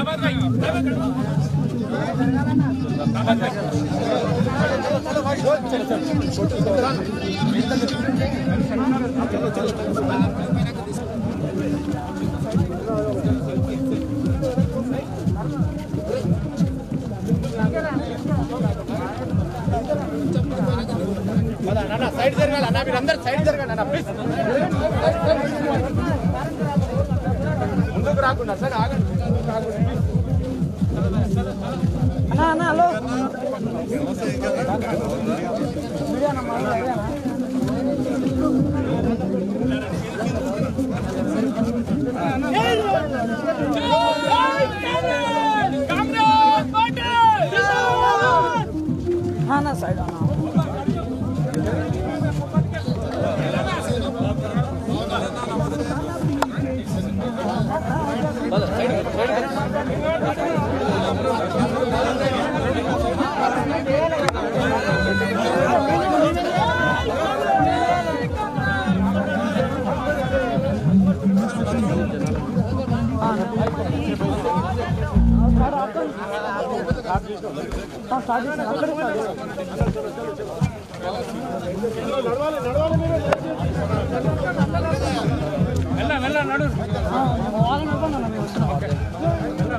Side జరగాలి అన్న మీరు అందరు సైడ్ జరగండి అన్న ప్లీజ్ ముందుకు రాకుండా సార్ ఆగండి ముందుకు రాకుండా అన్నా అన్నా హలో అన్నా సైడ్ అన్నా స్టార్ట్ చేసిన అక్కడే స్టార్ట్ చేసిన వాళ్ళని అనుకున్నాను మేము వస్తున్నాం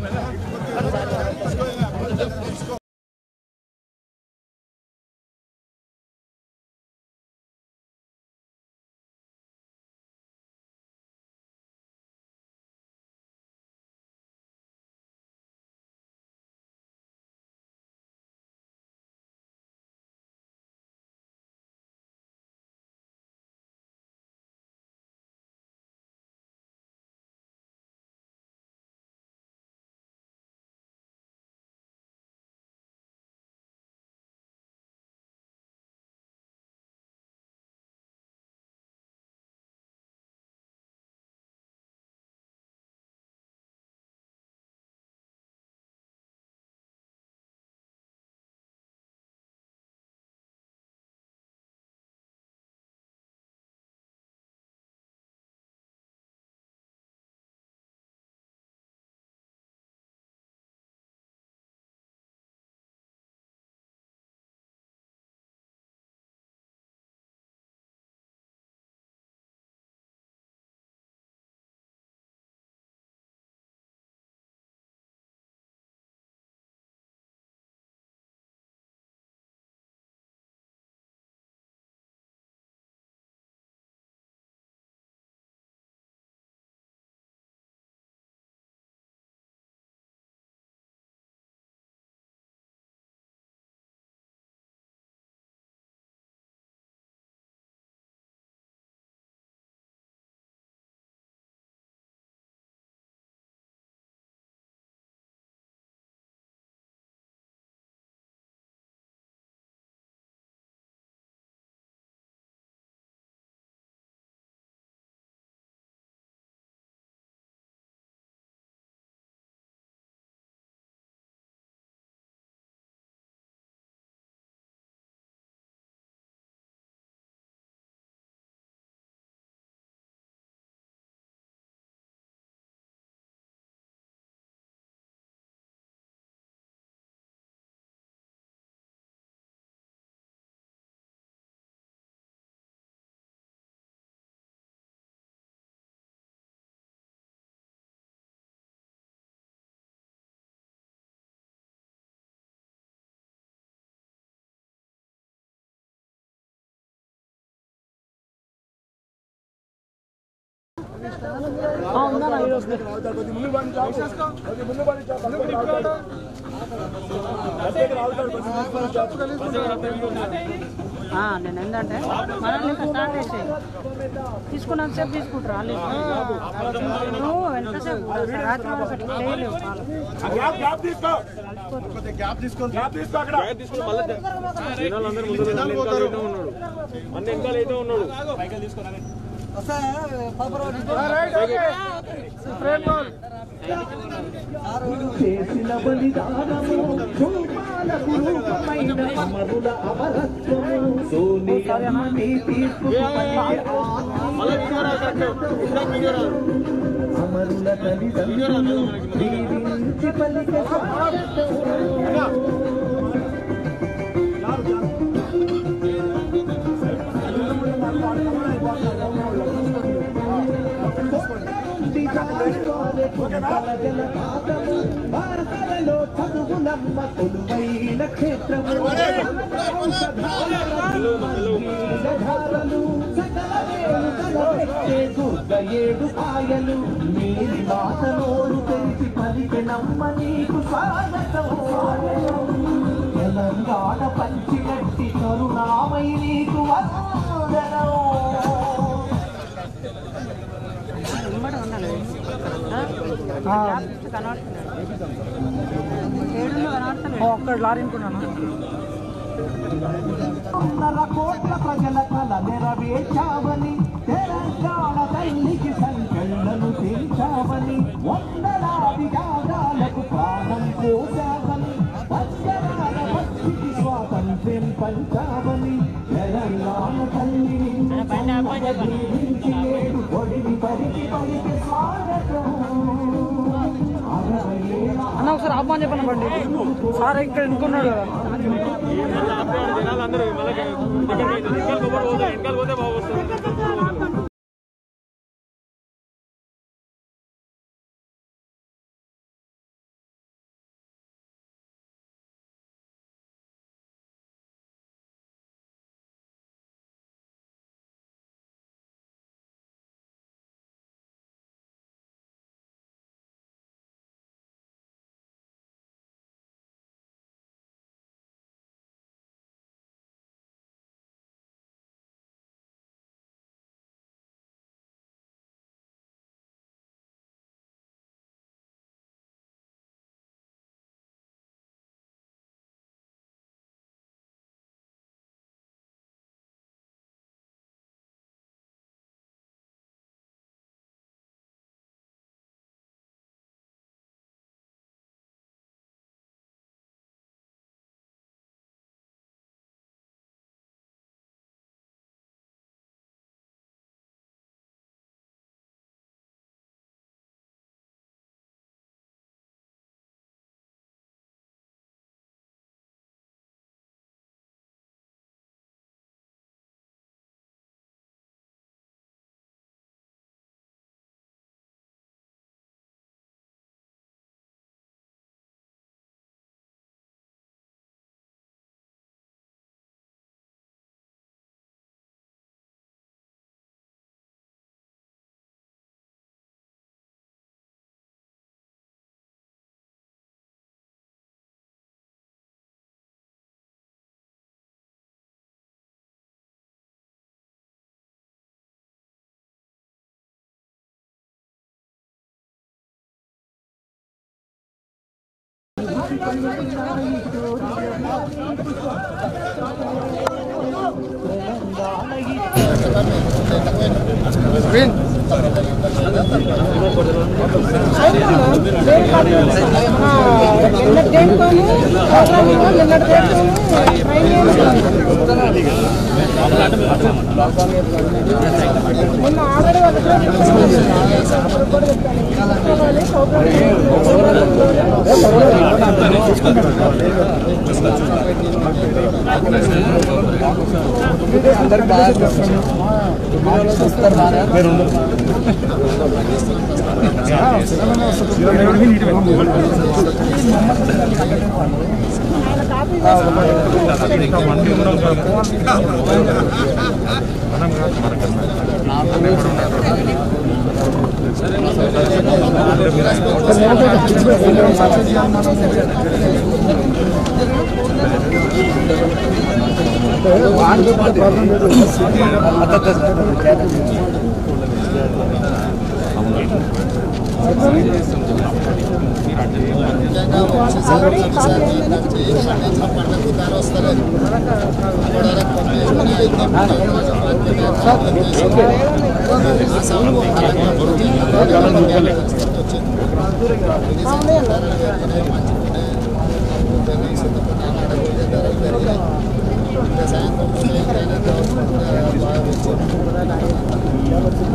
ఉందా ఈరోజు నేను ఏంటంటే మనల్ని ఇంకా స్టార్ట్ చేసి తీసుకున్నంతసేపు తీసుకుంటారు వాళ్ళు నువ్వు ఎంతసేపు రాత్రి వరకు అట్లా చేయలేవు వాళ్ళు. గ్యాప్ తీసుకో గ్యాప్ తీసుకో గ్యాప్ తీసుకో అక్కడ జనాలందరూ ముందు వెనకాల అయితే ఉన్నాడు అన్న వెనకాల అయితే ఉన్నాడు చేసిన బలిదానము భూపాలకు రూపమైన అమరుల అమరత్వము సోనియమ్మని తీసుకుపోయే అమరుల తల్లిదండ్రులు దీవించి పలికే స్వాగతం భారతలో చదువులమ్మ కొలువైన క్షేత్రము ధారలు సకల వేడుకల పెట్టే దుర్గ ఏడు కాయలు నీలి మాత నోరు తెరిచి పలికి నమ్మ నీకు స్వాగతం తెలంగాణ పంచిగట్టి కరుణామై నీకు వందనం వెంబడి ఉండాలి ఆ? లాస్ట్ కనబడుతున్నాడు ఏడులో కనబడుతున్నాడు ఒక్కడ లారీ అనుకున్నాను వందల కోట్ల ప్రజల కల నెరవేర్చావని తెలంగాణ తల్లికి సంఖ్యలను తీర్చావని వందలాది యాగాలకు ప్రాణం పోసావని వందలాల భక్తికి స్వాతంత్ర్యం పంచావని తెలంగాణ తల్లిని దీవించి నేడు ఒడిని పరికి పలికి స్వాగతం అరవై ఏళ్ళ అన్న ఒకసారి ఆపమని చెప్పండి బండి సార్ ఇక్కడ ఎన్నుకున్నాడు కదా జనాలు అందరూ మళ్ళీ వెనకాల పోతే వెనకాల పోతే బాగా వస్తుంది నిన్నటి దేనికోను ప్రోగ్రామ్ నిన్నటి దేనికోను నిన్న ఆల్రెడీ ఒక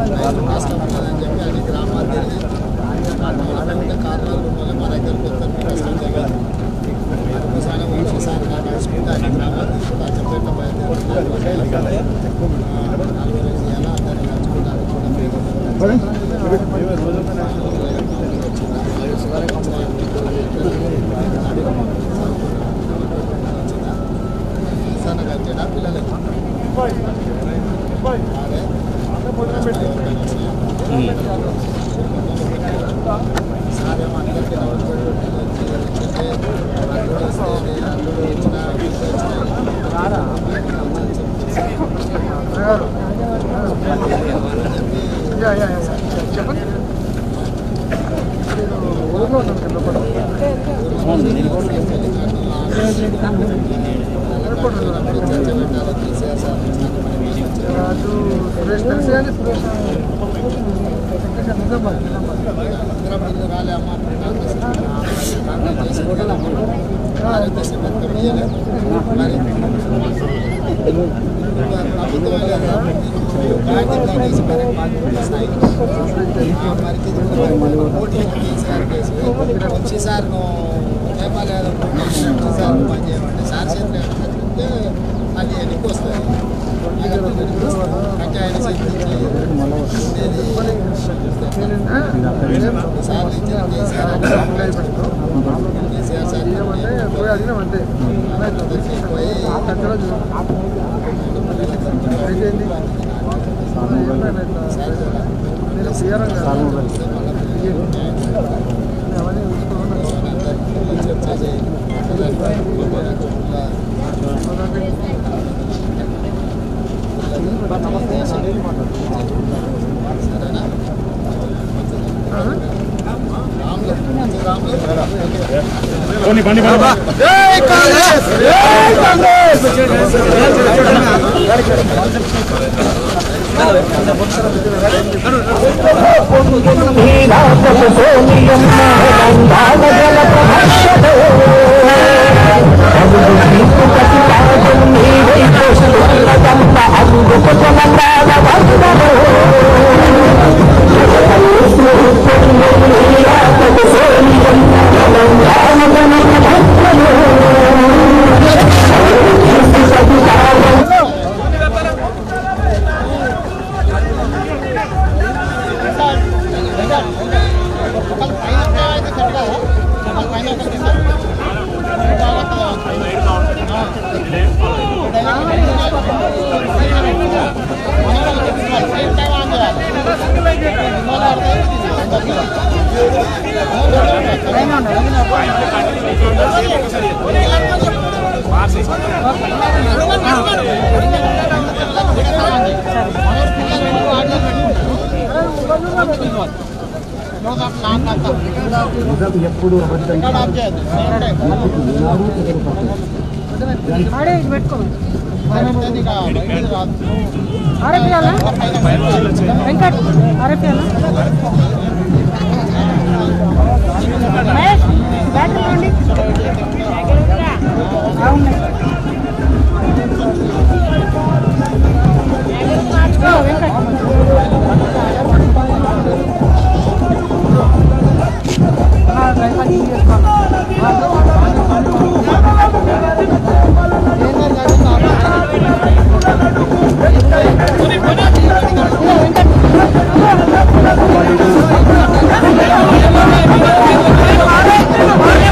కారణాలు మన దగ్గరకు వస్తారు రాజు సురేష్ తెలుసు కానీ సురేష్ నిజామాబాద్ నిజామాబాద్ వచ్చి సార్ నేపాల్ సార్ పని చేయమంటే సార్ చేతిలో ఏమంటే అది ఎన్నికి వస్తుంది అంటే ఆయన చేతికి సార్ ఇచ్చిన కేసీఆర్ కేసీఆర్ సార్ పోయి అడిగినాం అంతే పోయి అక్కడ అయిపోయింది నేను సీఆర్ఎం కాదు అవన్నీ చూసుకోవాలి చర్చ చేయాలి సరేనా రాములు రాములు ఆడే ఇది పెట్టుకో ఆర్ఎఫ్ఆలా వెంకట్ ఆర్ఎఫ్ఆలా మహేష్ బ్యాటరీ రండి అవును వెంకట్ ¡Vamos!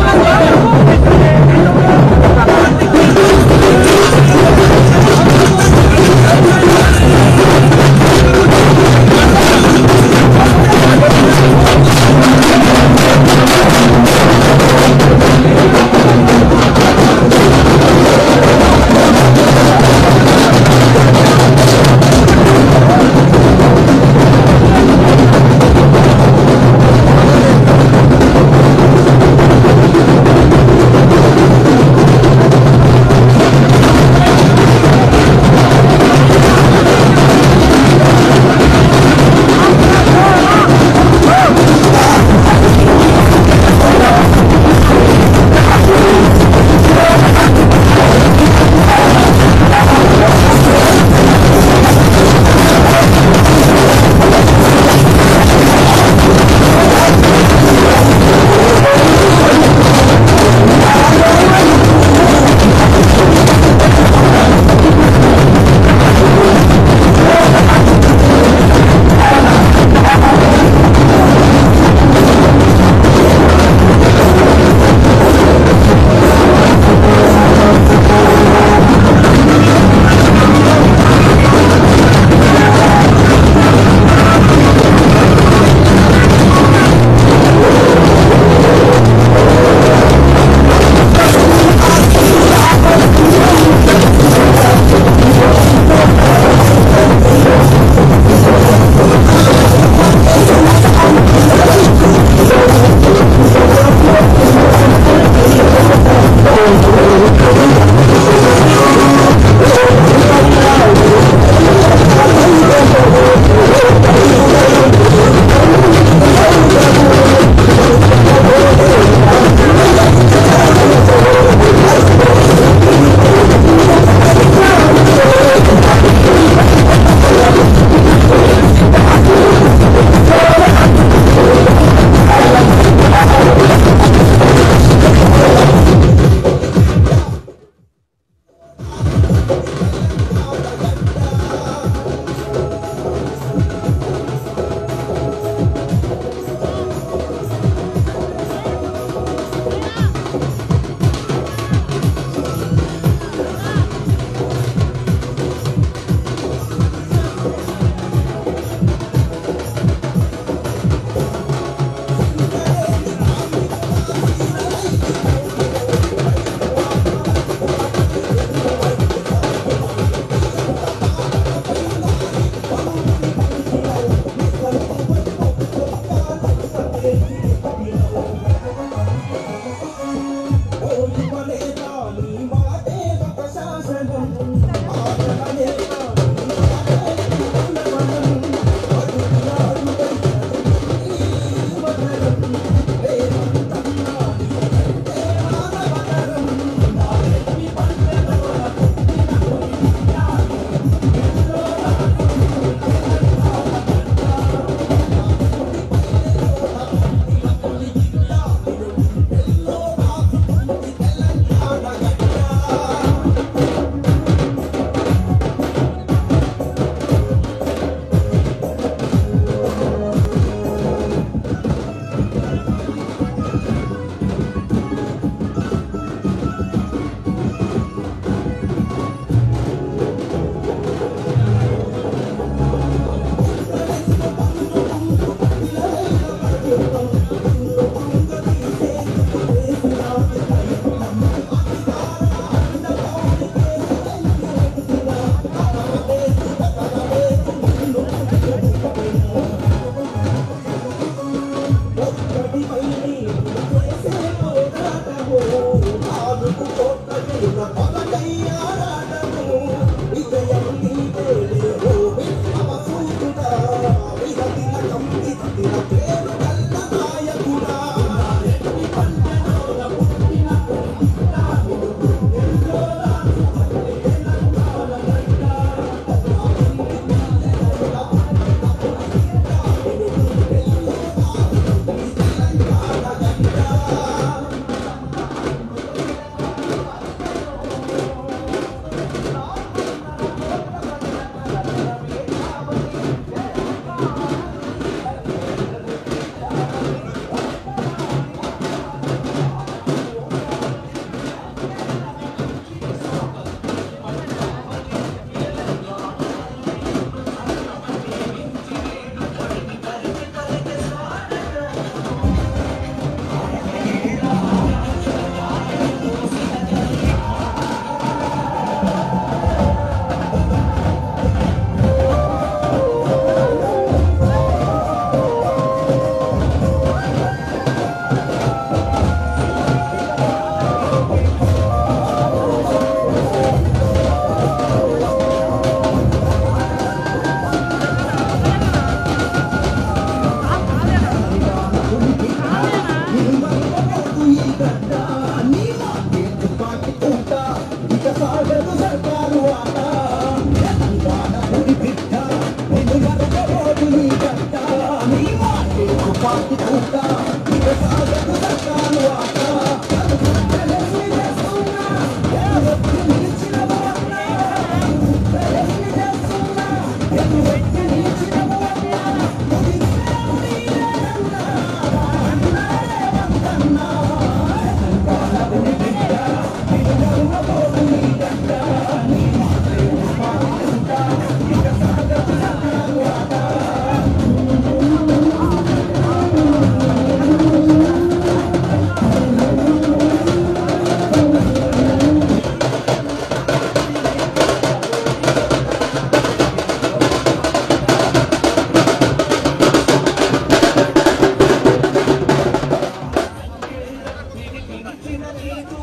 పలికిన నీకు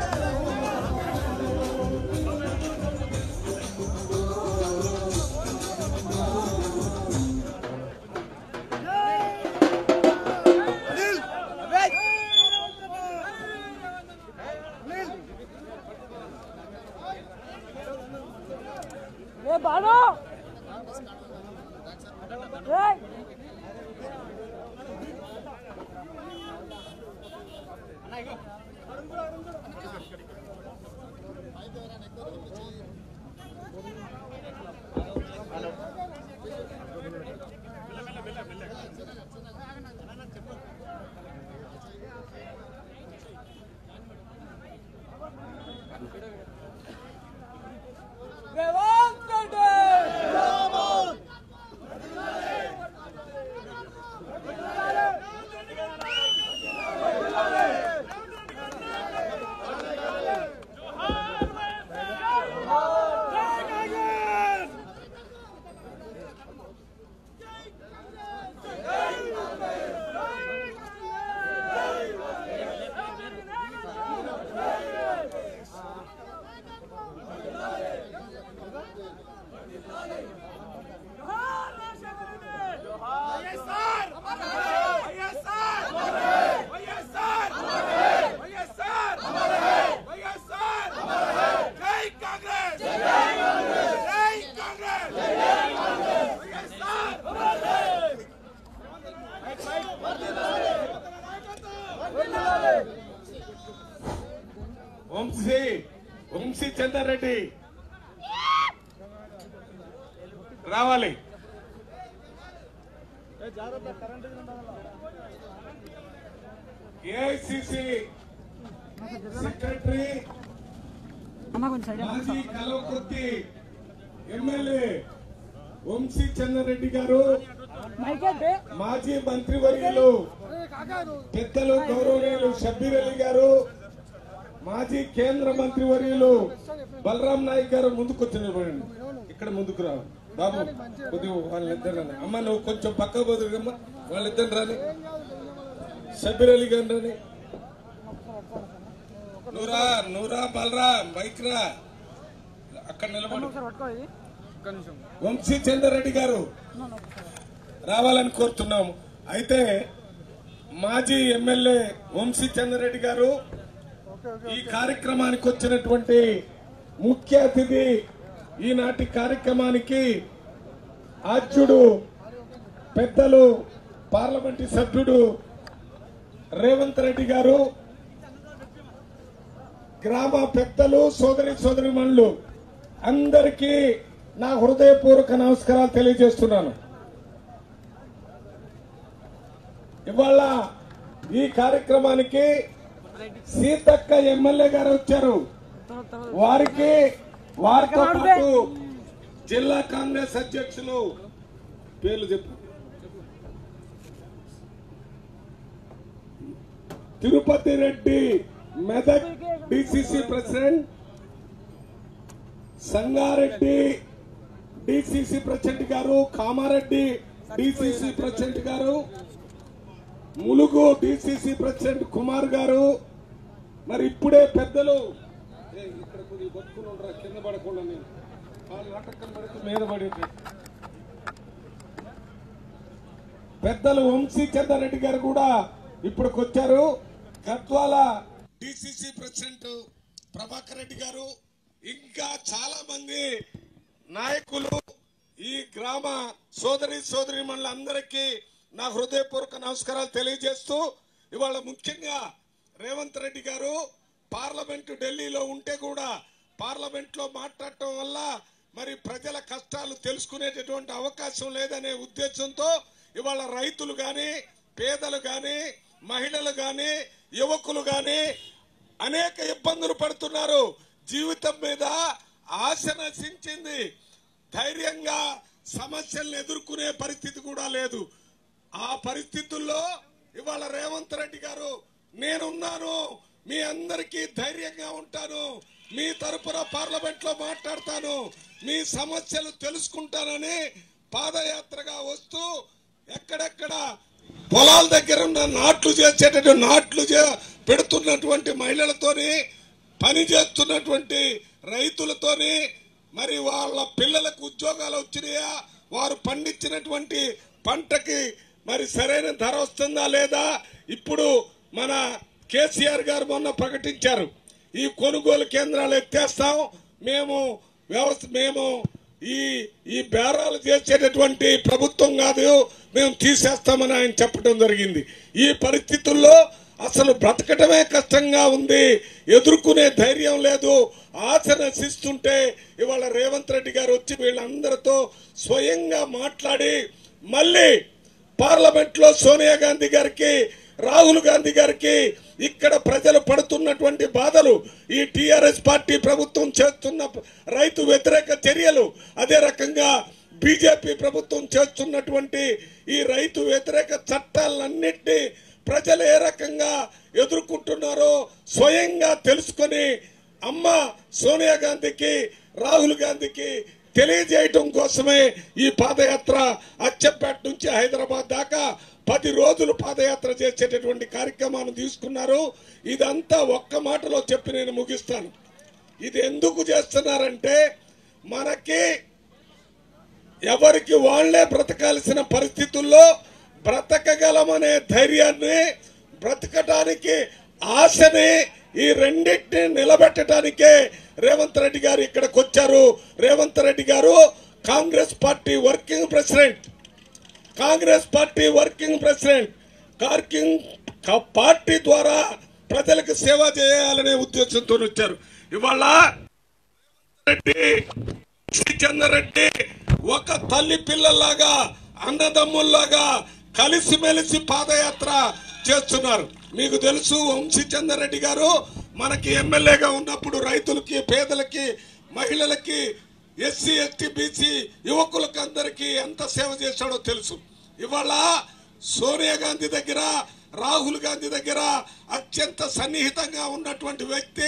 ఏ బాను ఏయ్ వంశీ వంశీ చంద్రారెడ్డి రావాలి ఏఐసిసి సెక్రటరీ అన్న కొంచెం సైడ్ మాజీ కలవకుర్తి ఎమ్మెల్యే వంశీ చంద్రారెడ్డి గారు మైకేంటి మాజీ మంత్రివర్యులు పెద్దలు గౌరవనీయులు షబ్బీర్ అలీ గారు మాజీ కేంద్ర మంత్రివర్యులు బలరాం నాయక్ గారు ముందుకు వచ్చి నిలబడండి ఇక్కడ ముందుకు రా బాబు కొద్దిగా వాళ్ళిద్దరు రాని అమ్మ నువ్వు కొంచెం పక్క బదులుగమ్మ వాళ్ళిద్దరు రాని షబ్బీర్ అలీ గారు రాని నువ్వురా నువ్వురా బలరా బైక్ రా అక్కడ నిలబడు పట్టుకో ఇది వంశీ చంద్రరెడ్డి గారు రావాలని కోరుతున్నాము అయితే మాజీ ఎమ్మెల్యే వంశీ చంద్రరెడ్డి గారు ఈ కార్యక్రమానికి వచ్చినటువంటి ముఖ్య అతిథి ఈనాటి కార్యక్రమానికి ఆద్యుడు పెద్దలు పార్లమెంటు సభ్యుడు రేవంత్ రెడ్డి గారు గ్రామ పెద్దలు సోదరి సోదరిమణులు అందరికీ నా హృదయపూర్వక నమస్కారాలు తెలియజేస్తున్నాను ఇవాళ ఈ కార్యక్రమానికి సీతక్క ఎమ్మెల్యే గారు వచ్చారు వారికి వారితో పాటు జిల్లా కాంగ్రెస్ అధ్యక్షులు పేర్లు చెప్పు Tirupati Reddy Medak DCC president Sangareddy DCC president గారు కామారెడ్డి డిసిసి ప్రెసిడెంట్ గారు ములుగు డిసిసి ప్రెసిడెంట్ కుమార్ గారు మరి ఇప్పుడే పెద్దలు ఏ, ఇక్కడ కొద్దిగా బతుకుని ఉండరా కింద పడకుండా నేను వాళ్ళు నాటకం పడితే మీద పడేది పెద్దలు వంశీ చంద్రారెడ్డి గారు కూడా ఇప్పటికి వచ్చారు గద్వాల డిసిసి ప్రెసిడెంట్ ప్రభాకర్ రెడ్డి గారు ఇంకా చాలా మంది నాయకులు ఈ గ్రామ సోదరి సోదరి అందరికీ నా హృదయపూర్వక నమస్కారాలు తెలియజేస్తూ ఇవాళ ముఖ్యంగా రేవంత్ రెడ్డి గారు పార్లమెంటు ఢిల్లీలో ఉంటే కూడా పార్లమెంట్ లో మాట్లాడటం వల్ల మరి ప్రజల కష్టాలు తెలుసుకునేటటువంటి అవకాశం లేదనే ఉద్దేశంతో ఇవాళ రైతులు గాని పేదలు గాని మహిళలు గాని యువకులు గాని అనేక ఇబ్బందులు పడుతున్నారు జీవితం మీద ఆశ నశించింది ధైర్యంగా సమస్యలను ఎదుర్కొనే పరిస్థితి కూడా లేదు ఆ పరిస్థితుల్లో ఇవాళ రేవంత్ రెడ్డి గారు నేనున్నాను మీ అందరికీ ధైర్యంగా ఉంటాను మీ తరపున పార్లమెంట్ లో మాట్లాడతాను మీ సమస్యలు తెలుసుకుంటానని పాదయాత్రగా వస్తూ ఎక్కడెక్కడ పొలాల దగ్గర ఉన్న నాట్లు చేసేటటువంటి నాట్లు చే- పెడుతున్నటువంటి మహిళలతోని పని చేస్తున్నటువంటి రైతులతోని మరి వాళ్ళ పిల్లలకు ఉద్యోగాలు వచ్చినాయా వారు పండించినటువంటి పంటకి మరి సరైన ధర వస్తుందా లేదా ఇప్పుడు మన కేసీఆర్ గారు మొన్న ప్రకటించారు ఈ కొనుగోలు కేంద్రాలు ఎత్తేస్తాం మేము వ్యవస్థ మేము ఈ ఈ బేరాలు చేసేటటువంటి ప్రభుత్వం కాదు మేము తీసేస్తామని ఆయన చెప్పడం జరిగింది ఈ పరిస్థితుల్లో అసలు బ్రతకటమే కష్టంగా ఉంది ఎదుర్కొనే ధైర్యం లేదు ఆశ నశిస్తుంటే ఇవాళ రేవంత్ రెడ్డి గారు వచ్చి వీళ్ళందరితో స్వయంగా మాట్లాడి మళ్ళీ పార్లమెంట్ లో సోనియా గాంధీ గారికి రాహుల్ గాంధీ గారికి ఇక్కడ ప్రజలు పడుతున్నటువంటి బాధలు ఈ టిఆర్ఎస్ పార్టీ ప్రభుత్వం చేస్తున్న రైతు వ్యతిరేక చర్యలు అదే రకంగా బీజేపీ ప్రభుత్వం చేస్తున్నటువంటి ఈ రైతు వ్యతిరేక చట్టాలన్నింటినీ ప్రజలు ఏ రకంగా ఎదుర్కొంటున్నారో స్వయంగా తెలుసుకొని అమ్మ సోనియా గాంధీకి రాహుల్ గాంధీకి తెలియజేయటం కోసమే ఈ పాదయాత్ర అచ్చంపేట నుంచి హైదరాబాద్ దాకా పది రోజులు పాదయాత్ర చేసేటటువంటి కార్యక్రమాన్ని తీసుకున్నారు ఇదంతా ఒక్క మాటలో చెప్పి నేను ముగిస్తాను ఇది ఎందుకు చేస్తున్నారంటే మనకి ఎవరికి వాళ్లే బ్రతకాల్సిన పరిస్థితుల్లో బ్రతకగలమనే ధైర్యాన్ని బ్రతకటానికి ఆశని ఈ రెండింటిని నిలబెట్టడానికే రేవంత్ రెడ్డి గారు ఇక్కడికి వచ్చారు రేవంత్ రెడ్డి గారు Congress party working president Congress party working president కార్కింగ్ క- పార్టీ ద్వారా ప్రజలకు సేవ చేయాలనే ఉద్దేశంతో వచ్చారు ఇవాళ రెడ్డి శ్రీచంద్రరెడ్డి ఒక తల్లి పిల్లల్లాగా అన్నదమ్ముల్లాగా కలిసిమెలిసి పాదయాత్ర చేస్తున్నారు మీకు తెలుసు వంశీచంద్రరెడ్డి గారు మనకి ఎమ్మెల్యేగా ఉన్నప్పుడు రైతులకి పేదలకి మహిళలకి ఎస్సీ ఎస్టీ బీసీ యువకులకు అందరికీ ఎంత సేవ చేశాడో తెలుసు ఇవాళ సోనియా గాంధీ దగ్గర రాహుల్ గాంధీ దగ్గర అత్యంత సన్నిహితంగా ఉన్నటువంటి వ్యక్తి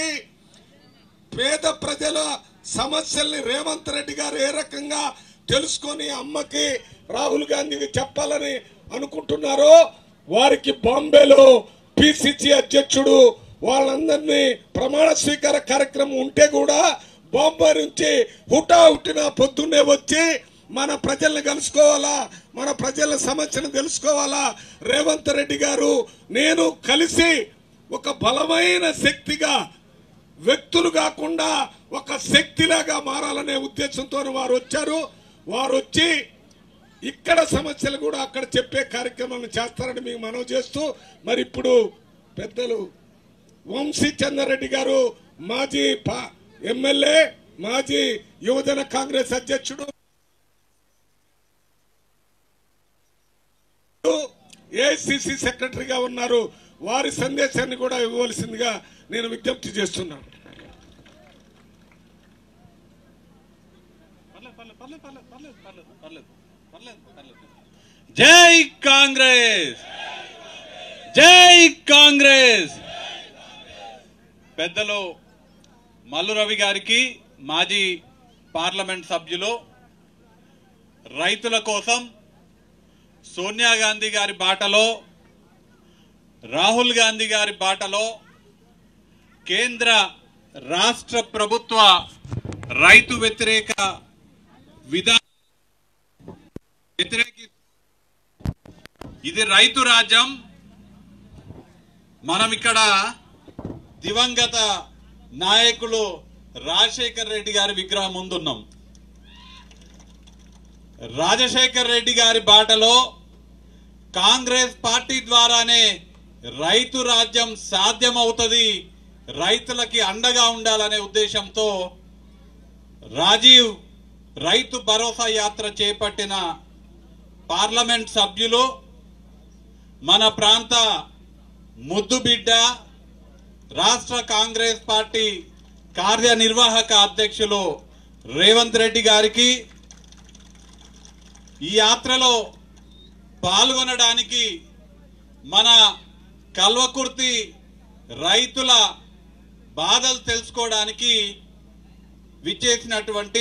పేద ప్రజల సమస్యల్ని రేవంత్ రెడ్డి గారు ఏ రకంగా తెలుసుకొని అమ్మకి రాహుల్ గాంధీకి చెప్పాలని అనుకుంటున్నారో వారికి బాంబేలో పిసిసి అధ్యక్షుడు వాళ్ళందరినీ ప్రమాణ స్వీకార కార్యక్రమం ఉంటే కూడా బాంబే నుంచి హుటా హుట్టిన పొద్దున్నే వచ్చి మన ప్రజల్ని కలుసుకోవాలా మన ప్రజల సమస్యను తెలుసుకోవాలా రేవంత్ రెడ్డి గారు నేను కలిసి ఒక బలమైన శక్తిగా వ్యక్తులు కాకుండా ఒక శక్తిలాగా మారాలనే ఉద్దేశంతో వారు వచ్చారు వారు వచ్చి ఇక్కడ సమస్యలు కూడా అక్కడ చెప్పే కార్యక్రమాలను చేస్తారని మీకు మనవి చేస్తూ మరి ఇప్పుడు పెద్దలు వంశీ చంద్రారెడ్డి గారు మాజీ పా- ఎమ్మెల్యే మాజీ యువజన కాంగ్రెస్ అధ్యక్షుడు ఏఐసిసి సెక్రటరీగా ఉన్నారు వారి సందేశాన్ని కూడా ఇవ్వవలసిందిగా నేను విజ్ఞప్తి చేస్తున్నాను జై కాంగ్రెస్ జై కాంగ్రెస్ పెద్దలు మల్లు రవి గారికి మాజీ పార్లమెంట్ సభ్యులు రైతుల కోసం సోనియా గాంధీ గారి బాటలో రాహుల్ గాంధీ గారి బాటలో కేంద్ర రాష్ట్ర ప్రభుత్వ రైతు వ్యతిరేక విధానం వ్యతిరేకి ఇది రైతు రాజ్యం మనం ఇక్కడ దివంగత నాయకులు రాజశేఖర్ రెడ్డి గారి విగ్రహం ముందున్నాం రాజశేఖర్ రెడ్డి గారి బాటలో కాంగ్రెస్ పార్టీ ద్వారానే రైతు రాజ్యం సాధ్యమవుతుంది రైతులకి అండగా ఉండాలనే ఉద్దేశంతో రాజీవ్ రైతు భరోసా యాత్ర చేపట్టిన పార్లమెంట్ సభ్యులు మన ప్రాంత ముద్దుబిడ్డ రాష్ట్ర కాంగ్రెస్ పార్టీ కార్యనిర్వాహక అధ్యక్షులు రేవంత్ రెడ్డి గారికి ఈ యాత్రలో పాల్గొనడానికి మన కల్వకుర్తి రైతుల బాధలు తెలుసుకోవడానికి విచ్చేసినటువంటి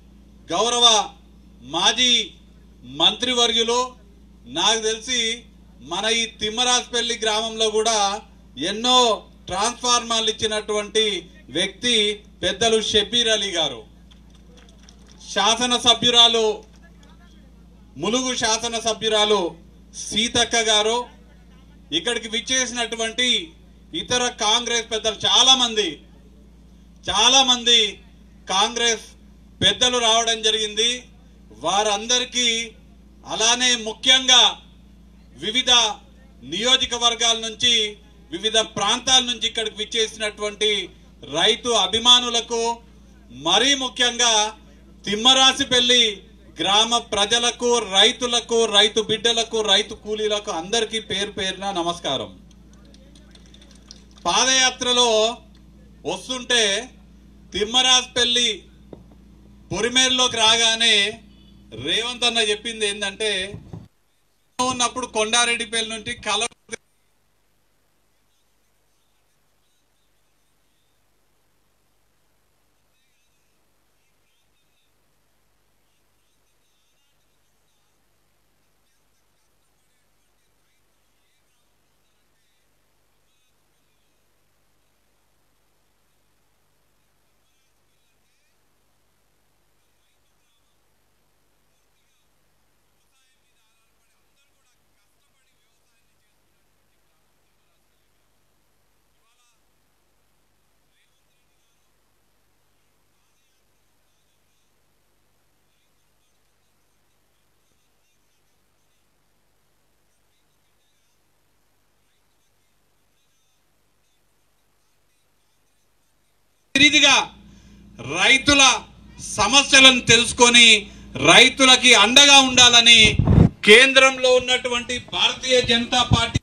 గౌరవ మాజీ మంత్రివర్యులు నాకు తెలిసి మన ఈ తిమ్మరాజపల్లి గ్రామంలో కూడా ఎన్నో ట్రాన్స్ఫార్మర్లు ఇచ్చినటువంటి వ్యక్తి పెద్దలు షబీర్ అలీ గారు శాసన సభ్యురాలు ములుగు శాసన సభ్యురాలు సీతక్క గారు ఇక్కడికి విచ్చేసినటువంటి ఇతర కాంగ్రెస్ పెద్దలు చాలా మంది చాలా మంది కాంగ్రెస్ పెద్దలు రావడం జరిగింది వారందరికీ అలానే ముఖ్యంగా వివిధ నియోజకవర్గాల నుంచి వివిధ ప్రాంతాల నుంచి ఇక్కడికి విచ్చేసినటువంటి రైతు అభిమానులకు మరీ ముఖ్యంగా తిమ్మరాసిపల్లి గ్రామ ప్రజలకు రైతులకు రైతు బిడ్డలకు రైతు కూలీలకు అందరికీ పేరు పేరున నమస్కారం పాదయాత్రలో వస్తుంటే తిమ్మరాజపల్లి పొరిమేరులోకి రాగానే రేవంత్ అన్న చెప్పింది ఏంటంటే ఉన్నప్పుడు కొండారెడ్డిపల్లి నుండి కల రీతిగా రైతుల సమస్యలను తెలుసుకొని రైతులకి అండగా ఉండాలని కేంద్రంలో ఉన్నటువంటి భారతీయ జనతా పార్టీ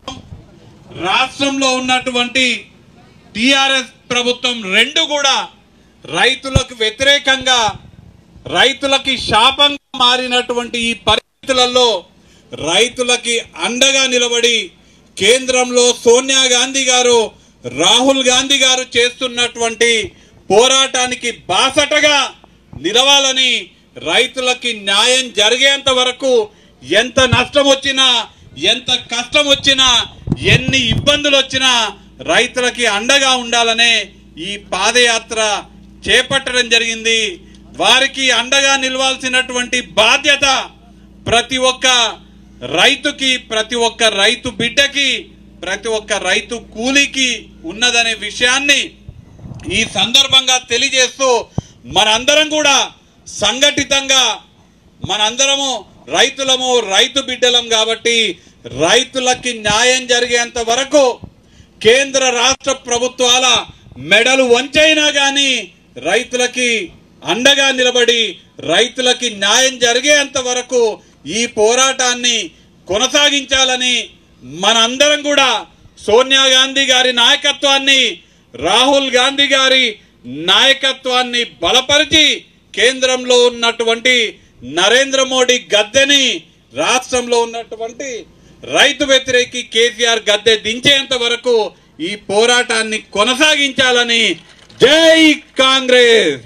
రాష్ట్రంలో ఉన్నటువంటి టిఆర్ఎస్ ప్రభుత్వం రెండు కూడా రైతులకు వ్యతిరేకంగా రైతులకి శాపంగా మారినటువంటి ఈ పరిస్థితులలో రైతులకి అండగా నిలబడి కేంద్రంలో సోనియా గాంధీ గారు రాహుల్ గాంధీ గారు చేస్తున్నటువంటి పోరాటానికి బాసటగా నిలవాలని రైతులకి న్యాయం జరిగేంత వరకు ఎంత నష్టం వచ్చినా ఎంత కష్టం వచ్చినా ఎన్ని ఇబ్బందులు వచ్చినా రైతులకి అండగా ఉండాలనే ఈ పాదయాత్ర చేపట్టడం జరిగింది వారికి అండగా నిలవాల్సినటువంటి బాధ్యత ప్రతి ఒక్క రైతుకి ప్రతి ఒక్క రైతు బిడ్డకి ప్రతి ఒక్క రైతు కూలీకి ఉన్నదనే విషయాన్ని ఈ సందర్భంగా తెలియజేస్తూ మనందరం కూడా సంఘటితంగా మనందరము రైతులము రైతు బిడ్డలం కాబట్టి రైతులకి న్యాయం జరిగేంత వరకు కేంద్ర రాష్ట్ర ప్రభుత్వాల మెడలు వంచైనా గాని రైతులకి అండగా నిలబడి రైతులకి న్యాయం జరిగేంత వరకు ఈ పోరాటాన్ని కొనసాగించాలని మనందరం కూడా సోనియా గాంధీ గారి నాయకత్వాన్ని రాహుల్ గాంధీ గారి నాయకత్వాన్ని బలపరిచి కేంద్రంలో ఉన్నటువంటి నరేంద్ర మోడీ గద్దెని రాష్ట్రంలో ఉన్నటువంటి రైతు వ్యతిరేకి కేసీఆర్ గద్దె దించేంత వరకు ఈ పోరాటాన్ని కొనసాగించాలని జై కాంగ్రెస్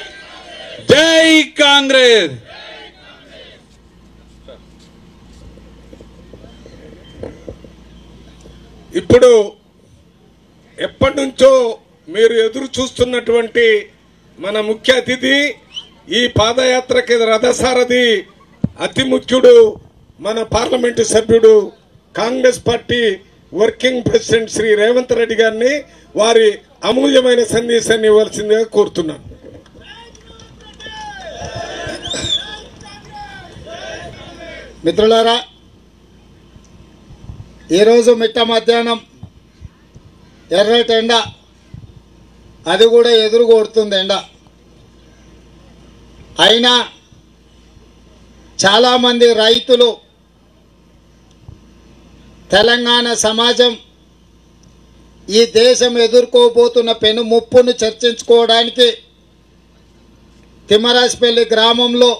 జై కాంగ్రెస్ ఇప్పుడు ఎప్పటి నుంచో మీరు ఎదురు చూస్తున్నటువంటి మన ముఖ్య అతిథి ఈ పాదయాత్రకి రథసారథి అతి ముఖ్యుడు మన పార్లమెంటు సభ్యుడు Congress party working president Shri Revanth Reddy గారిని వారి అమూల్యమైన సందేశాన్ని ఇవ్వాల్సిందిగా కోరుతున్నాను మిత్రులారా ఈరోజు మిట్ట మధ్యాహ్నం ఎర్రటి ఎండ అది కూడా ఎదురు కొడుతుంది ఎండ అయినా చాలామంది రైతులు తెలంగాణ సమాజం ఈ దేశం ఎదుర్కోబోతున్న పెను ముప్పును చర్చించుకోవడానికి తిమ్మరాజపల్లి గ్రామంలో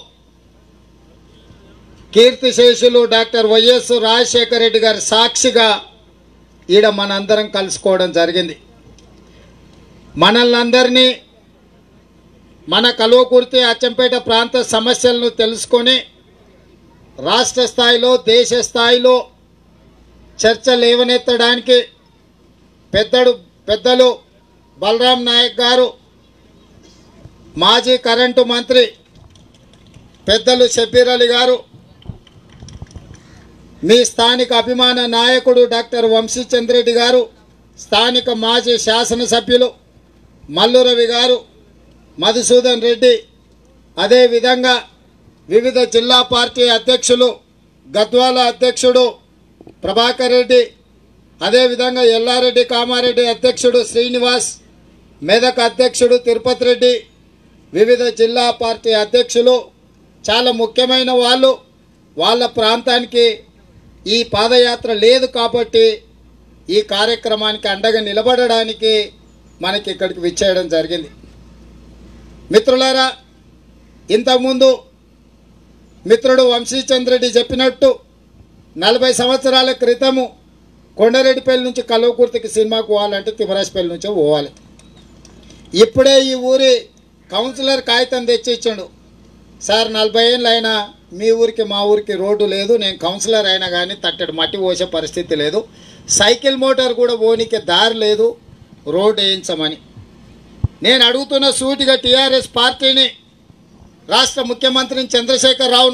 కీర్తిశేషులు డాక్టర్ వైఎస్ రాజశేఖర రెడ్డి గారి సాక్షిగా ఈడ మనందరం కలుసుకోవడం జరిగింది మనల్ని అందరినీ మన కలువకుర్తి అచ్చంపేట ప్రాంత సమస్యలను తెలుసుకొని రాష్ట్ర స్థాయిలో దేశ స్థాయిలో చర్చ లేవనెత్తడానికి పెద్దడు పెద్దలు బలరాం నాయక్ గారు మాజీ కరెంటు మంత్రి పెద్దలు షబీర్ అలీ గారు మీ స్థానిక అభిమాన నాయకుడు డాక్టర్ వంశీచంద్రెడ్డి గారు స్థానిక మాజీ శాసనసభ్యులు మల్లు రవి గారు మధుసూదన్ రెడ్డి అదేవిధంగా వివిధ జిల్లా పార్టీ అధ్యక్షులు గద్వాల అధ్యక్షుడు ప్రభాకర్ రెడ్డి అదేవిధంగా ఎల్లారెడ్డి కామారెడ్డి అధ్యక్షుడు శ్రీనివాస్ మెదక్ అధ్యక్షుడు తిరుపతి రెడ్డి వివిధ జిల్లా పార్టీ అధ్యక్షులు చాలా ముఖ్యమైన వాళ్ళు వాళ్ళ ప్రాంతానికి ఈ పాదయాత్ర లేదు కాబట్టి ఈ కార్యక్రమానికి అండగా నిలబడడానికి మనకి ఇక్కడికి విచ్చేయడం జరిగింది మిత్రులారా ఇంతకుముందు మిత్రుడు వంశీచంద్రెడ్డి చెప్పినట్టు నలభై సంవత్సరాల క్రితము కొండరెడ్డిపల్లి నుంచి కల్వకుర్తికి సినిమాకు పోవాలంటే తిమరాజపల్లి నుంచే పోవాలి ఇప్పుడే ఈ ఊరి కౌన్సిలర్ కాగితం తెచ్చి ఇచ్చిండు సార్ నలభై ఏళ్ళు అయినా మీ ఊరికి మా ఊరికి రోడ్డు లేదు నేను కౌన్సిలర్ అయినా కానీ తట్టడి మట్టి పోసే పరిస్థితి లేదు సైకిల్ మోటార్ కూడా పోనీకి దారి లేదు రోడ్డు వేయించమని నేను అడుగుతున్న సూటిగా టీఆర్ఎస్ పార్టీని రాష్ట్ర ముఖ్యమంత్రిని చంద్రశేఖర్ రావును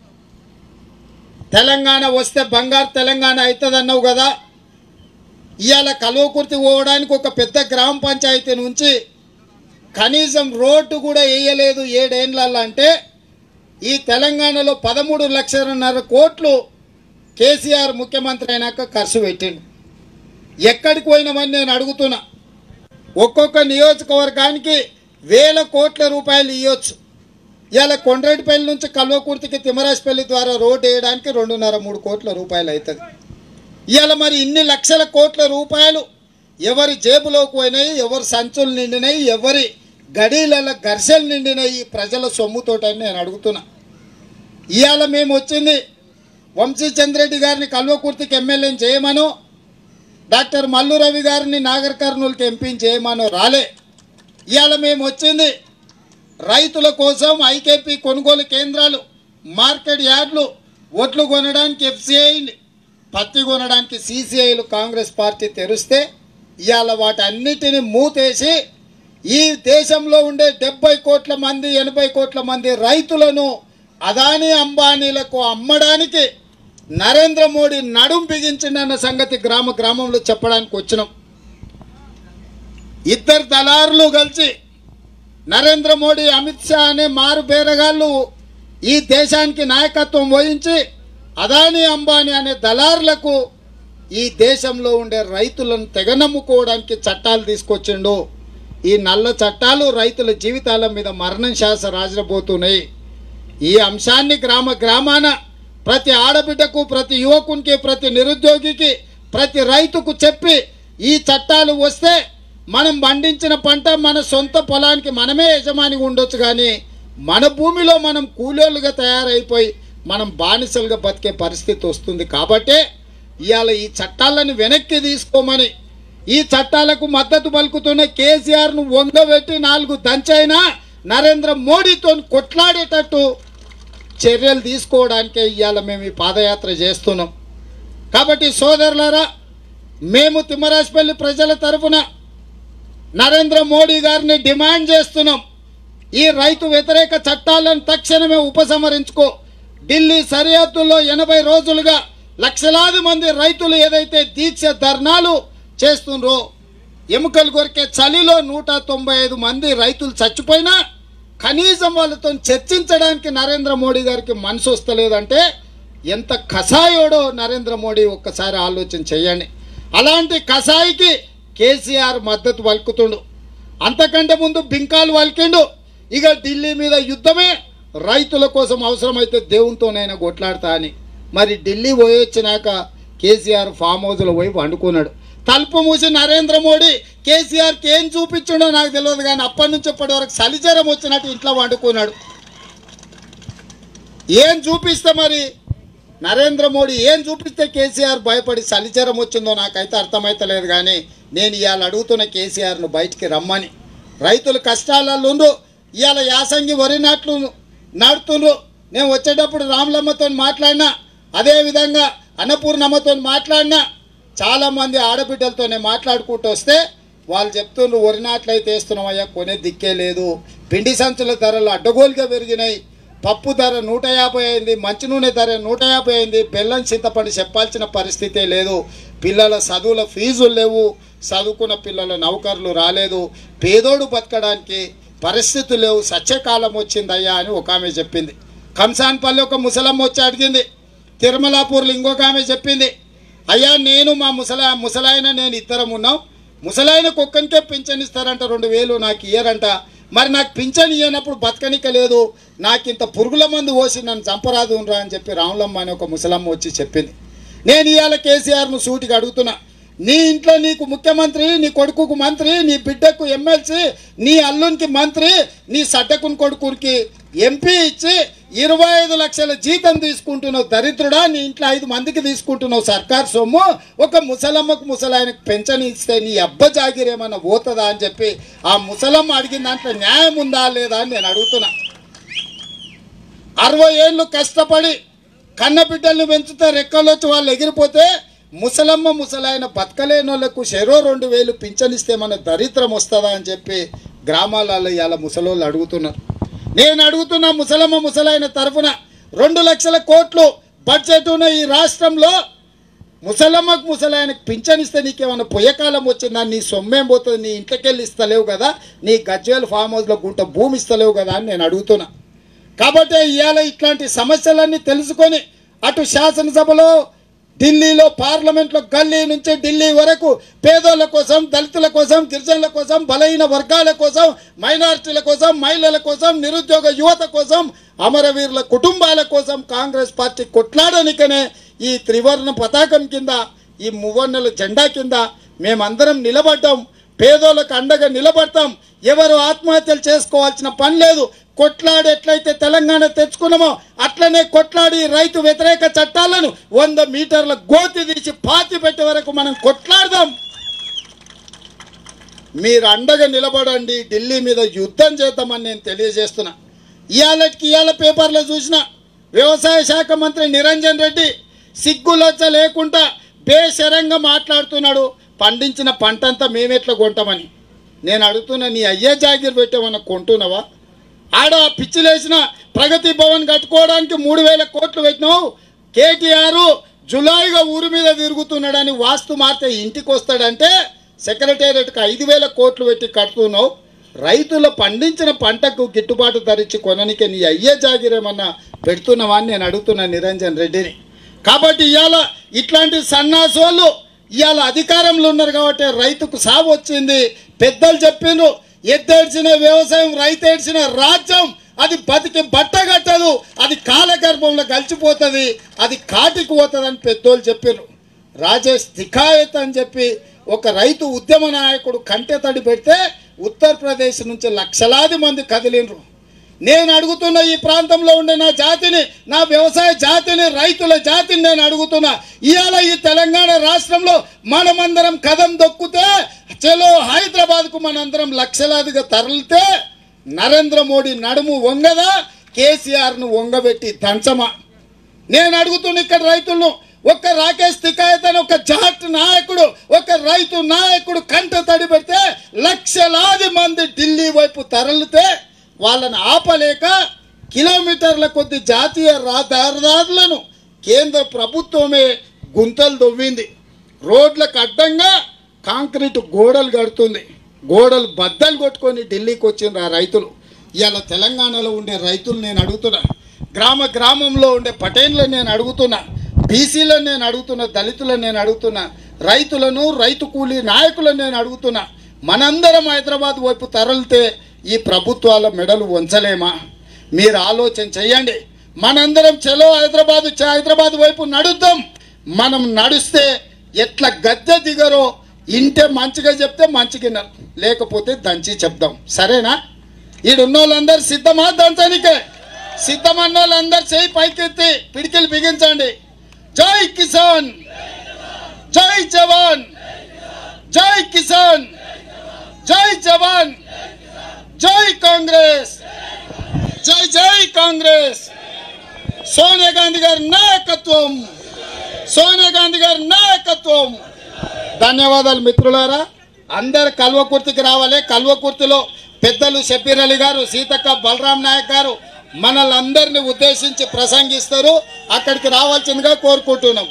తెలంగాణ వస్తే బంగారు తెలంగాణ అవుతుందన్నావు కదా ఇవాళ కల్వకుర్తి పోవడానికి ఒక పెద్ద గ్రామ పంచాయతీ నుంచి కనీసం రోడ్డు కూడా వేయలేదు ఏడేండ్లలో అంటే ఈ తెలంగాణలో పదమూడు లక్షలన్నర కోట్లు కేసీఆర్ ముఖ్యమంత్రి అయినాక ఖర్చు పెట్టిండు ఎక్కడికి పోయినామని నేను అడుగుతున్నా ఒక్కొక్క నియోజకవర్గానికి వేల కోట్ల రూపాయలు ఇవ్వచ్చు ఇవాళ కొండ్రెడ్డిపల్లి నుంచి కల్వకుర్తికి తిమరాజపల్లి ద్వారా రోడ్డు వేయడానికి రెండున్నర మూడు కోట్ల రూపాయలు అవుతుంది ఇవాళ మరి ఇన్ని లక్షల కోట్ల రూపాయలు ఎవరి జేబులోకి పోయినాయి ఎవరి సంచులు నిండినాయి ఎవరి గడీల ఘర్షలు నిండినాయి ఈ ప్రజల సొమ్ముతోటని నేను అడుగుతున్నా ఇవాళ మేము వచ్చింది వంశీ చంద్రెడ్డి గారిని కల్వకుర్తికి ఎమ్మెల్యేని చేయమను డాక్టర్ మల్లు రవి గారిని నాగర్ కర్నూలుకి ఎంపీని చేయమను రాలే ఇవాళ మేము వచ్చింది రైతుల కోసం ఐకేపీ కొనుగోలు కేంద్రాలు మార్కెట్ యార్డ్లు ఒట్లు కొనడానికి ఎఫ్సిఐ పత్తి కొనడానికి సిసిఐలు కాంగ్రెస్ పార్టీ తెరిస్తే ఇవాళ వాటన్నిటిని మూతేసి ఈ దేశంలో ఉండే డెబ్బై కోట్ల మంది ఎనభై కోట్ల మంది రైతులను అదానీ అంబానీలకు అమ్మడానికి నరేంద్ర మోడీ నడుం బిగించిందన్న సంగతి గ్రామ గ్రామంలో చెప్పడానికి వచ్చినాం ఇద్దరు దళారులు కలిసి నరేంద్ర మోడీ అమిత్ షా అనే మారు బేరగాళ్ళు ఈ దేశానికి నాయకత్వం వహించి అదానీ అంబానీ అనే దళారులకు ఈ దేశంలో ఉండే రైతులను తెగనమ్ముకోవడానికి చట్టాలు తీసుకొచ్చిండు ఈ నల్ల చట్టాలు రైతుల జీవితాల మీద మరణం శాస రాజరబోతున్నాయి ఈ అంశాన్ని గ్రామ గ్రామాన ప్రతి ఆడబిడ్డకు ప్రతి యువకునికి ప్రతి నిరుద్యోగికి ప్రతి రైతుకు చెప్పి ఈ చట్టాలు వస్తే మనం పండించిన పంట మన సొంత పొలానికి మనమే యజమానిగా ఉండొచ్చు కానీ మన భూమిలో మనం కూలోళ్ళుగా తయారైపోయి మనం బానిసలుగా బతికే పరిస్థితి వస్తుంది కాబట్టే ఇవాళ ఈ చట్టాలను వెనక్కి తీసుకోమని ఈ చట్టాలకు మద్దతు పలుకుతున్న కేసీఆర్ను వంగబెట్టి నాలుగు దంచైనా నరేంద్ర మోడీతో కొట్లాడేటట్టు చర్యలు తీసుకోవడానికే ఇవాళ మేము ఈ పాదయాత్ర చేస్తున్నాం కాబట్టి సోదరులారా మేము తిమ్మరాజపల్లి ప్రజల తరఫున నరేంద్ర మోడీ గారిని డిమాండ్ చేస్తున్నాం ఈ రైతు వ్యతిరేక చట్టాలను తక్షణమే ఉపసంహరించుకో ఢిల్లీ సరిహద్దుల్లో ఎనభై రోజులుగా లక్షలాది మంది రైతులు ఏదైతే దీక్ష ధర్నాలు చేస్తుండ్రో ఎముకలు కొరికే చలిలో నూట తొంభై ఐదు మంది రైతులు చచ్చిపోయినా కనీసం వాళ్ళతో చర్చించడానికి నరేంద్ర మోడీ గారికి మనసు వస్తలేదంటే ఎంత కషాయోడో నరేంద్ర మోడీ ఒక్కసారి ఆలోచన చేయండి అలాంటి కషాయికి కేసీఆర్ మద్దతు పలుకుతుండు అంతకంటే ముందు బింకాలు పలికిండు ఇక ఢిల్లీ మీద యుద్ధమే రైతుల కోసం అవసరమైతే దేవునితోనైనా కొట్లాడతా అని మరి ఢిల్లీ పోయి వచ్చినాక కేసీఆర్ ఫామ్ హౌస్లో పోయి వండుకున్నాడు తలుపు మూసి నరేంద్ర మోడీ కేసీఆర్కి ఏం చూపించిండో నాకు తెలియదు కానీ అప్పటి నుంచి ఇప్పటి వరకు సలిజరం వచ్చినట్టు ఇంట్లో వండుకున్నాడు ఏం చూపిస్తే మరి నరేంద్ర మోడీ ఏం చూపిస్తే కేసీఆర్ భయపడి సలిచరం వచ్చిందో నాకైతే అర్థమైతలేదు కానీ నేను ఇవాళ అడుగుతున్న కేసీఆర్ను బయటికి రమ్మని రైతులు కష్టాలలో ఉండు ఇవాళ యాసంగి వరి నాట్లు నాటుతుండ్రు నేను వచ్చేటప్పుడు రాములమ్మతో మాట్లాడినా అదేవిధంగా అన్నపూర్ణమ్మతో మాట్లాడినా చాలా మంది ఆడబిడ్డలతోనే మాట్లాడుకుంటూ వస్తే వాళ్ళు చెప్తుండ్రు వరినాట్లయితే వేస్తున్నామయ్యా కొనే దిక్కే లేదు పిండి సంచుల ధరలు అడ్డగోలుగా పెరిగినాయి పప్పు ధర నూట యాభై అయింది మంచి నూనె ధర నూట యాభై అయింది బెల్లం చింతపండు చెప్పాల్సిన పరిస్థితే లేదు పిల్లల చదువుల ఫీజులు లేవు చదువుకున్న పిల్లల నౌకర్లు రాలేదు పేదోడు బతకడానికి పరిస్థితులు లేవు సత్యకాలం వచ్చిందయ్యా అని ఒక ఆమె చెప్పింది కంసాన్పల్లి ఒక ముసలమ్మ వచ్చి అడిగింది తిరుమలాపూర్లో ఇంకొక ఆమె చెప్పింది అయ్యా నేను మా ముసలా ముసలాయన నేను ఇద్దరం ఉన్నాం ముసలాయనకు ఒక్కనికే పింఛన్ ఇస్తారంట రెండు వేలు నాకు ఇయ్యరంట మరి నాకు పింఛన్ ఇయ్యనప్పుడు బతకనిక లేదు నాకు ఇంత పురుగుల మందు పోసి నన్ను చంపరాదు రా అని చెప్పి రాములమ్మ అని ఒక ముసలమ్మ వచ్చి చెప్పింది నేను ఇవాళ కేసీఆర్ను సూటిగా అడుగుతున్నా నీ ఇంట్లో నీకు ముఖ్యమంత్రి నీ కొడుకుకు మంత్రి నీ బిడ్డకు ఎమ్మెల్సీ నీ అల్లునికి మంత్రి నీ సడ్డకుని కొడుకునికి ఎంపీ ఇచ్చి ఇరవై ఐదు లక్షల జీతం తీసుకుంటున్నావు దరిద్రుడా నీ ఇంట్లో ఐదు మందికి తీసుకుంటున్నావు సర్కార్ సొమ్ము ఒక ముసలమ్మకు ముసలాయనకు పెన్షన్ ఇస్తే నీ అబ్బ జాగిరేమన్నా పోతుందా అని చెప్పి ఆ ముసలమ్మ అడిగిన దాంట్లో న్యాయం ఉందా లేదా అని నేను అడుగుతున్నా అరవై ఏళ్ళు కష్టపడి కన్న బిడ్డల్ని పెంచితే రెక్కలొచ్చి వాళ్ళు ఎగిరిపోతే ముసలమ్మ ముసలాయన బతకలేని వాళ్ళకు చెరో రెండు వేలు పింఛనిస్తే మన దరిద్రం వస్తుందా అని చెప్పి గ్రామాలలో ఇవాళ ముసలోళ్ళు అడుగుతున్నారు నేను అడుగుతున్న ముసలమ్మ ముసలాయన తరఫున రెండు లక్షల కోట్లు బడ్జెట్ ఉన్న ఈ రాష్ట్రంలో ముసలమ్మకు ముసలాయనకు పింఛనిస్తే నీకేమన్నా పొయ్యకాలం వచ్చిందా నీ సొమ్మేం పోతుంది నీ ఇంట్లోకెళ్ళి ఇస్తలేవు కదా నీ గజ్వేల్ ఫామ్ హౌస్లో గుంట భూమి ఇస్తలేవు కదా అని నేను అడుగుతున్నా కాబట్టి ఇవాళ ఇట్లాంటి సమస్యలన్నీ తెలుసుకొని అటు శాసనసభలో ఢిల్లీలో పార్లమెంట్లో గల్లీ నుంచి ఢిల్లీ వరకు పేదోళ్ళ కోసం దళితుల కోసం గిరిజనుల కోసం బలహీన వర్గాల కోసం మైనారిటీల కోసం మహిళల కోసం నిరుద్యోగ యువత కోసం అమరవీరుల కుటుంబాల కోసం కాంగ్రెస్ పార్టీ కొట్లాడనికనే ఈ త్రివర్ణ పతాకం కింద ఈ మువ్వన్నెల జెండా కింద మేమందరం నిలబడ్డాం పేదోళ్ళకు అండగా నిలబడతాం ఎవరు ఆత్మహత్యలు చేసుకోవాల్సిన పని లేదు కొట్లాడి ఎట్లయితే తెలంగాణ తెచ్చుకున్నామో అట్లనే కొట్లాడి రైతు వ్యతిరేక చట్టాలను వంద మీటర్ల గోతి తీసి పాతి పెట్టే వరకు మనం కొట్లాడదాం మీరు అండగా నిలబడండి ఢిల్లీ మీద యుద్ధం చేద్దామని నేను తెలియజేస్తున్నా ఇవాళకి ఇవాళ పేపర్లో చూసిన వ్యవసాయ శాఖ మంత్రి నిరంజన్ రెడ్డి సిగ్గులొచ్చ లేకుండా బేషరంగా మాట్లాడుతున్నాడు పండించిన పంటంతా మేమెట్లా కొంటామని నేను అడుగుతున్నా నీ అయ్యే జాగిర్ పెట్టేమన్నా కొంటున్నావా ఆడ పిచ్చిలేసిన ప్రగతి భవన్ కట్టుకోవడానికి మూడు వేల కోట్లు పెట్టినావు కేటీఆర్ జులాయిగా ఊరి మీద తిరుగుతున్నాడని వాస్తు మారితే ఇంటికి వస్తాడంటే సెక్రటేరియట్కి ఐదు వేల కోట్లు పెట్టి కడుతున్నావు రైతులు పండించిన పంటకు గిట్టుబాటు ధరించి కొననికి నీ అయ్యే జాగిరేమన్నా పెడుతున్నావా అని నేను అడుగుతున్నా నిరంజన్ రెడ్డిని కాబట్టి ఇవాళ ఇట్లాంటి సన్నాసోళ్ళు ఇవాళ అధికారంలో ఉన్నారు కాబట్టి రైతుకు సాగు వచ్చింది పెద్దలు చెప్పిండ్రు ఎద్దేడ్చిన వ్యవసాయం రైతేడ్చిన రాజ్యం అది బతికి బట్టగట్టదు అది కాలగర్భంలో కలిసిపోతుంది అది కాటికి పోతుంది అని పెద్దోళ్ళు చెప్పారు రాజేష్ తిఖాయత్ అని చెప్పి ఒక రైతు ఉద్యమ నాయకుడు కంటె తడి పెడితే ఉత్తరప్రదేశ్ నుంచి లక్షలాది మంది కదిలిండ్రు నేను అడుగుతున్న ఈ ప్రాంతంలో ఉండే నా జాతిని నా వ్యవసాయ జాతిని రైతుల జాతిని నేను అడుగుతున్నా ఇవాళ ఈ తెలంగాణ రాష్ట్రంలో మనమందరం కదం దొక్కితే చలో హైదరాబాద్కు మనందరం లక్షలాదిగా తరలితే నరేంద్ర మోడీ నడుము వంగదా కేసీఆర్ను వంగబెట్టి దంచమా నేను అడుగుతున్న ఇక్కడ రైతులను ఒక రాకేష్ తికాయత్ అని ఒక జాట్ నాయకుడు ఒక రైతు నాయకుడు కంట తడి పెడితే లక్షలాది మంది ఢిల్లీ వైపు తరలితే వాళ్ళని ఆపలేక కిలోమీటర్ల కొద్ది జాతీయ రహదారులను కేంద్ర ప్రభుత్వమే గుంతలు దొవ్వింది రోడ్లకు అడ్డంగా కాంక్రీట్ గోడలు కడుతుంది గోడలు బద్దలు కొట్టుకొని ఢిల్లీకి వచ్చిండ్రు ఆ రైతులు ఇవాళ తెలంగాణలో ఉండే రైతులు నేను అడుగుతున్నా గ్రామ గ్రామంలో ఉండే పటేన్లను నేను అడుగుతున్నా బీసీలను నేను అడుగుతున్నా దళితులను నేను అడుగుతున్నా రైతులను రైతు కూలీ నాయకులను నేను అడుగుతున్నా మనందరం హైదరాబాద్ వైపు తరలితే ఈ ప్రభుత్వాల మెడలు వంచలేమా మీరు ఆలోచన చెయ్యండి మనందరం చలో హైదరాబాద్ చ- హైదరాబాద్ వైపు నడుద్దాం మనం నడుస్తే ఎట్లా గద్దె దిగరో ఇంటే మంచిగా చెప్తే మంచిగా వినరు. లేకపోతే దంచి చెప్దాం సరేనా ఈడున్న వాళ్ళందరూ సిద్ధమా దంచనికే సిద్ధమన్న వాళ్ళందరూ చేయి పైకెత్తి పిడికిలు బిగించండి జై కిసాన్ జై జవాన్ జై కిసాన్ జై జవాన్ జై కాంగ్రెస్ జై జై కాంగ్రెస్ సోనియా గాంధీ గారి నాయకత్వం సోనియా గాంధీ గారి నాయకత్వం ధన్యవాదాలు మిత్రులారా అందరు కల్వకుర్తికి రావాలి కల్వకుర్తిలో పెద్దలు షబీర్ అలీ గారు సీతక్క బలరాం నాయక్ గారు మనల్ని ఉద్దేశించి ప్రసంగిస్తారు అక్కడికి రావాల్సిందిగా కోరుకుంటున్నాం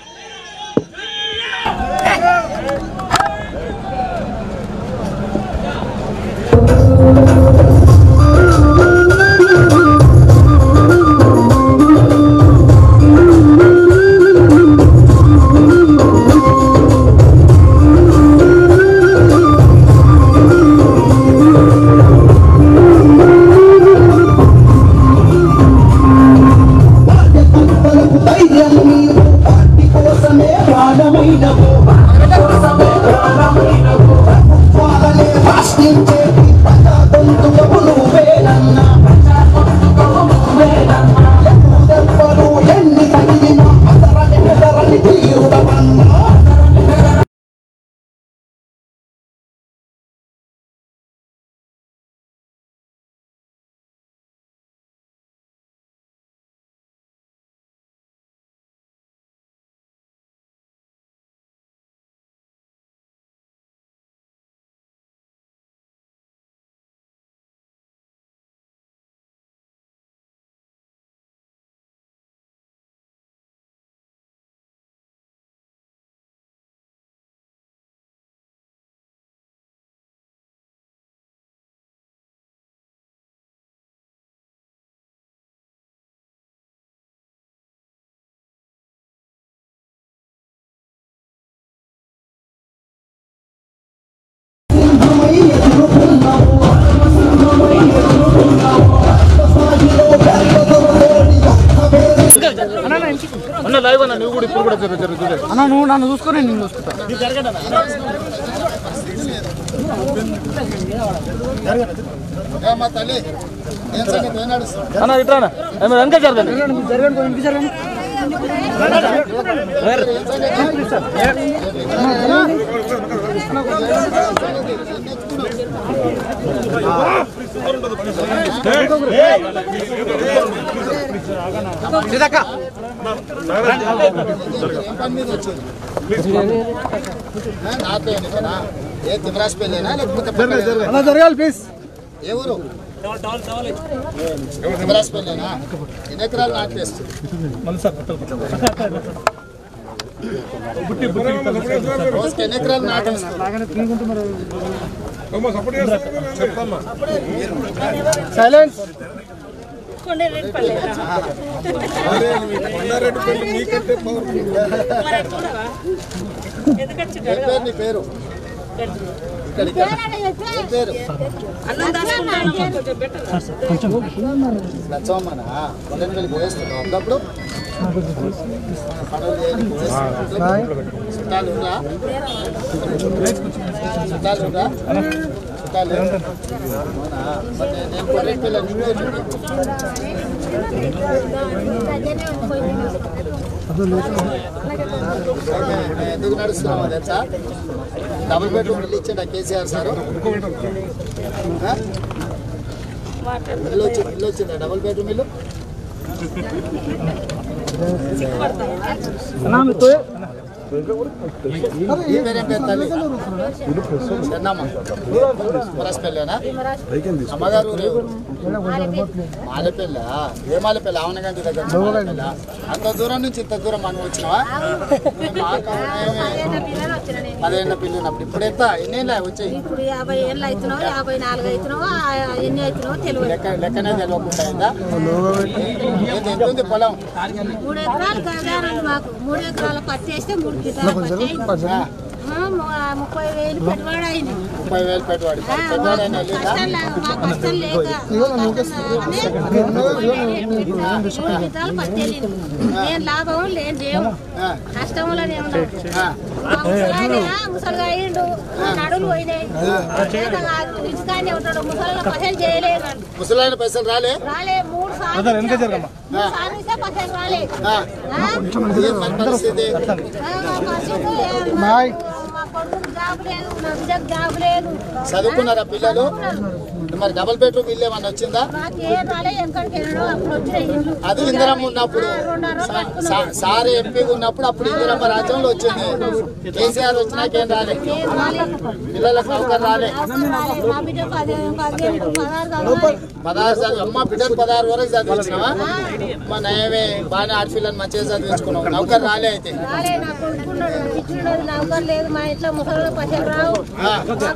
బాధ్యతలకు ధైర్యం నీవు పార్టీ కోసమే ప్రాణమైనవు కోసమే ప్రాణమైనవు వాళ్ళనే ప్రశ్నించేటి ప్రజా బంధువు నువ్వేనన్నా ప్రజా బంధువు నువ్వేనన్నా ఎప్పుడెవ్వరు ఎన్ని తగిలినా అదరని బెదరని తీరుడవన్నా సింహమై ఎదుర్కొన్నావు సింహమై ఎదుర్కొన్నావు సాగిలో గర్భదొరలోని అన్న నువ్వు నన్ను చూసుకొని నేను చూసుకుంటా ఏమ్మా తల్లి ఏం సంగతి ఏం నడుస్తుంది అన్న ఇట్రానా వెనక జరగండి జరగండి ఇంటికి జరగండి ఏం పని మీద వచ్చారు ఆ, నాతో ఎన్నికనా? ఏ తిమరాజ్ పెళ్ళేనా లేకపోతే పక్కన- అలా జరగాలి ప్లీజ్ ఏ ఊరు తిమరాజ్ పెళ్ళేనా ఎన్ని ఎకరాలు నాటేస్తుంది రోజుకి ఎన్ని ఎకరాలు నాటేస్తుంది సైలెన్స్ ఏం పేరు నీ పేరు ఇక్కడికి ఏం పేరు లచ్చమ్మనా కొండని వెళ్ళి పోయేస్తున్నావు అప్పుడప్పుడు పనులు చేయడానికి పోయేస్తున్నావా? చుట్టాలు ఉందా చుట్టాలు ఉందా చుట్టాలు లేరా? అవునా మరి నేను- నేను కొర్రెట్ పిల్లని ఎందుకు నడుస్తున్నామో తెలుసా డబుల్ బెడ్రూమ్ ఇల్లు ఇచ్చిండ కేసీఆర్ సార్ ఇల్లు వచ్చి ఇల్లు వచ్చిందా డబుల్ బెడ్రూమ్ ఇల్లు అన్న మీతో ఈ పేరేం పేరు తల్లి చెన్నమ్మ మురస్పల్లేనా అమ్మగారు ఊరు ఎవరు? మాలపల్లి ఏ మాలపల్లి ఆవనగంటి దగ్గర నుంచి మాలపల్లి అంత దూరం నుంచి ఇంత దూరం మనం వచ్చినావా మాకు పదిహేను పిల్లలు ఉన్నప్పుడు ఇప్పుడు ఎంత ఎన్నేళ్ళ వచ్చాయి ఇప్పుడు యాభై ఏళ్ళు అవుతున్నావు యాభై నాలుగు అవుతున్నావు ఎన్ని అవుతున్నావు తెలియదు లెక్క లెక్కనే తెలియకుండా అయిందా ఏంది, ఎంత ఉంది పొలం మూడు ఎకరాలు కాదానండి మాకు మూడు ఎకరాలు పట్టేస్తే మూడు కిటాలు పట్టాయి ఆ, ము- ముప్పై వేలు పెట్టుబడి అయింది ముప్పై వేలు పెట్టుబడి ఆ, పెట్టుబడి మాకు అయినా లేదా కష్టం లే- మాకు కష్టం లేక మా కష్టం రాగానే మూడు కిటాలు పట్టేళ్ళింది నేను లాభం లేని లేవు ఆ, నష్టంలోనే ఉన్నాడు ఆ. మా ముసలాయన ముసలిగా అయ్యిండు నడులు పోయినాయి చేత కాదు ఇసుకానే ఉంటాడు ముసలిలో పసలు చేయలేదు ముసలాయన పైసలు రాలే రాలే మూడు సార్లు ఇచ్చా. మూడు సార్లు ఇస్తే పసలు రాలే ఆ, ఆ? ఏం మన పరిస్థితి ఆ, మా పశువుకు ఏ- మా- మా కొడుకు జాబ్ లేదు నా బిడ్డకు జాబ్ లేదు చదువుకున్నారా పిల్లలు మరి డబుల్ బెడ్రూమ్ ఇల్లు ఏమన్నా వచ్చిందా మాకు ఏం రాలే ఎక్కడికి వెళ్ళడం అప్పుడు వచ్చిన ఇల్లు అది ఇందిరమ్మ ఉన్నప్పుడు సా- సా- సార్ ఎంపీ ఉన్నప్పుడు అప్పుడు ఇందిరమ్మ రాజ్యంలో వచ్చింది కేసీఆర్ వచ్చినాకేం రాలే పిల్లలకు నౌకర్ రాలే మా బిడ్డ పది పదిహేను పదహారు చదవాలి పదహారు చదివి అమ్మ బిడ్డకు పదహారు వరకు చదివించినావా మా నయమే బాగానే ఆడపిల్లని మంచిగా చదివించుకున్నావు నౌకర్ రాలే అయితే రాలే నా కొడుకున్నాడు పిచ్చున్నది నౌకర్ లేదు మా ఇంట్లో ముసలి పైసలు రావు ఆ,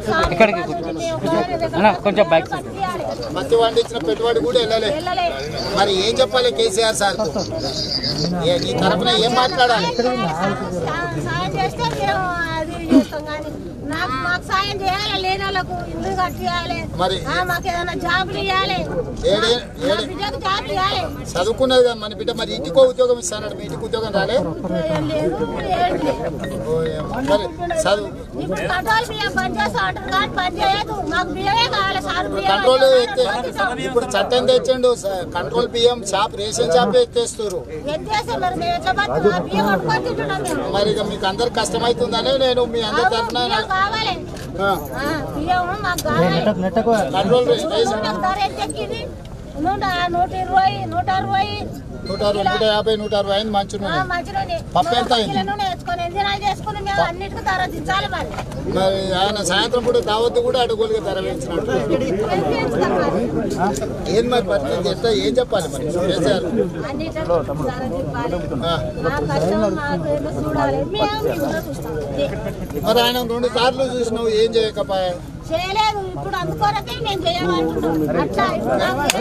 కొంచెం బైక్ మత్తి వండించిన పెట్టుబడి కూడా వెళ్ళలే వెళ్ళలే మరి ఏం చెప్పాలి కేసీఆర్ సార్ నీ తరపున ఏం మాట్లాడాలి సాయం చేస్తే మేము అది చేస్తాం కానీ నాకు మాకు సాయం చేయాలి లేని వాళ్ళకు ఇల్లు కట్టియాలి మరి- ఆ, మాకు ఏదైనా జాబులు ఇవ్వాలి ఏడే నా ఏడే బిడ్డకు జాబులు ఇవ్వాలి చదువుకున్నది కదా మన బిడ్డ మరి ఇంటికో ఉద్యోగం ఇస్తానడు మీ ఇంటికి ఉద్యోగం రాలే ఏం లేదు ఏం లేదు ఓ ఏమో. మరి చదువు ఇప్పుడు కంట్రోల్ బియ్యం బంద్ చేస్తా అంటారు కానీ బంద్ చేయదు మాకు బియ్యమే కావాలి సార్ బియ్యం కంట్రోల్ ఎత్తే ఎత్తేసాం. ఇప్పుడు చట్టం తెచ్చండు స- కంట్రోల్ బియ్యం షాప్ రేషన్ షాప్ ఎత్తేస్తారు ఎత్తేసాం మరి మేము ఎట్లా బతుకు ఆ బియ్యం కొట్టుకొని తింటున్నాం మేము మరి ఇక మీకు అందరికి కష్టమవుతుందనే నేను మీ అందరి అవును, తరఫున బియ్యం కావాలి ఆ, ఆ, బియ్యం మాకు కావాలి కంట్రోల్ రేషన్ నూనె ధర ఎంత ఎక్కింది నూట నూట ఇరవై నూట అరవై నూట అరవై నూట యాభై నూట అరవై అయింది మంచి ఆ, నూనె మంచి నూనె పప్పు ఎంత అయింది? కిలో నూనె వేసుకొని ఎంజాయ్ చేసుకుని మేము అన్నిటికీ ధర దించాలి మరి మరి ఆయన సాయంత్రం పూట దావద్దు కూడా అడుగులుగా ధర వేయించినట్టు ఏం చేస్తాం మరి ఏం మరి పరిస్థితి ఎట్లా ఏం చెప్పాలి మరి కేసీఆర్ అన్నిటికీ ధర దింపాలి ఆ, మా కష్టం మాకు ఏదో చూడాలి మేము మీ కూడా చూస్తాం ఇదే. మరి ఆయన రెండు సార్లు చూసినావు ఏం చేయకపోయా చేయలేదు ఇప్పుడు అందుకోరకే మేము చేయమంటున్నాం అట్లా ఇప్పుడు నాకు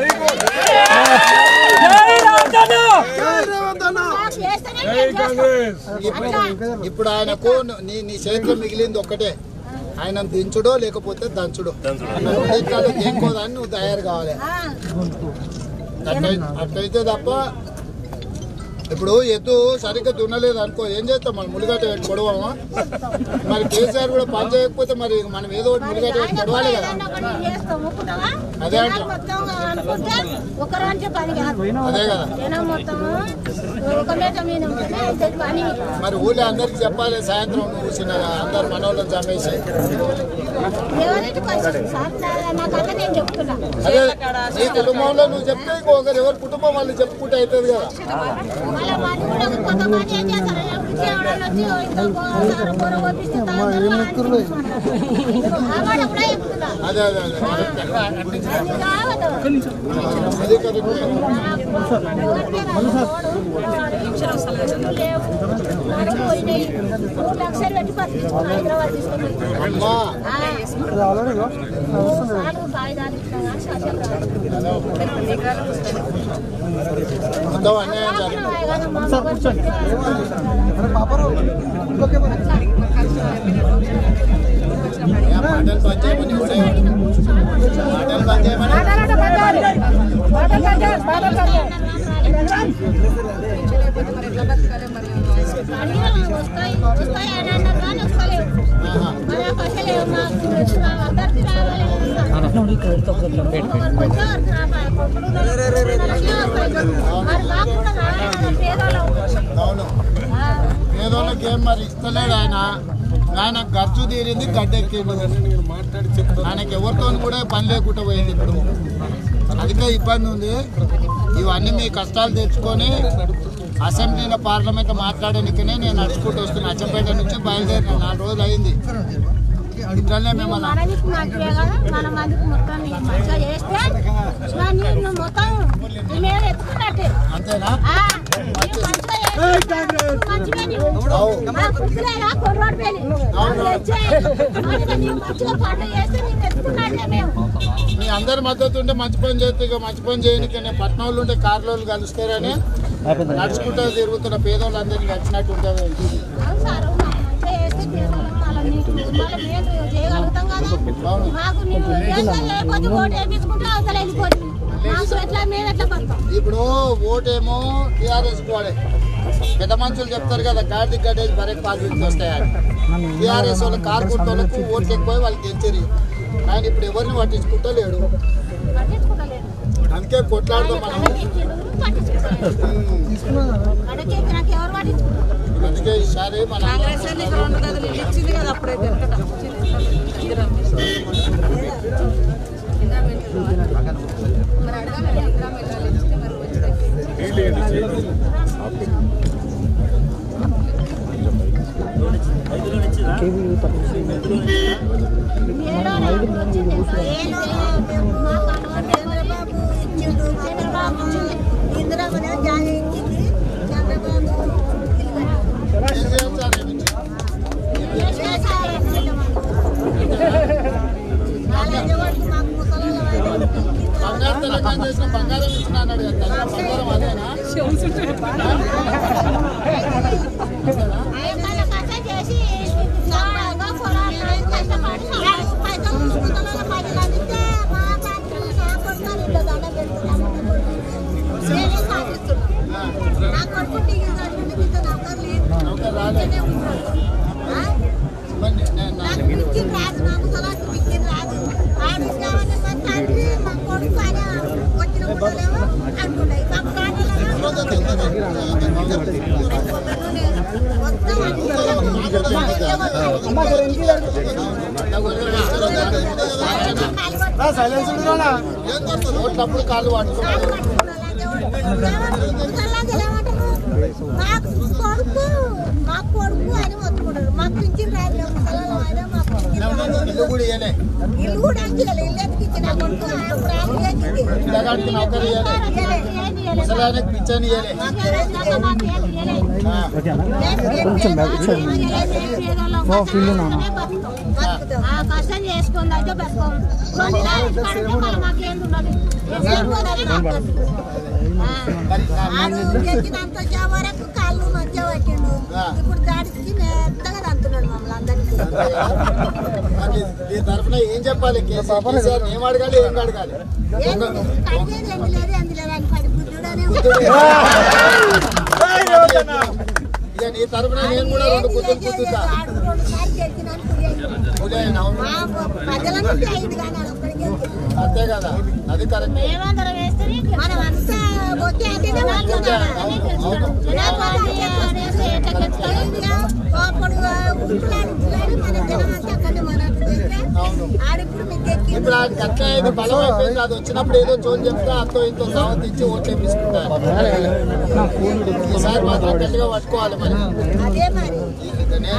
నాకు చేస్తేనే మేము చేస్తాం. ఇప్పుడు అట్లా ఇప్పుడు ఆయనకు నీ నీ చేతిలో మిగిలింది ఒక్కటే ఆయన దించుడో లేకపోతే దంచుడో రెండిట్లలో దేనికోదాన్ని నువ్వు తయారు కావాలి ఆ, అట్లయి- అట్లయితే తప్ప ఇప్పుడు ఎద్దు సరిగ్గా దున్నలేదు అనుకో ఏం చేస్తాం మనం ములిగట్ట పెట్టి పొడవమా మరి కేసీఆర్ కూడా పని చేయకపోతే మరి మనం ఏదో ఒకటి ములిగట్ట పెట్టి ఆయన పొడవాలి కూడా కదా ఏదన్నా ఒకటి చేస్తాం ఒప్పుకుంటావా? అదే అంట. జనాలు మొత్తం అనుకుంటే ఒకరు అంటే పని కాదు అదే కదా జనం మొత్తం ఒక మీద మీద ఉంటేనే అవుతుంది పని మరి ఊళ్ళో అందరికి చెప్పాలి సాయంత్రం నువ్వు చిన్న అందరు మనోళ్ళని చంపేసి ఎవరింటికి వచ్చి సార్ నా- నా కథ నేను చెప్తున్నా అదే నీ కుటుంబంలో నువ్వు చెప్తే ఇంకొకరు ఎవరి కుటుంబం వాళ్ళు చెప్పుకుంటే అవుతుంది కదా మళ్ళీ వాళ్ళు కూడా కొంతమంది ఏం చేస్తారు ఎవరికి ఎవడన్నా వచ్చి ఇంత సార్ కూర పంపిస్తే తాగుతారు, ఆ మాట కూడా చెప్తున్నా అదే అదే అదే అది కావద్దు అది కరెక్ట్ మూడు లక్షలు పెట్టి బతికించుకున్నాం హైదరాబాద్ తీసుకుని అమ్మా సార్లు కాగితాలు ఇచ్చినా కానీ శాసనం రాదు. మొత్తం అన్యాయం జరిగింది రాయి కానీ మా మగవాడు చెప్తే ఏ మాటలు బంద్ చేయమని ఇప్పుడే మాటలు బంద్ చేయమని అడిగినా వస్తాయి వస్తాయి అని అన్నారు కానీ వస్తలేవు ఆహా. మరి ఆ పైసలు ఏమో మాకు ఎప్పుడు రావాలి? అందరికీ రావాలి ఒకరికి వస్తే ఒకరికి రావాలి. కొడుకులు ఉన్నారు, కొడుకులు వస్తాయి. మరి మాకు కూడా రావాలి కదా పేదవాళ్ళం. అవును ఆ, పేదోళ్ళకి ఏం మరి ఇస్తలేడు ఆయన ఆయన ఖర్చు తీరింది గడ్డెక్కిండు ఆయనకి ఎవరితో కూడా పని లేకుండా పోయింది ఇప్పుడు అందుకే ఇబ్బంది ఉంది ఇవన్నీ మీ కష్టాలు తెచ్చుకొని అసెంబ్లీలో పార్లమెంట్ మాట్లాడడానికనే నేను నడుచుకుంటూ వస్తున్నా అచ్చంపేట నుంచి బయలుదేరిన నాలుగు రోజులు అయింది ఇట్లనే మిమ్మల్ని మనకి మంచిగా కదా మన మందికి మొత్తం నీకు మంచిగా చేస్తే దాన్ని నువ్వు మొత్తం నీ మీద ఎత్తుకున్నట్టే అంతేనా ఆ, నీవు మంచిగా చేస్తే మంచిగా నీవు అవు. మా కుక్కలేరా కొర్రాడు పేలి నాకు వచ్చే మనకి నీవు మంచిగా పండుగ చేస్తే నీవు ఎత్తుకున్నట్టే మేము మీ అందరి మద్దతు ఉంటే మంచి పని చేస్తే ఇక మంచి పని చేయడానికి పట్నం వాళ్ళు ఉంటే కార్ల వాళ్ళు కలుస్తారని నడుచుకుంటూ తిరుగుతున్న పేదోళ్ళందరినీ వచ్చినట్టు ఉంటుంది అవును సార్ మాకు మంచిగా చేస్తే పేదవాళ్ళం మళ్ళీ నీకు మళ్ళీ మేము చేయగలుగుతాం కదా మాకు నీవు చేస్తే లేకపోతే ఓటు వేయించుకుంటే అవతల వెళ్ళిపోతుంది మాకు ఎట్లా మేము ఎట్లా బతాం ఇప్పుడు ఓటేమో టీఆర్ఎస్ వాడే పెద్ద మనుషులు చెప్తారు కదా కార్తీక్ గడ్డేజ్ బరే పాల్పించి వస్తాయని టీఆర్ఎస్ వాళ్ళ కారు కుట్టోళ్ళకు ఓట్లు ఎక్కువ వాళ్ళకి గెలిచారు ఆయన ఇప్పుడు ఎవరిని పట్టించుకుంటా లేడు పట్టించుకుంటలేదు అందుకే కొట్లాడదాం మనం కడకెక్కిండు, పట్టించుకుంటలేదు. కడకెక్కి నాకు ఎవరు పట్టించుకుంటారు అందుకే ఈసారి మన కాంగ్రెస్ వాళ్ళు ఇక్కడ రెండు గదులు ఇల్లు ఇచ్చింది కదా అప్పుడైతే వెనకట. ఇందిరా మిల్లు. ఇందిరా మిల్లు. మరి అడగాలి ఇందిరా మిల్లు వాళ్ళు ఇస్తే మరి వచ్చి బంగారు తెలంగాణ చేసిన బంగారం ఇచ్చిన అన్నాడు కదా బంగారం అదేనా నౌకర్ రాలేదు ఇవ్వండి, నేను నా- నాకు పిచ్చి రాదు నాకు సలాకి పిచ్చి రాదు ఆడు ఇస్తామని మా తండ్రి మా కొడుకు అని వచ్చిన గుడ్డలేమో అంటున్నాయి మా కాటలేమో ఓట్లప్పుడు కాళ్ళు పట్టుకున్నాడు మాకు కొడుకు మా కొడుకు అని మొత్తుకుంటారు మాకు పింఛన్ రాదు ముసలాళ్ళం అయినా మాకు పింఛన్ రాదు. ఇల్లు కూడా ఇయ్యలే ఇల్లు కూడా అంచలేదు ఇల్లు ఎందుకు ఇచ్చిన కొడుకు అప్పుడు ఆయన చేసింది. పిల్లగాడికి నౌకరు ఇయ్యలే ఇయ్యలేదు, ఏమీ ఇయ్యలేదు. ముసలానికి పిచ్చని ఇయ్యలే మాకు ఏమీ ఇయ్యలేదు, మాకు ఏమీ ఇయ్యలేదు. ఆ. ఆ కష్టం చేసుకుంది అయితే బతుకోం కొన్ని రోజులు పడితే మళ్ళీ మాకేం ఉండదు లేకపోతే మాకు బతుకు. ఆ. మరి నా- ఆడు ఎక్కినంత వచ్చే వరకు కాళ్ళు మంచిగా పట్టిండు ఆ. ఇప్పుడు దాడికి మెత్తగా తంతున్నాడు మమ్మల్ని అందరికీ మరి మీ తరఫున ఏం చెప్పాలి కేసీఆర్ కేసీఆర్ ఏం అడగాలి ఏం అడగాలి ఏంది కట్టేది ఎందు లేదు ఎందు లేదు అని పడి బుద్ధుడనే ఇక నీ తరఫున నేను కూడా రెండు కుదురు కుదురుతా ఆడు రెండు సార్లు గెలిచినాను పులియను. ఉదయం అవును మా ప్రజల నుంచి అయింది కానీ ఆడు ఒక్కడికి గెలిచిండు. అంతే కదా అది కరెక్ట్ మేమందరం వేస్తే మనం అంతా వచ్చి అంటే జనాలు అవును అవును ఆడిప్పుడు మీకు ఎక్కి ఇప్పుడు ఆ గట్ల ఏదో బలం అయిపోయింది అది వచ్చినప్పుడు ఏదో చోటు చెప్తే అత్తో ఇంతో సావత్ ఇచ్చి ఓట్లు వేపించుకుంటారు ఈసారి మాత్రం గట్టిగా పట్టుకోవాలి మరి అదే మరి ఇదనే.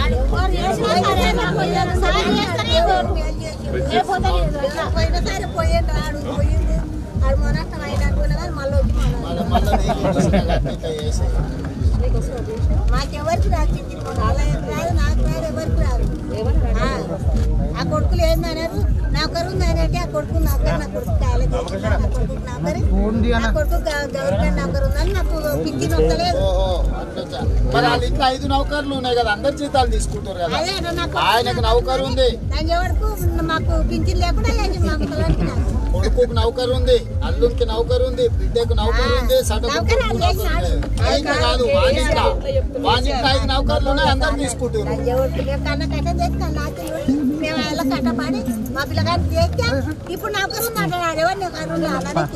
పోయినసారి పోయిండు ఆడు పోయిండు ఆడు మొనట్టం అయినా అనుకున్నా కానీ మళ్ళీ వచ్చి మళ్ళీ మళ్ళీ నీళ్ళు పోసిన గట్ల ఇట్లా చేసి మాకెవరికి రాదు వాళ్ళకి రాదు నాకు రాదు ఎవరికి రాదు ఆ, ఆ కొడుకులు ఏందన్నారు నౌకరు ఉందనంటే ఆ కొడుకు నౌకరు నా కొడుకు కాలేదు నా కొడుకు నౌకరు నా కొడుకు గవర్నమెంట్ నౌకరు ఉందని నాకు పిచ్చి నొక్కలేదు ఓహో అట్లా మరి వాళ్ళ ఇంట్లో ఐదు నౌకర్లు ఉన్నాయి కదా అందరు జీతాలు తీసుకుంటారు కదా అదే నాకు ఆయనకు నౌకరు ఉంది దాని ఎవరికి మాకు పింఛన్ లేకుండా అయ్యింది మా ముసలానికి నాకు కొడుకుకు నౌకరు ఉంది అల్లునికి నౌకరు ఉంది బిడ్డకు నౌకరు ఉంది సడకు నౌకరు కొడుకు నౌకరు ఉంది ఆయన కాదు వానింట వానింట ఐదు నౌకర్లు ఉన్నాయి అందరు తీసుకుంటారు దాని ఎవరికి లేక కన్న కట్ట తెచ్చి కన్న ఆకలి పడి మేము అలా కట్టపడి మా పిల్లగాని తెచ్చా ఇప్పుడు నౌకర్లు మాట్లాడాడు ఎవరు నాకు అరుణ్ అలాగే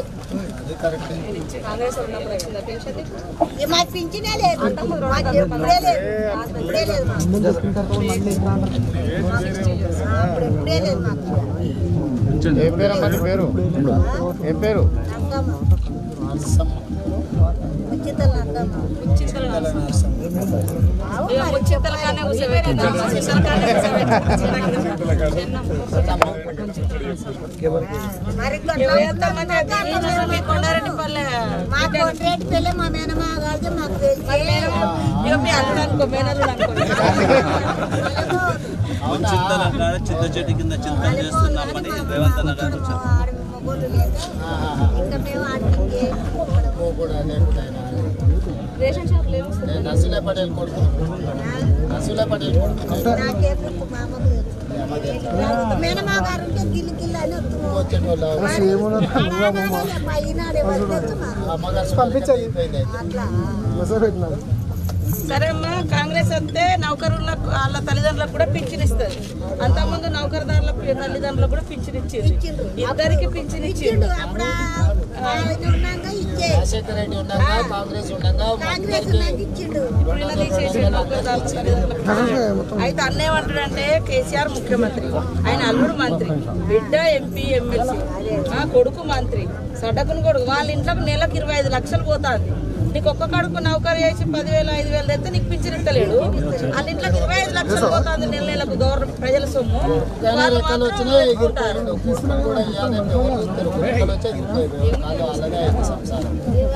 ఏ మాకు పింఛనే లేదు మాకు ఎప్పుడే లేదు ఇప్పుడే లేదు మాకు ఆ, అప్పుడు ఎప్పుడే లేదు మాకు ఏం పేరు అమ్మ నీ పేరు ఏం పేరు నక్కమ్మ ఉచిత నక్కమ్మ అవును మరి. ముచ్చెత్తలకానే కూర్చోబెట్టింది ముచ్చెత్తలకానే మరి కొట్లా కూర్చోబెట్టింది కొండారెడ్డి పల్లె మా కొండ్రేటి పెళ్ళి మా మేనమా గారికి మాకు తెలిసి ఇక మీ అల్లుడు అనుకో మేనల్లుడు అనుకో అవునా చింత చెట్టు కింద చింతన చేస్తున్నామని రేవంత్ అన్న గారు ఆడ మొగోళ్ళు లేదు ఇంకా మేము ఆడికి ఓ కూడా లేకుండా ఆయన. రేషన్ షాప్ లేవు నేను నర్సులే పటేల్ కొడుకు నర్సులే పటేల్ కొడుకు నాకే గుర్తు మా అమ్మకు తెలుసు మేనమా గారు ఉంటే గిల్లి గిల్లి అని వస్తున్నాం వచ్చేటి వాళ్ళు ఈనాడు ఎవరు తెలుసు మాకు అమ్మగారు పంపించాయి అట్లా సరే అమ్మా కాంగ్రెస్ వస్తే నౌకరులకు వాళ్ళ తల్లిదండ్రులకు కూడా పింఛన్ ఇస్తుంది అంతకుముందు నౌకరుదారుల తల్లిదండ్రులకు కూడా పింఛన్ ఇచ్చింది ఇద్దరికి పింఛన్ ఇచ్చిండు అప్పుడు ఆయన ఉన్నాక ఇచ్చే కాంగ్రెస్ ఉండగా కాంగ్రెస్ నాకు ఇచ్చిండు ఇప్పుడు ఇలా తీసేసిండు నౌకరుదారుల తల్లిదండ్రులకు. అయితే అన్నేమంటాడంటే కేసీఆర్ ముఖ్యమంత్రి ఆయన అల్లుడు మంత్రి బిడ్డ ఎంపీ ఎమ్మెల్సీ ఆ కొడుకు మంత్రి సడకుని కొడుకు వాళ్ళ ఇంట్లోకి నెలకు ఇరవై ఐదు లక్షలు పోతాంది నీకు ఒక్క కడుపు నౌకరు చేసి పదివేలు ఐదు వేలు తెస్తే నీకు పింఛన్ ఇస్తలేడు వాళ్ళ ఇంట్లోకి ఇరవై ఐదు లక్షలు పోతాంది నెల నెలకు గవర్నమెంట్ ప్రజల సొమ్ము వాళ్ళు మాత్రం ఊరుకుంటారు. కూడా ఇవ్వాలంటే ఎవరు ఇద్దరు కుక్కలు వచ్చి ఎగిరిపోయారు వాళ్ళు అలాగే అయింది సంసారం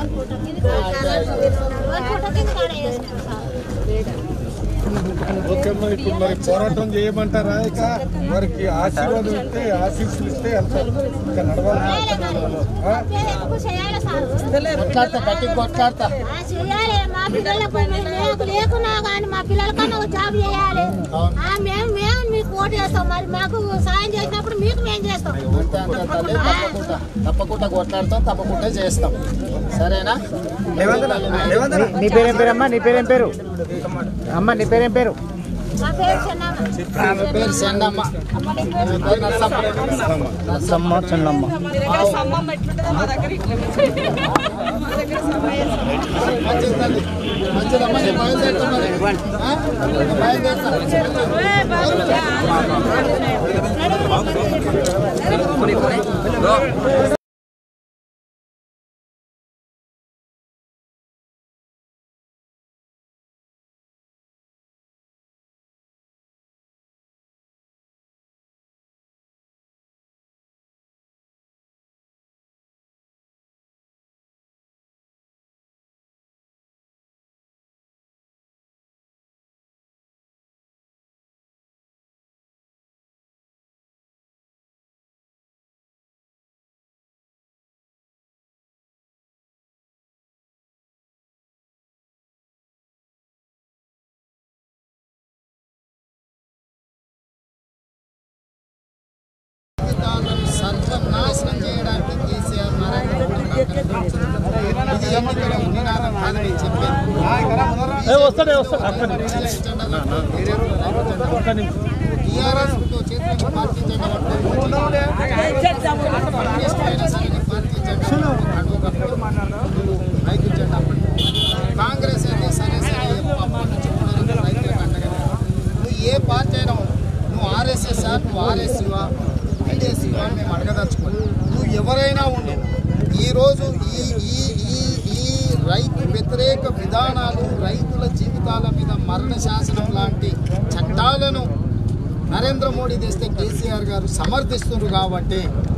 ఓకే అమ్మా ఇప్పుడు మరి పోరాటం చేయమంటారా ఇక వారికి ఆశీర్వాదం ఇస్తే ఆశీస్సులు ఇస్తే వెళ్తాం ఇంకా నడవాలి ఆ? కొట్లాడతా గట్టి కొట్లాడతా చేయాలి మా పిల్లలకు మేము లేకున్నా కానీ మా పిల్లలకన్నా ఒక జాబ్ చేయాలి ఆ, మేము మేము మీకు ఓటు వేస్తాం మరి మాకు సాయం చేసినప్పుడు మీకు మేము చేస్తాం అంతే అంతే తల్లి తప్పకుండా తప్పకుండా కొట్లాడతాం తప్పకుండా చేస్తాం సరేనా నీ పేరేం పేరు అమ్మా నీ పేరేం పేరు అమ్మ నీ పేరేం పేరు మా పేరు చిన్నమ్మ ఆమె పేరు చెన్నమ్మ ఆమె పేరు నరసమ్మ నర్సమ్మ చిన్నమ్మ మీ దగ్గర సమ్మం ఎట్లుంటుందో మా దగ్గర ఇట్లా మా దగ్గర సమ్మం మంచిది తల్లి మంచిదమ్మా నేను బయలుదేరుతా మరి. ఆ? నేను బయలుదేరుతా జీవితాలను సర్వనాశనం చేయడానికి కేసీఆర్ నరేంద్ర మోడీ ఇది ఎన్నికల నినాదం కాదని చెప్పారు వస్తాడే వస్తాడు టీఆర్ఎస్ తో చేతులకు పార్టీ జెండా పట్టుకొని కమ్యూనిస్ట్ అయినా సరే నీ పార్టీ జెండా పట్టుకొని కట్టుకో. రైతు జెండా పట్టుకో. కాంగ్రెస్ అయితే సరే సరే అప్పటి నుంచి కూడా రైతులకు అండగా నువ్వు ఏ పార్టీ అయినా ఉండు. నువ్వు ఆర్ఎస్ఎస్ నువ్వు ఆర్ఎస్వా బీడీఎస్వా మేము అడగదలుచుకోవాలి నువ్వు ఎవరైనా ఉండు ఈరోజు ఈ ఈ ఈ ఈ రైతు వ్యతిరేక విధానాలు రైతుల జీవితాల మీద మరణ శాసనం లాంటి చట్టాలను నరేంద్ర మోడీ తెస్తే కేసీఆర్ గారు సమర్థిస్తున్నారు కాబట్టి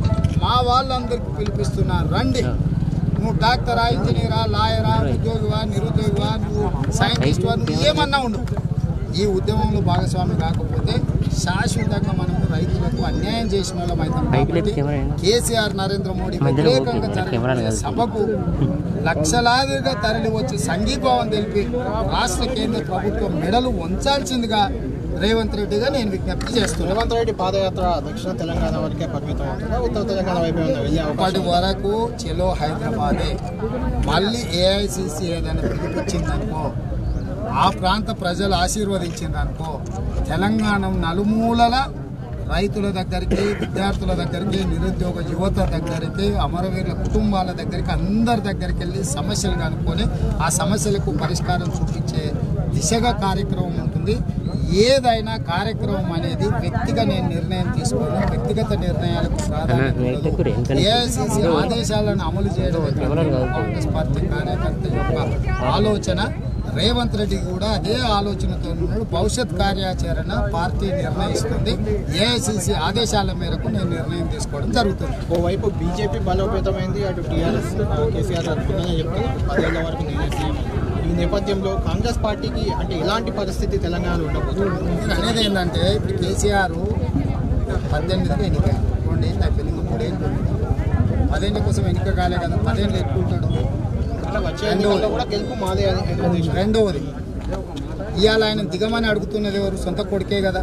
మా వాళ్ళందరికీ పిలిపిస్తున్నా రండి నువ్వు డాక్టరా ఇంజనీరా లాయరా ఉద్యోగివా నిరుద్యోగివా నువ్వు సైంటిస్ట్వా నువ్వు ఏమన్నా ఉండు ఈ ఉద్యమంలో భాగస్వామి కాకపోతే శాశ్వతంగా మనం రైతులకు అన్యాయం చేసిన వాళ్ళం అవుతాం కాబట్టి కేసీఆర్ నరేంద్ర మోడీ వ్యతిరేకంగా జరిగిన సభకు లక్షలాదిగా తరలి వచ్చి సంఘీభావం తెలిపి రాష్ట్ర కేంద్ర ప్రభుత్వం మెడలు ఉంచాల్సిందిగా రేవంత్ రెడ్డిగా నేను విజ్ఞప్తి చేస్తున్నాను రేవంత్ రెడ్డి పాదయాత్ర దక్షిణ తెలంగాణ వరకే పరిమితం అవుతుందా ఉత్తర తెలంగాణ వైపు ఏమైనా వెళ్ళే ఇప్పటి వరకు చెలో హైదరాబాదే మళ్ళీ ఏఐసిసి ఏదైనా పిలిపించిందనుకో ఆ ప్రాంత ప్రజలు ఆశీర్వదించిందనుకో తెలంగాణ నలుమూలల రైతుల దగ్గరికి విద్యార్థుల దగ్గరికి నిరుద్యోగ యువత దగ్గరికి అమరవీరుల కుటుంబాల దగ్గరికి అందరి దగ్గరికి వెళ్ళి సమస్యలు కనుక్కొని ఆ సమస్యలకు పరిష్కారం చూపించే దిశగా కార్యక్రమం ఉంటుంది ఏదైనా కార్యక్రమం అనేది వ్యక్తిగా నేను నిర్ణయం తీసుకోను వ్యక్తిగత నిర్ణయాలకు ప్రాధాన్యత ఏఐసిసి ఆదేశాలను అమలు చేయడం కాంగ్రెస్ పార్టీ కార్యకర్త యొక్క ఆలోచన రేవంత్ రెడ్డి కూడా అదే ఆలోచనతో ఉన్నాడు భవిష్యత్ కార్యాచరణ పార్టీ నిర్ణయిస్తుంది ఏఐసిసి ఆదేశాల మేరకు నేను నిర్ణయం తీసుకోవడం జరుగుతుంది ఓవైపు బీజేపీ బలోపేతమైంది అటు టీఆర్ఎస్ కేసీఆర్ అద్భుతంగా చెప్తారు పదేళ్ల వరకు నేనే సీఎం అని. ఈ నేపథ్యంలో కాంగ్రెస్ పార్టీకి అంటే ఎలాంటి పరిస్థితి తెలంగాణలో ఉండబోతుంది నేను అనేది ఏంటంటే ఇప్పుడు కేసీఆర్ పద్దెనిమిదికి ఎన్నిక రెండు ఏళ్ళు అయిపోయింది ఇంకా మూడేళ్ళు ఉంది. పదేళ్ళ కోసం ఎన్నిక కాలే కదా పదేళ్ళు ఎక్కుంటాడు అట్లా వచ్చే ఎన్నికల్లో కూడా గెలుపు మాదే అని ఉద్దేశం. రెండవది ఇవాళ ఆయన దిగమని అడుగుతున్నది ఎవరు సొంత కొడుకే కదా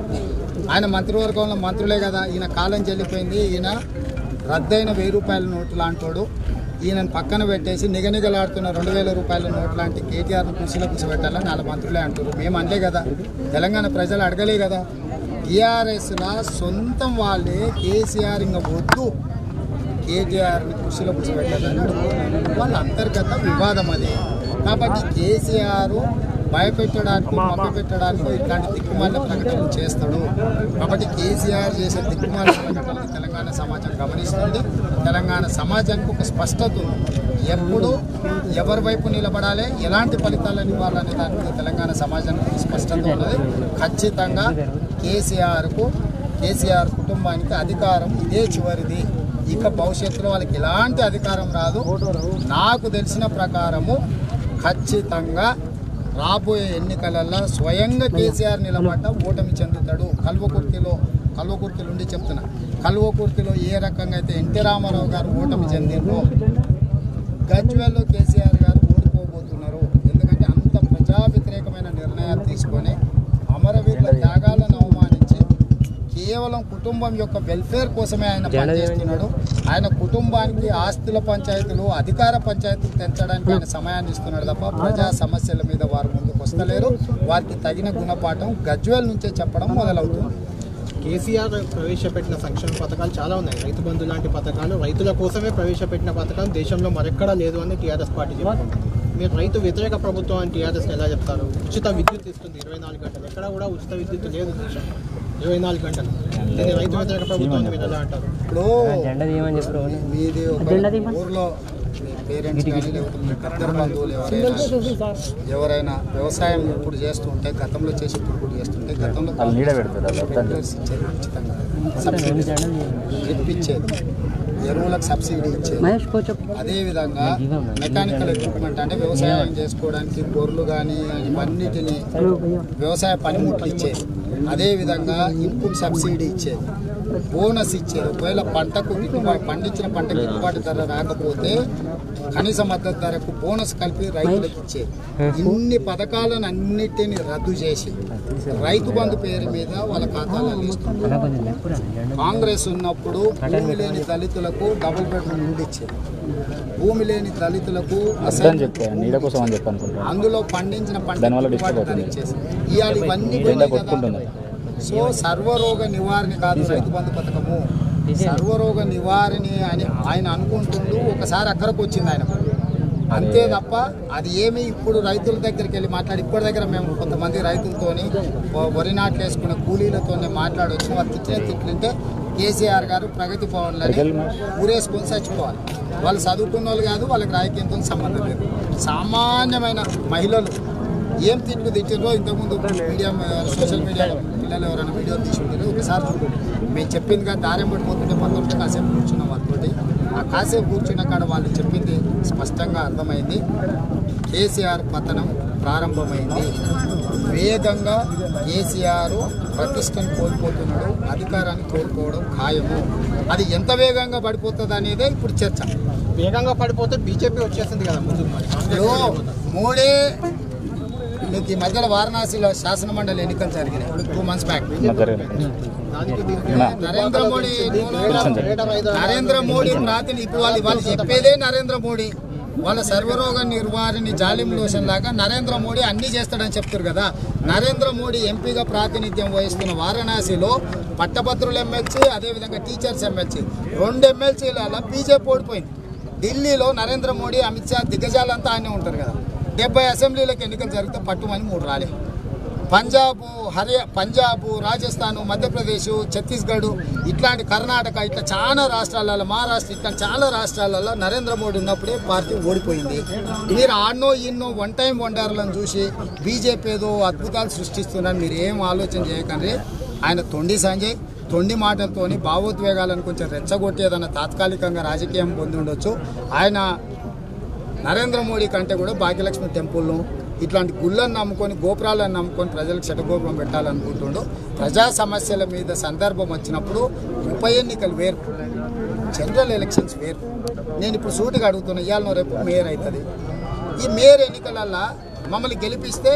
ఆయన మంత్రివర్గంలో మంత్రులే కదా ఈయన కాలం చెల్లిపోయింది ఈయన రద్దయిన వెయ్యి రూపాయల నోటు లాంటోడు ఈయనను పక్కన పెట్టేసి నిగనిగలాడుతున్న రెండు వేల రూపాయల నోట్ లాంటి కేటీఆర్ను కుర్చీలో కూర్చోబెట్టాలని నాలుగు మంత్రులే అంటారు మేము అనలే కదా తెలంగాణ ప్రజలు అడగలే కదా టీఆర్ఎస్లా సొంతం వాళ్ళే కేసీఆర్ ఇంకా వద్దు కేటీఆర్ని కృషిలో కూర్చోబెట్టాలని వాళ్ళ అంతర్గత వివాదం అది కాబట్టి కేసీఆర్ భయపెట్టడానికి మభ్యపెట్టడానికి ఇట్లాంటి దిక్కుమాల ప్రకటనలు చేస్తాడు కాబట్టి కేసీఆర్ చేసే దిక్కుమాల ప్రకటనలు తెలంగాణ సమాజం గమనిస్తుంది తెలంగాణ సమాజానికి ఒక స్పష్టత ఉంది ఎప్పుడు ఎవరి వైపు నిలబడాలి ఎలాంటి ఫలితాలను ఇవ్వాలనే దాని మీద తెలంగాణ సమాజానికి ఒక స్పష్టత ఉన్నది ఖచ్చితంగా కేసీఆర్కు కేసీఆర్ కుటుంబానికి అధికారం ఇదే చివరిది ఇక భవిష్యత్తులో వాళ్ళకి ఎలాంటి అధికారం రాదు నాకు తెలిసిన ప్రకారము ఖచ్చితంగా రాబోయే ఎన్నికలలో స్వయంగా కేసీఆర్ నిలబడ్డ ఓటమి చెందుతాడు కల్వకుర్తిలో కల్వకుర్తిలో ఉండి చెప్తున్నా కల్వకుర్తిలో ఏ రకంగా అయితే ఎన్టీ రామారావు గారు ఓటమి చెందిండ్రో గజ్వేల్లో కేసీఆర్ గారు ఓడిపోబోతున్నారు ఎందుకంటే అంత ప్రజా వ్యతిరేకమైన నిర్ణయాలు తీసుకొని అమరవీరుల త్యాగాలను అవమానించి కేవలం కుటుంబం యొక్క వెల్ఫేర్ కోసమే ఆయన పనిచేస్తున్నాడు ఆయన కుటుంబానికి ఆస్తుల పంచాయతీలు అధికార పంచాయతీలు తెంచడానికి ఆయన సమయాన్ని ఇస్తున్నాడు తప్ప ప్రజా సమస్యల మీద వారు ముందుకు వస్తలేరు వారికి తగిన గుణపాఠం గజ్వేల్ నుంచే చెప్పడం మొదలవుతుంది కేసీఆర్ ప్రవేశపెట్టిన సంక్షేమ పథకాలు చాలా ఉన్నాయి రైతు బంధు లాంటి పథకాలు రైతుల కోసమే ప్రవేశపెట్టిన పథకం దేశంలో మరెక్కడా లేదు అని టీఆర్ఎస్ పార్టీ చెప్తుంది మీరు రైతు వ్యతిరేక ప్రభుత్వం అని టీఆర్ఎస్ ఎలా చెప్తారు ఉచిత విద్యుత్ ఇస్తుంది ఇరవై నాలుగు గంటలు ఎక్కడ కూడా ఉచిత విద్యుత్ లేదు దేశంలో ఇరవై నాలుగు గంటలు దీన్ని రైతు వ్యతిరేక ప్రభుత్వం అని మీరు ఎలా అంటారు ఇప్పుడు మీది ఒక ఊర్లో మీ పేరెంట్స్ కానీ లేకపోతే మీ పెద్దల బంధువులు ఎవరైనా ఎవరైనా వ్యవసాయం ఇప్పుడు చేస్తుంటే గతంలో చేసి ఇప్పుడు కూడా చేస్తుంటే గతంలో స్ప్రింక్లర్స్ ఇచ్చేది ఉచితంగా సబ్సిడీ డ్రిప్ ఇచ్చేది ఎరువులకు సబ్సిడీ ఇచ్చేది అదేవిధంగా మెకానికల్ ఎక్విప్మెంట్ అంటే వ్యవసాయం చేసుకోవడానికి గొర్రెలు కానీ ఇవన్నిటిని వ్యవసాయ పనిముట్లు ఇచ్చేది అదేవిధంగా ఇన్పుట్ సబ్సిడీ ఇచ్చేది బోనస్ ఇచ్చేది ఒకవేళ పంటకు గిట్టుబాటు పండించిన పంటకు గిట్టుబాటు ధర రాకపోతే కనీస మద్దతు ధరకు బోనస్ కలిపి రైతులకు ఇచ్చేది ఇన్ని పథకాలను అన్నిటిని రద్దు చేసి రైతు బంధు పేరు మీద వాళ్ళ ఖాతాలలో ఇస్తున్నారు కాంగ్రెస్ ఉన్నప్పుడు భూమి లేని దళితులకు డబుల్ బెడ్రూమ్ ఇంటి ఇచ్చేది భూమి లేని దళితులకు అర్థం చెప్తా నీడ కోసం అని చెప్పి అనుకుంటున్నాను అందులో పండించిన పంట దానివల్ల గిట్టుబాటు డిస్టర్బ్ ధర అవుతుంది ఇచ్చేసి ఇవాళ ఇవన్నీ ఎండ పోయినాయి కదా. కొట్టుకుంటుంది సో సర్వరోగ నివారణ కాదు రైతు బంధు పథకము సర్వరోగ నివారణ అని ఆయన అనుకుంటుండు ఒకసారి అక్కడికి వచ్చింది ఆయన అంతే తప్ప అది ఏమి ఇప్పుడు రైతుల దగ్గరికి వెళ్ళి మాట్లాడి ఇప్పటి దగ్గర మేము కొంతమంది రైతులతోని వ- వరి నాట్లు వేసుకునే కూలీలతోనే మాట్లాడవచ్చు వాళ్ళు తిట్టిన తిట్లుంటే కేసీఆర్ గారు ప్రగతి భవన్లని ఊరేసుకొని చచ్చిపోవాలి వాళ్ళు చదువుకున్న వాళ్ళు కాదు వాళ్ళకి రాజకీయంతో సంబంధం లేదు సామాన్యమైన మహిళలు ఏం తిట్లు తిట్టిరో ఇంతకుముందు మీడియా సోషల్ మీడియాలో పిల్లలు ఎవరైనా వీడియో తీసి ఉంటారో ఒకసారి చూడండి మేము చెప్పింది కానీ దారి పడిపోతుంటే పక్కన కాసేపు కూర్చున్నాం వాళ్ళతోటి ఆ కాసేపు కూర్చున్న కాడ వాళ్ళు చెప్పింది స్పష్టంగా అర్థమైంది కేసీఆర్ పతనం ప్రారంభమైంది వేగంగా కేసీఆర్ ప్రతిష్టను కోల్పోతున్నాడు అధికారాన్ని కోల్పోవడం ఖాయము అది ఎంత వేగంగా పడిపోతుంది అనేదే ఇప్పుడు చర్చ వేగంగా పడిపోతే బీజేపీ వచ్చేసింది కదా ముందు మరి ఇప్పుడు మోడీ మీకు ఈ మధ్యలో వారణాసిలో శాసన మండలి ఎన్నికలు జరిగినాయి two months back Narendra Modi Narendra Modi ప్రాతిని ఇప్పుడు వాళ్ళు వాళ్ళు చెప్పేదే నరేంద్ర మోడీ వాళ్ళ సర్వరోగ నిర్వారిని జాలిం లోషన్ లాగా నరేంద్ర మోడీ అన్ని చేస్తాడని చెప్తారు కదా నరేంద్ర మోడీ ఎంపీగా ప్రాతినిధ్యం వహిస్తున్న వారణాసిలో పట్టభద్రులు ఎమ్మెల్సీ అదేవిధంగా టీచర్స్ ఎమ్మెల్సీ రెండు ఎమ్మెల్సీలలో బీజేపీ ఓడిపోయింది ఢిల్లీలో నరేంద్ర మోడీ అమిత్ షా దిగ్గజాలంతా ఆయనే ఉంటారు కదా డెబ్బై అసెంబ్లీలకు ఎన్నికలు జరిగితే పట్టుమని మూడు రాలే పంజాబ్ హర్యా పంజాబ్ రాజస్థాన్ మధ్యప్రదేశ్ ఛత్తీస్గఢ్ ఇట్లాంటి కర్ణాటక ఇట్లా చాలా రాష్ట్రాలలో మహారాష్ట్ర ఇట్లా చాలా రాష్ట్రాలలో నరేంద్ర మోడీ ఉన్నప్పుడే పార్టీ ఓడిపోయింది మీరు ఆడనో ఇన్నో వన్ టైం వండర్లను చూసి బీజేపీ ఏదో అద్భుతాలు సృష్టిస్తున్నారని మీరు ఏం ఆలోచన చేయకండి ఆయన తొండి సంజయ్ తొండి మాటలతోని భావోద్వేగాలను కొంచెం రెచ్చగొట్టి ఏదైనా తాత్కాలికంగా రాజకీయం పొంది ఉండొచ్చు ఆయన నరేంద్ర మోడీ కంటే కూడా భాగ్యలక్ష్మి టెంపుల్ను ఇట్లాంటి గుళ్ళను నమ్ముకొని గోపురాలను నమ్ముకొని ప్రజలకు శటగోపురం పెట్టాలనుకుంటుండు ప్రజా సమస్యల మీద సందర్భం వచ్చినప్పుడు ఉప ఎన్నికలు వేరు జనరల్ ఎలక్షన్స్ వేరు నేను ఇప్పుడు సూటిగా అడుగుతున్నా ఇవాళ రేపు మేయర్ అవుతుంది ఈ మేయర్ ఎన్నికలల్లో మమ్మల్ని గెలిపిస్తే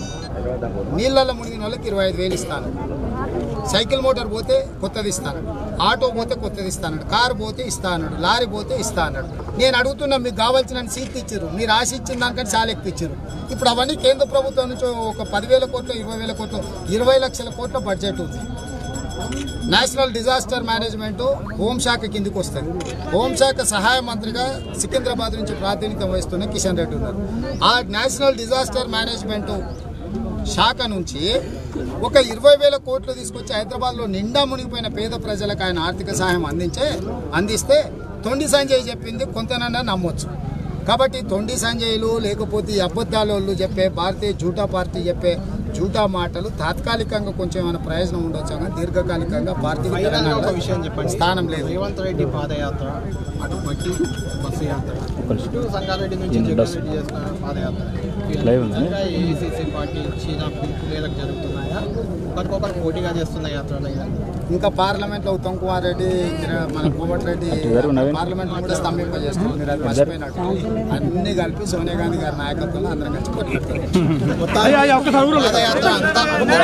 నీళ్ళల్లో మునిగిన వాళ్ళకి ఇరవై ఐదు వేలు ఇస్తాను సైకిల్ మోటార్ పోతే కొత్తది ఇస్తాను ఆటో పోతే కొత్తది ఇస్తా అన్నాడు కారు పోతే ఇస్తా అన్నాడు లారీ పోతే ఇస్తా అన్నాడు నేను అడుగుతున్నా మీకు కావాల్సిన సీట్ ఇచ్చారు మీరు ఆశ ఇచ్చిన దానికంటే చాలా ఎక్కువ ఇచ్చారు ఇప్పుడు అవన్నీ కేంద్ర ప్రభుత్వం నుంచి ఒక పదివేల కోట్లు ఇరవై వేల కోట్లు ఇరవై లక్షల కోట్ల బడ్జెట్ ఉంది నేషనల్ డిజాస్టర్ మేనేజ్మెంట్ హోంశాఖ కిందికి వస్తుంది హోంశాఖ సహాయ మంత్రిగా సికింద్రాబాద్ నుంచి ప్రాతినిధ్యం వహిస్తున్న కిషన్ రెడ్డి ఉన్నారు ఆ నేషనల్ డిజాస్టర్ మేనేజ్మెంట్ శాఖ నుంచి ఒక ఇరవై వేల కోట్లు తీసుకొచ్చి హైదరాబాద్లో నిండా మునిగిపోయిన పేద ప్రజలకు ఆయన ఆర్థిక సహాయం అందించే అందిస్తే తొండి సంజయ్ చెప్పింది కొంతనన్నా నమ్మొచ్చు కాబట్టి తొండి సంజయ్లు లేకపోతే ఈ అబద్ధాలు చెప్పే భారతీయ జూటా పార్టీ చెప్పే జూటా మాటలు తాత్కాలికంగా కొంచెం ఏమైనా ప్రయోజనం ఉండొచ్చు కానీ దీర్ఘకాలికంగా భారతీయ ఫైనల్గా ఒక తెలంగాణలో విషయం చెప్పండి స్థానం లేదు రేవంత్ రెడ్డి పాదయాత్ర అటు బట్టి బస్సు యాత్ర ఇటు సంగారెడ్డి నుంచి ఈయన జగన్ డస్- రెడ్డి చేస్తున్న పాదయాత్ర లైవ్ ఉంది. ఏఐసిసి పార్టీ ఇచ్చిన పిలుపులేలకు జరుగుతున్నాయా ఒకరికొకరు పోటీగా చేస్తున్న యాత్రలు ఇవన్నీ ఇంకా పార్లమెంట్ లో ఉత్తమ్ కుమార్ రెడ్డి కిర- మన కోమటి రెడ్డి ఇద్దరు నవీన్. పార్లమెంట్ కూడా స్తంభింప చేస్తున్నారు మీరు అది మర్చిపోయినట్టు అన్ని కలిపి సోనియా గాంధీ గారి నాయకత్వంలో అందరం కలిసి కొట్లాడతారు పాదయాత్ర అంతా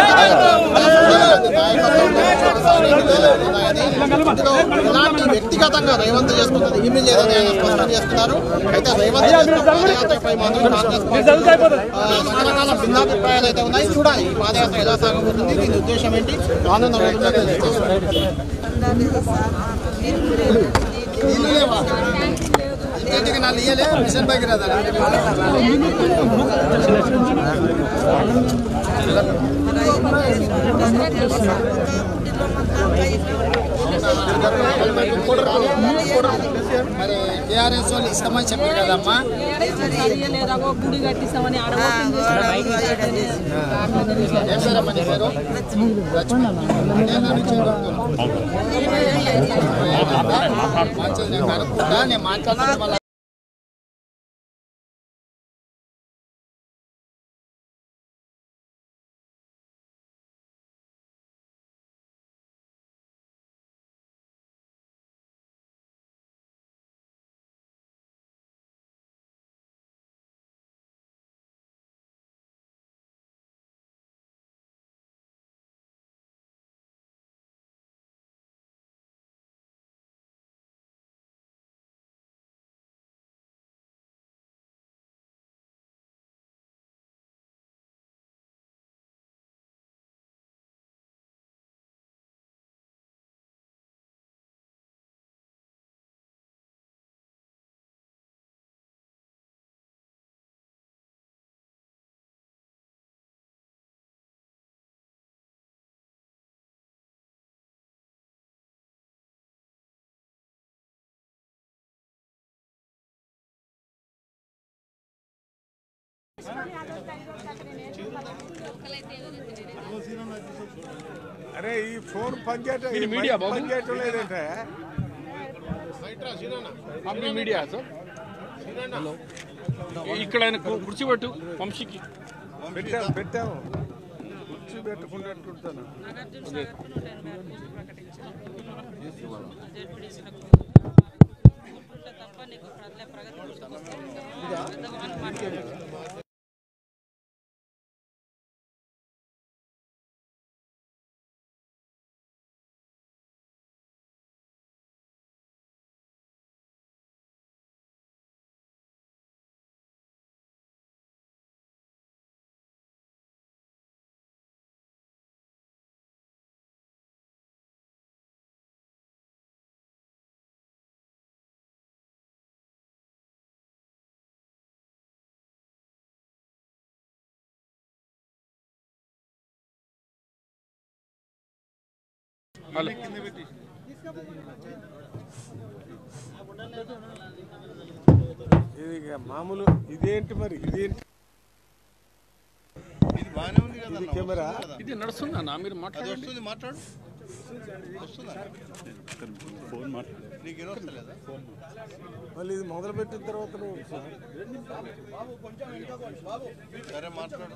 ఇందులో ఎలాంటి వ్యక్తిగతంగా రేవంత్ చేసుకుంటుంది ఏమీ లేదని ఆయన స్పష్టం చేస్తున్నారు అయితే రేవంత్ చేస్తున్న పాదయాత్రపై మాత్రం కాంగ్రెస్ పార్టీ ఆ, రకరకాల భిన్నాభిప్రాయాలు అయితే ఉన్నాయి చూడాలి ఈ పాదయాత్ర ఎలా సాగబోతుంది దీని ఉద్దేశం ఏంటి రానున్న రోజుల్లో తెలుస్తుంది. నీళ్ళు లేవా ఇంటికి నాలుగు ఇయ్యలే మిషన్ భగీరథ మరి టీఆర్ఎస్ వాళ్ళు ఇస్తామని చెప్పారు కదమ్మా లేదాగో గుడి కట్టిస్తామని ఆడ ఏం పేరమ్మా నీ పేరు లక్ష్మణ్. ఎన్నేళ్ళ నుంచి కొడుతున్నావు? మంచిది నేను కనుక్కుంటా నేను మాట్లాడుతున్నా మళ్ళా అరే ఈ ఫోన్ పనిచేయటం ఇది మీడియా బాబు? పనిచేయటం లేదంటే మీ మీడియా సార్ ఇక్కడ ఆయన కు- కుర్చీ పెట్టు వంశీకి పెట్టాము పెట్టాము కూర్చో పెట్టుకుంటుంటాను ఇది ఇక మామూలు ఇదేంటి మరి ఇదేంటి ఇది బాగానే ఉంది కదా కెమెరా ఇది నడుస్తుందా నా మీరు మాట్లాడండి వస్తుంది మాట్లాడు ఫోన్ మళ్ళీ ఇది మొదలు పెట్టిన తర్వాత నువ్వు సరే మాట్లాడు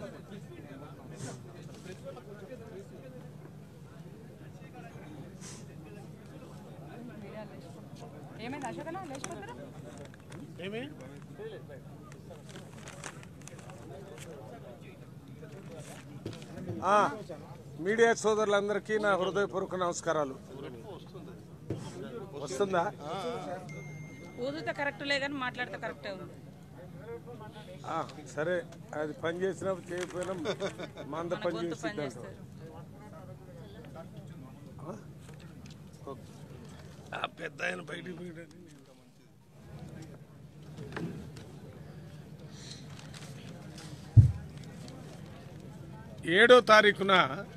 ఏమైంది అశోకనా లేచిపోతారా ఏమి ఆ, మీడియా సోదరులందరికీ నా హృదయపూర్వక నమస్కారాలు వస్తుందా ఊదితే కరెక్ట్ లే కానీ మాట్లాడితే కరెక్టే ఉంది ఆ, సరే అది పని చేసినప్పుడు చేయకపోయినా మంద పని గొంతు పని చేసింది చేస్తుంది ఆ పెద్ద ఆయన బయటికి పోయాడని నేను ఏడో తారీఖున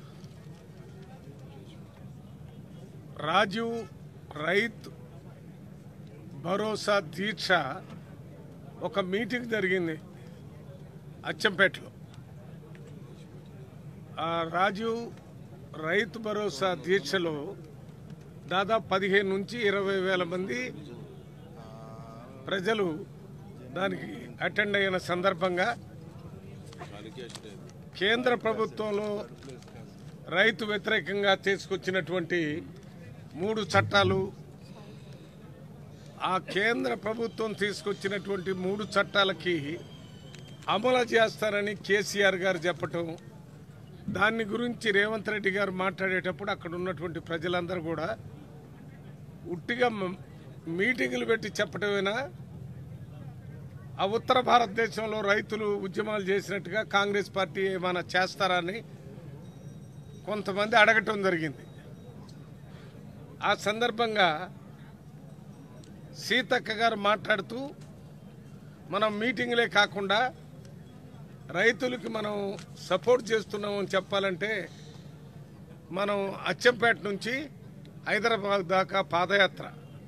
రాజీవ్ రైత్ భరోసా దీక్ష ఒక మీటింగ్ జరిగింది అచ్చంపేటలో ఆ రాజీవ్ రైతు భరోసా దీక్షలో దాదాపు పదిహేను నుంచి ఇరవై వేల మంది ప్రజలు దానికి అటెండ్ అయిన సందర్భంగా కేంద్ర ప్రభుత్వంలో రైతు వ్యతిరేకంగా తీసుకొచ్చినటువంటి మూడు చట్టాలు ఆ కేంద్ర ప్రభుత్వం తీసుకొచ్చినటువంటి మూడు చట్టాలకి అమలు చేస్తారని కేసీఆర్ గారు చెప్పటం దాని గురించి రేవంత్ రెడ్డి గారు మాట్లాడేటప్పుడు అక్కడ ఉన్నటువంటి ప్రజలందరూ కూడా ఉట్టిగా మ- మీటింగులు పెట్టి చెప్పటమేనా ఆ ఉత్తర భారతదేశంలో రైతులు ఉద్యమాలు చేసినట్టుగా కాంగ్రెస్ పార్టీ ఏమైనా చేస్తారని కొంతమంది అడగటం జరిగింది ఆ సందర్భంగా సీతక్క గారు మాట్లాడుతూ మనం మీటింగ్లే కాకుండా రైతులకి మనం సపోర్ట్ చేస్తున్నామని చెప్పాలంటే మనం అచ్చంపేట నుంచి హైదరాబాద్ దాకా పాదయాత్ర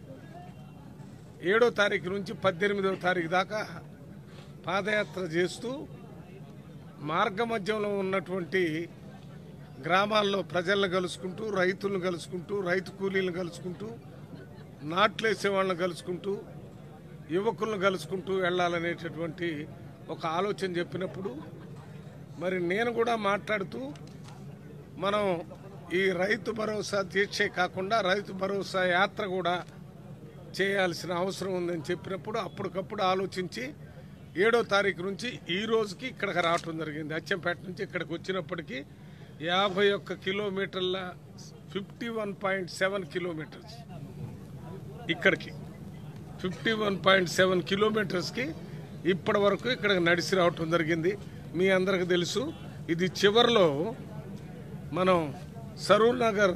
ఏడో తారీఖు నుంచి పద్దెనిమిదవ తారీఖు దాకా పాదయాత్ర చేస్తూ మార్గ మధ్యంలో ఉన్నటువంటి గ్రామాల్లో ప్రజలను కలుసుకుంటూ రైతులను కలుసుకుంటూ రైతు కూలీలను కలుసుకుంటూ నాట్లేసే వాళ్ళని కలుసుకుంటూ యువకులను కలుసుకుంటూ వెళ్ళాలనేటటువంటి ఒక ఆలోచన చెప్పినప్పుడు మరి నేను కూడా మాట్లాడుతూ మనం ఈ రైతు భరోసా దీక్షే కాకుండా రైతు భరోసా యాత్ర కూడా చేయాల్సిన అవసరం ఉందని చెప్పినప్పుడు అప్పటికప్పుడు ఆలోచించి ఏడో తారీఖు నుంచి ఈ రోజుకి ఇక్కడికి రావటం జరిగింది అచ్చంపేట నుంచి ఇక్కడికి వచ్చినప్పటికీ యాభై ఒక్క కిలోమీటర్ల fifty one point seven kilometres ఇక్కడికి ఫిఫ్టీ వన్ పాయింట్ సెవెన్ కిలోమీటర్స్కి ఇప్పటి వరకు ఇక్కడికి నడిచి రావటం జరిగింది మీ అందరికి తెలుసు ఇది చివరిలో మనం సరూర్ నగర్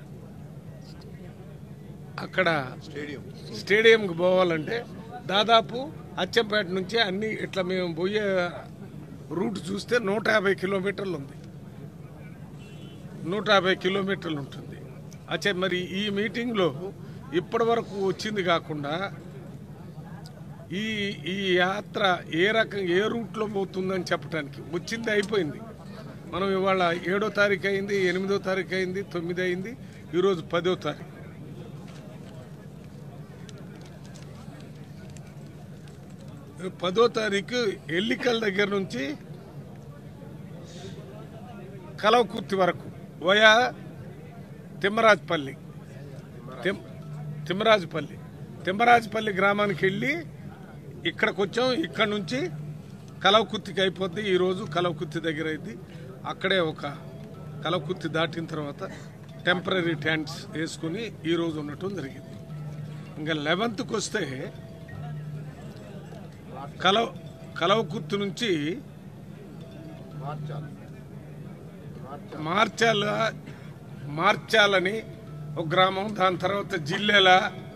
అక్కడ స్టేడియంకి పోవాలంటే దాదాపు అచ్చంపేట నుంచి అన్ని ఇట్లా మేము పోయే రూట్ చూస్తే నూట యాభై కిలోమీటర్లు ఉంది నూట యాభై కిలోమీటర్లు ఉంటుంది అచ్చే మరి ఈ మీటింగ్లో ఇప్పటి వరకు వచ్చింది కాకుండా ఈ ఈ యాత్ర ఏ రకం ఏ రూట్లో పోతుందని చెప్పడానికి వచ్చింది అయిపోయింది మనం ఇవాళ ఏడో తారీఖు అయింది ఎనిమిదో తారీఖు అయింది తొమ్మిది అయింది ఈరోజు పదో తారీఖు పదో తారీఖు ఎల్లికల దగ్గర నుంచి కలవకుర్తి వరకు వయా తిమ్మరాజపల్లి తిమ్ తిమ్మరాజుపల్లి తిమ్మరాజుపల్లి గ్రామానికి వెళ్ళి ఇక్కడికి వచ్చాం ఇక్కడ నుంచి కలవకుర్తికి అయిపోద్ది ఈరోజు కలవకుర్తి దగ్గర అయింది అక్కడే ఒక కలవకుర్తి దాటిన తర్వాత టెంపరీ ట్యాంక్స్ వేసుకుని ఈరోజు ఉండటం జరిగింది ఇంకా లెవెన్త్కి వస్తే కలవ కలవకుర్తి నుంచి మార్చాల మార్చాలని ఒక గ్రామం దాని తర్వాత జిల్లెల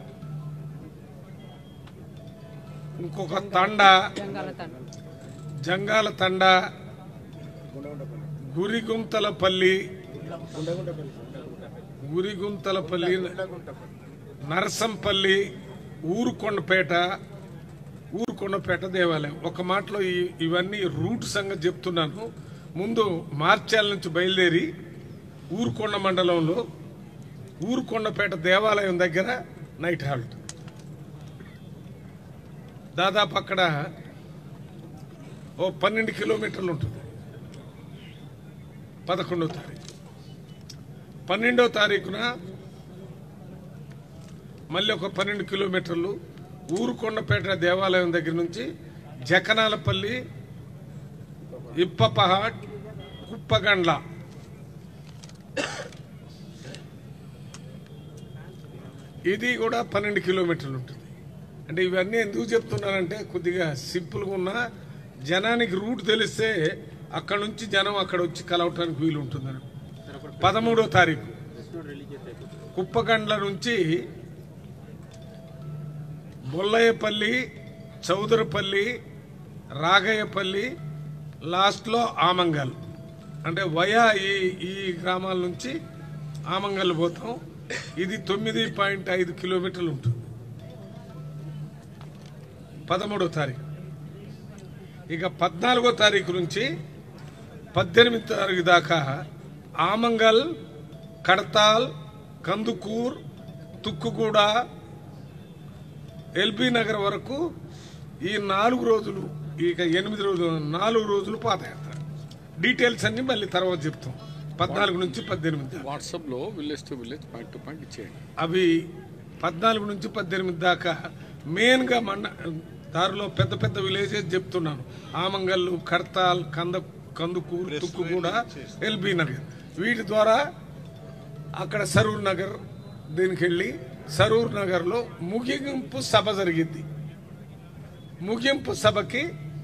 ఇంకొక తండ జంగాల తండ గురిగుంతలపల్లి గురిగుంతలపల్లి నరసంపల్లి ఊరుకొండపేట ఊరుకొండపేట దేవాలయం ఒక మాటలో ఈ- ఇవన్నీ రూట్ సంగతి చెప్తున్నాను ముందు మార్చాల నుంచి బయలుదేరి ఊరుకొండ మండలంలో ఊరుకొండపేట దేవాలయం దగ్గర నైట్ హాల్ట్ దాదాపు అక్కడ ఓ పన్నెండు కిలోమీటర్లు ఉంటుంది పదకొండో తారీఖు పన్నెండో తారీఖున మళ్ళీ ఒక పన్నెండు కిలోమీటర్లు ఊరుకొండపేట దేవాలయం దగ్గర నుంచి జకనాలపల్లి ఇప్పపహాట్ కుప్పగండ్ల ఇది కూడా పన్నెండు కిలోమీటర్లు ఉంటుంది అంటే ఇవన్నీ ఎందుకు చెప్తున్నానంటే కొద్దిగా సింపుల్గా ఉన్న జనానికి రూట్ తెలిస్తే అక్కడ నుంచి జనం అక్కడ వచ్చి కలవటానికి వీలు ఉంటుందని పదమూడో తారీఖు కుప్పగండ్ల నుంచి బొల్లయ్యపల్లి చౌదరపల్లి రాగయ్యపల్లి లాస్ట్లో ఆమంగల్ అంటే వయా ఈ ఈ గ్రామాల నుంచి ఆమంగల్ పోతాం ఇది తొమ్మిది పాయింట్ ఐదు కిలోమీటర్లు ఉంటుంది పదమూడో తారీఖు ఇక పద్నాలుగో తారీఖు నుంచి పద్దెనిమిది తారీఖు దాకా ఆమంగల్ కడతాల్ కందుకూర్ తుక్కుగూడ ఎల్బీ నగర్ వరకు ఈ నాలుగు రోజులు ఇక ఎనిమిది రోజులు నాలుగు రోజులు పాదయాత్ర డీటెయిల్స్ అన్ని మళ్ళీ తర్వాత చెప్తాం పద్నాలుగు నుంచి పద్దెనిమిది దాకా. వాట్సాప్ లో village to village point to point ఇచ్చేయండి అవి పద్నాలుగు నుంచి పద్దెనిమిది దాకా మెయిన్గా మండ దారిలో పెద్ద పెద్ద విలేజెస్ చెప్తున్నాను ఆమంగల్లు కర్తాల్ కంద కందుకూరు తుక్కుగూడ ఎల్బీ నగర్ వీటి ద్వారా అక్కడ సరూర్ నగర్ దీనికి వెళ్ళి సరూర్ నగర్లో ముగింపు సభ జరిగింది ముగింపు సభకి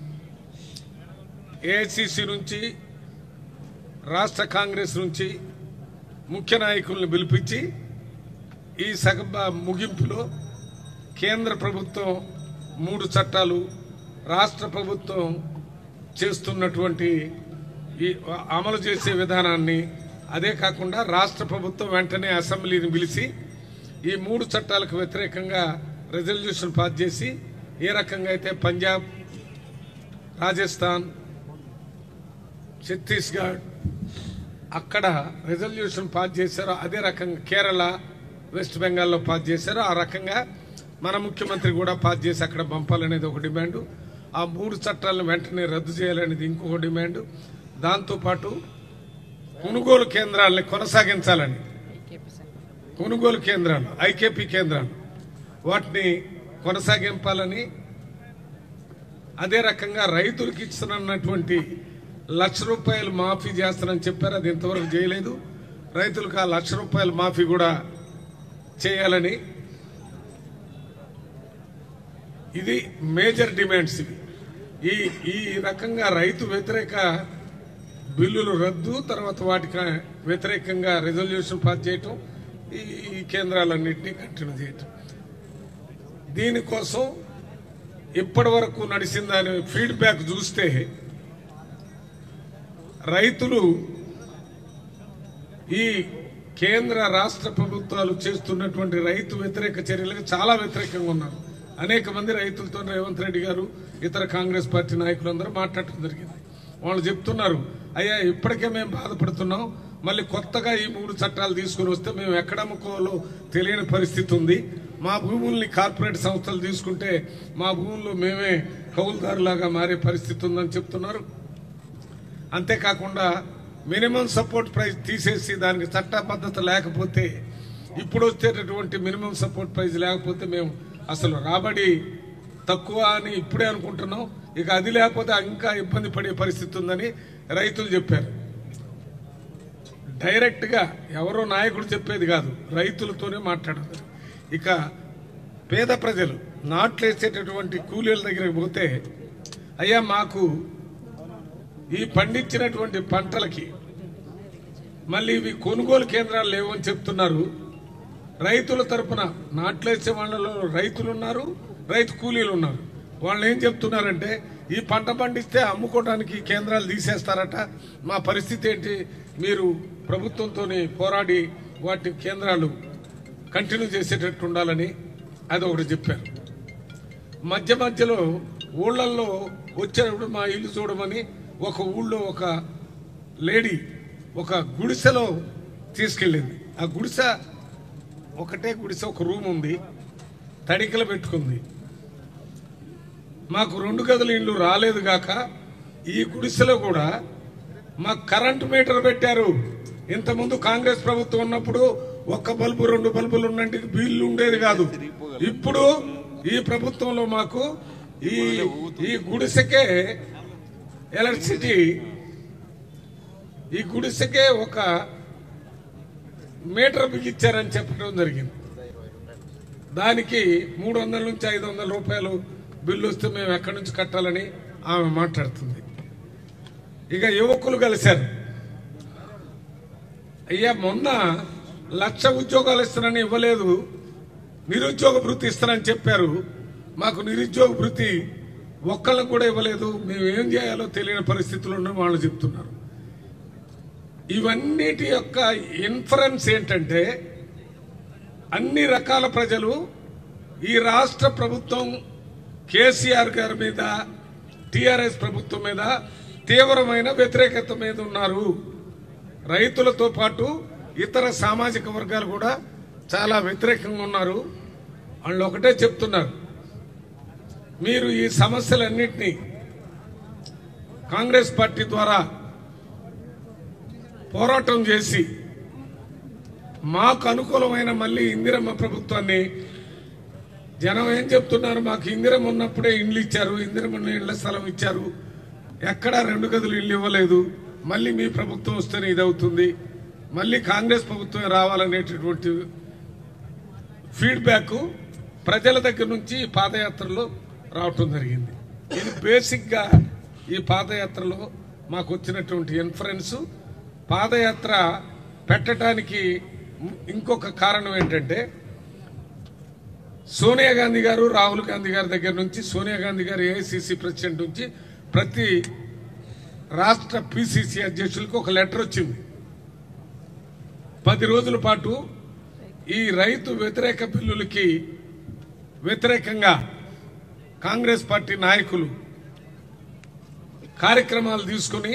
ఏఐసిసి నుంచి రాష్ట్ర కాంగ్రెస్ నుంచి ముఖ్య నాయకుల్ని పిలిపించి ఈ సభ ముగింపులో కేంద్ర ప్రభుత్వం మూడు చట్టాలు రాష్ట్ర ప్రభుత్వం చేస్తున్నటువంటి ఈ అమలు చేసే విధానాన్ని అదే కాకుండా రాష్ట్ర ప్రభుత్వం వెంటనే అసెంబ్లీని పిలిచి ఈ మూడు చట్టాలకు వ్యతిరేకంగా రెజల్యూషన్ పాస్ చేసి ఏ రకంగా అయితే పంజాబ్ రాజస్థాన్ ఛత్తీస్గఢ్ అక్కడ రెజల్యూషన్ పాస్ చేశారో అదే రకంగా కేరళ వెస్ట్ బెంగాల్లో పాస్ చేశారో ఆ రకంగా మన ముఖ్యమంత్రి కూడా పాస్ చేసి అక్కడ పంపాలనేది ఒక డిమాండ్ ఆ మూడు చట్టాలను వెంటనే రద్దు చేయాలనేది ఇంకొక డిమాండ్ దాంతోపాటు కొనుగోలు కేంద్రాలని కొనసాగించాలని కొనుగోలు కేంద్రాలు ఐకేపీ కేంద్రాలు వాటిని కొనసాగింపాలని అదే రకంగా రైతులకు ఇస్తున్నటువంటి లక్ష రూపాయలు మాఫీ చేస్తానని చెప్పారు అది ఇంతవరకు చేయలేదు రైతులకు ఆ లక్ష రూపాయల మాఫీ కూడా చేయాలని ఇది మేజర్ డిమాండ్స్ ఇవి ఈ ఈ రకంగా రైతు వ్యతిరేక బిల్లులు రద్దు తర్వాత వాటికి వ్యతిరేకంగా రెజల్యూషన్ పాస్ చేయటం ఈ ఈ కేంద్రాలన్నింటినీ కంటిన్యూ చేయటం దీనికోసం ఇప్పటి వరకు నడిచిన దాని ఫీడ్బ్యాక్ చూస్తే రైతులు ఈ కేంద్ర రాష్ట్ర ప్రభుత్వాలు చేస్తున్నటువంటి రైతు వ్యతిరేక చర్యలకు చాలా వ్యతిరేకంగా ఉన్నారు అనేక మంది రైతులతో రేవంత్ రెడ్డి గారు ఇతర కాంగ్రెస్ పార్టీ నాయకులందరూ మాట్లాడటం జరిగింది వాళ్ళు చెప్తున్నారు అయ్యా ఇప్పటికే మేము బాధపడుతున్నాం మళ్ళీ కొత్తగా ఈ మూడు చట్టాలు తీసుకుని వస్తే మేము ఎక్కడ అమ్ముకోవాలో తెలియని పరిస్థితి ఉంది మా భూముల్ని కార్పొరేట్ సంస్థలు తీసుకుంటే మా భూముల్లో మేమే కౌలుదారులాగా మారే పరిస్థితి ఉందని చెప్తున్నారు అంతేకాకుండా మినిమం సపోర్ట్ ప్రైస్ తీసేసి దానికి చట్టబద్ధత లేకపోతే ఇప్పుడు వచ్చేటటువంటి మినిమం సపోర్ట్ ప్రైస్ లేకపోతే మేము అసలు రాబడి తక్కువ అని ఇప్పుడే అనుకుంటున్నాం ఇక అది లేకపోతే ఇంకా ఇబ్బంది పడే పరిస్థితి ఉందని రైతులు చెప్పారు డైరెక్ట్గా ఎవరో నాయకుడు చెప్పేది కాదు రైతులతోనే మాట్లాడారు ఇక పేద ప్రజలు నాట్లేసేటటువంటి కూలీల దగ్గరికి పోతే అయ్యా మాకు ఈ పండించినటువంటి పంటలకి మళ్ళీ ఇవి కొనుగోలు కేంద్రాలు లేవని చెప్తున్నారు రైతుల తరపున నాట్లేసే వాళ్ళలో రైతులు ఉన్నారు రైతు కూలీలు ఉన్నారు వాళ్ళు ఏం చెప్తున్నారంటే ఈ పంట పండిస్తే అమ్ముకోవడానికి కేంద్రాలు తీసేస్తారట మా పరిస్థితి ఏంటి మీరు ప్రభుత్వంతో పోరాడి వాటి కేంద్రాలు కంటిన్యూ చేసేటట్టు ఉండాలని అది ఒకటి చెప్పారు మధ్య మధ్యలో ఊళ్ళల్లో వచ్చేటప్పుడు మా ఇల్లు చూడమని ఒక ఊళ్ళో ఒక లేడీ ఒక గుడిసెలో తీసుకెళ్ళింది ఆ గుడిసె ఒకటే గుడిసె ఒక రూమ్ ఉంది తడికలు పెట్టుకుంది మాకు రెండు గదుల ఇల్లు రాలేదు గాక ఈ గుడిసెలో కూడా మాకు కరెంటు మీటర్ పెట్టారు ఇంతకుముందు కాంగ్రెస్ ప్రభుత్వం ఉన్నప్పుడు ఒక్క బల్బు రెండు బల్బులు ఉన్నట్టు బిల్లు ఉండేది కాదు ఇప్పుడు ఈ ప్రభుత్వంలో మాకు ఈ ఈ గుడిసెకే ఎలక్ట్రిసిటీ ఈ గుడిసెకే ఒక మీటర్ బిగించారని చెప్పడం జరిగింది దానికి మూడు వందల నుంచి ఐదు వందల రూపాయలు బిల్లు వస్తే మేము ఎక్కడి నుంచి కట్టాలని ఆమె మాట్లాడుతుంది ఇక యువకులు కలిశారు అయ్యా మొన్న లక్ష ఉద్యోగాలు ఇస్తానని ఇవ్వలేదు నిరుద్యోగ భృతి ఇస్తానని చెప్పారు మాకు నిరుద్యోగ భృతి ఒక్కళ్ళకు కూడా ఇవ్వలేదు మేము ఏం చేయాలో తెలియని పరిస్థితుల్లో ఉన్నాం వాళ్ళు చెప్తున్నారు ఇవన్నిటి యొక్క ఇన్ఫరెన్స్ ఏంటంటే అన్ని రకాల ప్రజలు ఈ రాష్ట్ర ప్రభుత్వం కేసీఆర్ గారి మీద టిఆర్ఎస్ ప్రభుత్వం మీద తీవ్రమైన వ్యతిరేకత మీద ఉన్నారు రైతులతో పాటు ఇతర సామాజిక వర్గాలు కూడా చాలా వ్యతిరేకంగా ఉన్నారు వాళ్ళు ఒకటే చెప్తున్నారు మీరు ఈ సమస్యలన్నింటినీ కాంగ్రెస్ పార్టీ ద్వారా పోరాటం చేసి మాకు అనుకూలమైన మళ్ళీ ఇందిరమ్మ ప్రభుత్వాన్ని జనం ఏం చెప్తున్నారు మాకు ఇందిరమ్మ ఉన్నప్పుడే ఇండ్లు ఇచ్చారు ఇందిరమ్మ ఉన్న ఇళ్ల స్థలం ఇచ్చారు ఎక్కడా రెండు గదులు ఇల్లు ఇవ్వలేదు మళ్ళీ మీ ప్రభుత్వం వస్తేనే ఇది అవుతుంది మళ్ళీ కాంగ్రెస్ ప్రభుత్వమే రావాలనేటటువంటి ఫీడ్బ్యాక్ ప్రజల దగ్గర నుంచి ఈ పాదయాత్రలో రావటం జరిగింది ఇది బేసిక్గా ఈ పాదయాత్రలో మాకు వచ్చినటువంటి ఇన్ఫరెన్స్ పాదయాత్ర పెట్టడానికి ఇంకొక కారణం ఏంటంటే సోనియా గాంధీ గారు రాహుల్ గాంధీ గారి దగ్గర నుంచి సోనియా గాంధీ గారు ఏఐసిసి ప్రెసిడెంట్ నుంచి ప్రతి రాష్ట్ర పిసిసి అధ్యక్షులకు ఒక లెటర్ వచ్చింది పది రోజుల పాటు ఈ రైతు వ్యతిరేక బిల్లులకి వ్యతిరేకంగా కాంగ్రెస్ పార్టీ నాయకులు కార్యక్రమాలు తీసుకుని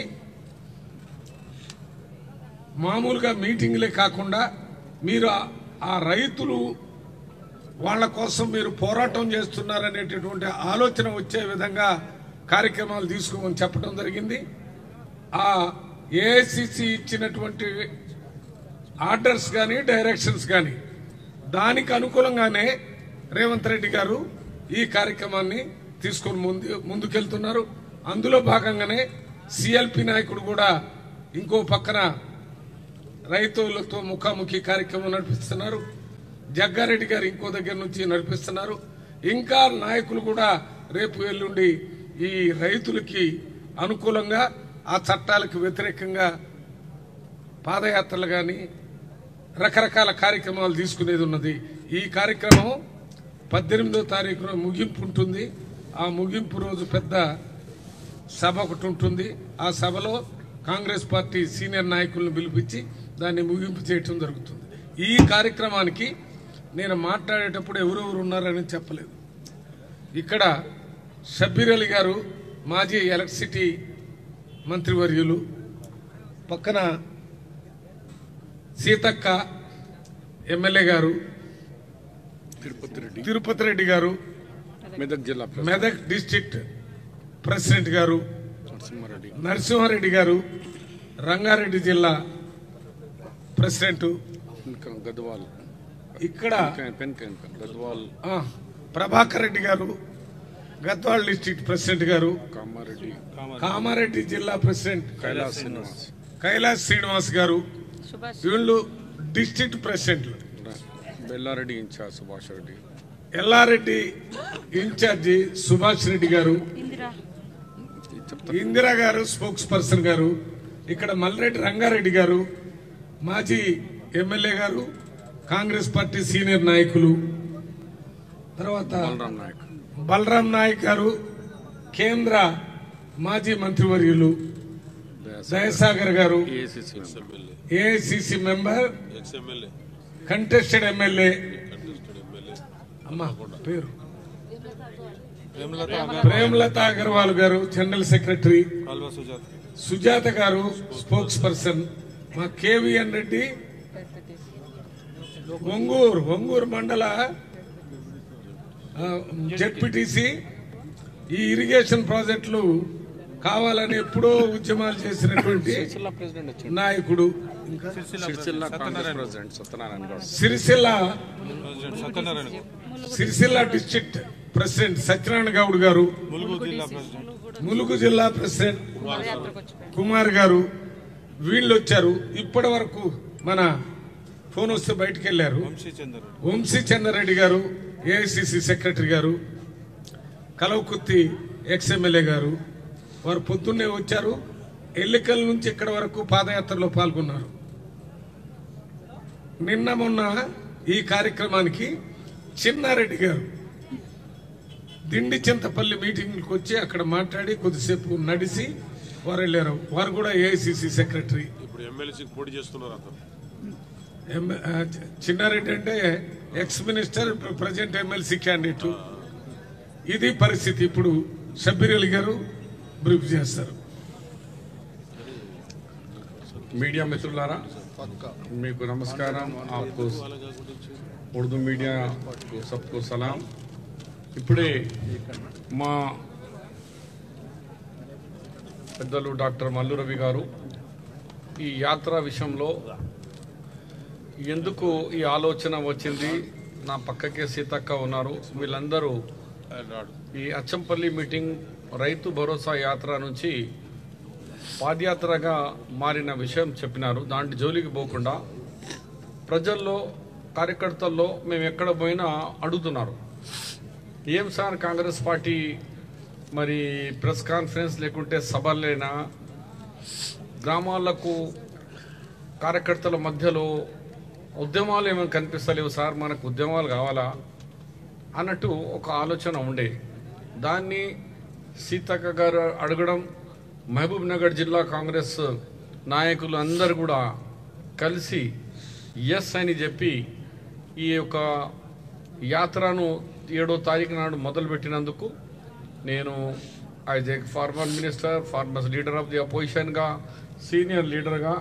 మామూలుగా మీటింగ్లే కాకుండా మీరు ఆ- ఆ రైతులు వాళ్ళ కోసం మీరు పోరాటం చేస్తున్నారనేటటువంటి ఆలోచన వచ్చే విధంగా కార్యక్రమాలు తీసుకోమని చెప్పడం జరిగింది ఆ ఏఐసిసి ఇచ్చినటువంటి ఆర్డర్స్ కానీ డైరెక్షన్స్ కానీ దానికి అనుకూలంగానే రేవంత్ రెడ్డి గారు ఈ కార్యక్రమాన్ని తీసుకొని ముందు ముందుకెళ్తున్నారు అందులో భాగంగానే సిఎల్పి నాయకుడు కూడా ఇంకో పక్కన రైతులతో ముఖాముఖి కార్యక్రమం నడిపిస్తున్నారు జగ్గారెడ్డి గారు ఇంకో దగ్గర నుంచి నడిపిస్తున్నారు ఇంకా నాయకులు కూడా రేపు ఎల్లుండి ఈ రైతులకి అనుకూలంగా ఆ చట్టాలకు వ్యతిరేకంగా పాదయాత్రలు కానీ రకరకాల కార్యక్రమాలు తీసుకునేది ఉన్నది ఈ కార్యక్రమం పద్దెనిమిదో తారీఖున ముగింపు ఉంటుంది ఆ ముగింపు రోజు పెద్ద సభ ఒకటి ఉంటుంది ఆ సభలో కాంగ్రెస్ పార్టీ సీనియర్ నాయకులను పిలిపించి దాన్ని ముగింపు చేయటం జరుగుతుంది ఈ కార్యక్రమానికి నేను మాట్లాడేటప్పుడు ఎవరెవరు ఉన్నారని చెప్పలేదు ఇక్కడ షబ్బీర్ అలీ గారు మాజీ ఎలక్ట్రిసిటీ మంత్రివర్యులు పక్కన సీతక్క ఎమ్మెల్యే గారు తిరుపతి రెడ్డి తిరుపతి రెడ్డి గారు మెదక్ జిల్లా ప్రెసిడెంట్ మెదక్ డిస్ట్రిక్ట్ ప్రెసిడెంట్ గారు నరసింహారెడ్డి నరసింహారెడ్డి గారు రంగారెడ్డి జిల్లా ప్రెసిడెంట్ ఇంకా గద్వాల్ ఇక్కడ పెన్ పెన్ గద్వాల్ ఆ, ప్రభాకర్ రెడ్డి గారు గద్వాల్ డిస్ట్రిక్ట్ ప్రెసిడెంట్ గారు కామారెడ్డి కామారెడ్డి జిల్లా ప్రెసిడెంట్ కైలాస్ శ్రీనివాస్ కైలాస్ శ్రీనివాస్ గారు వీళ్ళు డిస్ట్రిక్ట్ ప్రెసిడెంట్లు బెల్లారెడ్డి ఇన్ఛార్జ్ సుభాష్ రెడ్డి ఎల్లారెడ్డి ఇన్ఛార్జి సుభాష్ రెడ్డి గారు ఇందిరా గారు స్పోక్స్ పర్సన్ గారు ఇక్కడ మల్రెడ్డి రంగారెడ్డి గారు మాజీ ఎమ్మెల్యే గారు కాంగ్రెస్ పార్టీ సీనియర్ నాయకులు తర్వాత బలరాం నాయక్ బలరాం నాయక్ గారు కేంద్ర మాజీ మంత్రివర్యులు దయసాగర్ గారు AICC AICC member contested MLA అమ్మా పేరు ప్రేమలత అగర్వాల్ గారు జనరల్ సెక్రటరీ సుజాత గారు స్పోక్స్ పర్సన్ మా కేవీఎన్ రెడ్డి ఒంగూరు ఒంగూరు మండల జెడ్పీటీసీ ఈ ఇరిగేషన్ ప్రాజెక్టులు కావాలని ఎప్పుడో ఉద్యమాలు చేసినటువంటి నాయకుడు ఇంకా Sircilla Congress president Satyanarayana Goud Sircilla Sircilla district president Satyanarayana Goud గారు ములుగు జిల్లా ప్రెసిడెంట్ కుమార్ గారు వీళ్ళు వచ్చారు ఇప్పటి వరకు మన ఫోన్ వస్తే బయటకు వెళ్ళారు వంశీ చంద్రరెడ్డి గారు ఏఐసిసి సెక్రటరీ గారు కలవకుర్తి ఎక్స్ఎమ్మెల్యే గారు వారు పొద్దున్నే వచ్చారు ఎన్నికల నుంచి ఇక్కడ వరకు పాదయాత్రలో పాల్గొన్నారు నిన్న మొన్న ఈ కార్యక్రమానికి చిన్నారెడ్డి గారు దిండి చింతపల్లి మీటింగ్కి వచ్చి అక్కడ మాట్లాడి కొద్దిసేపు నడిచి వారు వెళ్ళారు వారు కూడా ఏఐసిసి సెక్రటరీ ఇప్పుడు ఎమ్మెల్యేసీకి పోటీ చేస్తున్నారు అతను ఎమ్- ఆ, చి- చిన్నారెడ్డి అంటే ex minister present MLC candidate ఇది పరిస్థితి ఇప్పుడు షబ్బీర్ అలీ గారు బ్రీఫ్ చేస్తారు మీడియా మిత్రులారా మీకు నమస్కారం ఆప్కు ఉర్దూ మీడియా సబ్కు సలాం ఇప్పుడే మా పెద్దలు డాక్టర్ మల్లు రవి గారు ఈ యాత్ర విషయంలో ఎందుకు ఈ ఆలోచన వచ్చింది నా పక్కకే సీతక్క ఉన్నారు వీళ్ళందరూ ఈ అచ్చంపల్లి మీటింగ్ రైతు భరోసా యాత్ర నుంచి పాదయాత్రగా మారిన విషయం చెప్పినారు దాంట్లో జోలికి పోకుండా ప్రజల్లో కార్యకర్తల్లో మేము ఎక్కడ పోయినా అడుగుతున్నారు ఏం సార్ కాంగ్రెస్ పార్టీ మరి ప్రెస్ కాన్ఫరెన్స్ లేకుంటే సభలైనా గ్రామాలకు కార్యకర్తల మధ్యలో ఉద్యమాలు ఏమైనా కనిపిస్తలేవు సార్ మనకు ఉద్యమాలు కావాలా అన్నట్టు ఒక ఆలోచన ఉండే దాన్ని సీతక్క గారు అడగడం మహబూబ్ నగర్ జిల్లా కాంగ్రెస్ నాయకులు అందరు కూడా కలిసి ఎస్ అని చెప్పి ఈ యొక్క యాత్రను ఏడో తారీఖు నాడు మొదలుపెట్టినందుకు నేను as a former minister farmers leader of the అపోజిషన్గా సీనియర్ లీడర్గా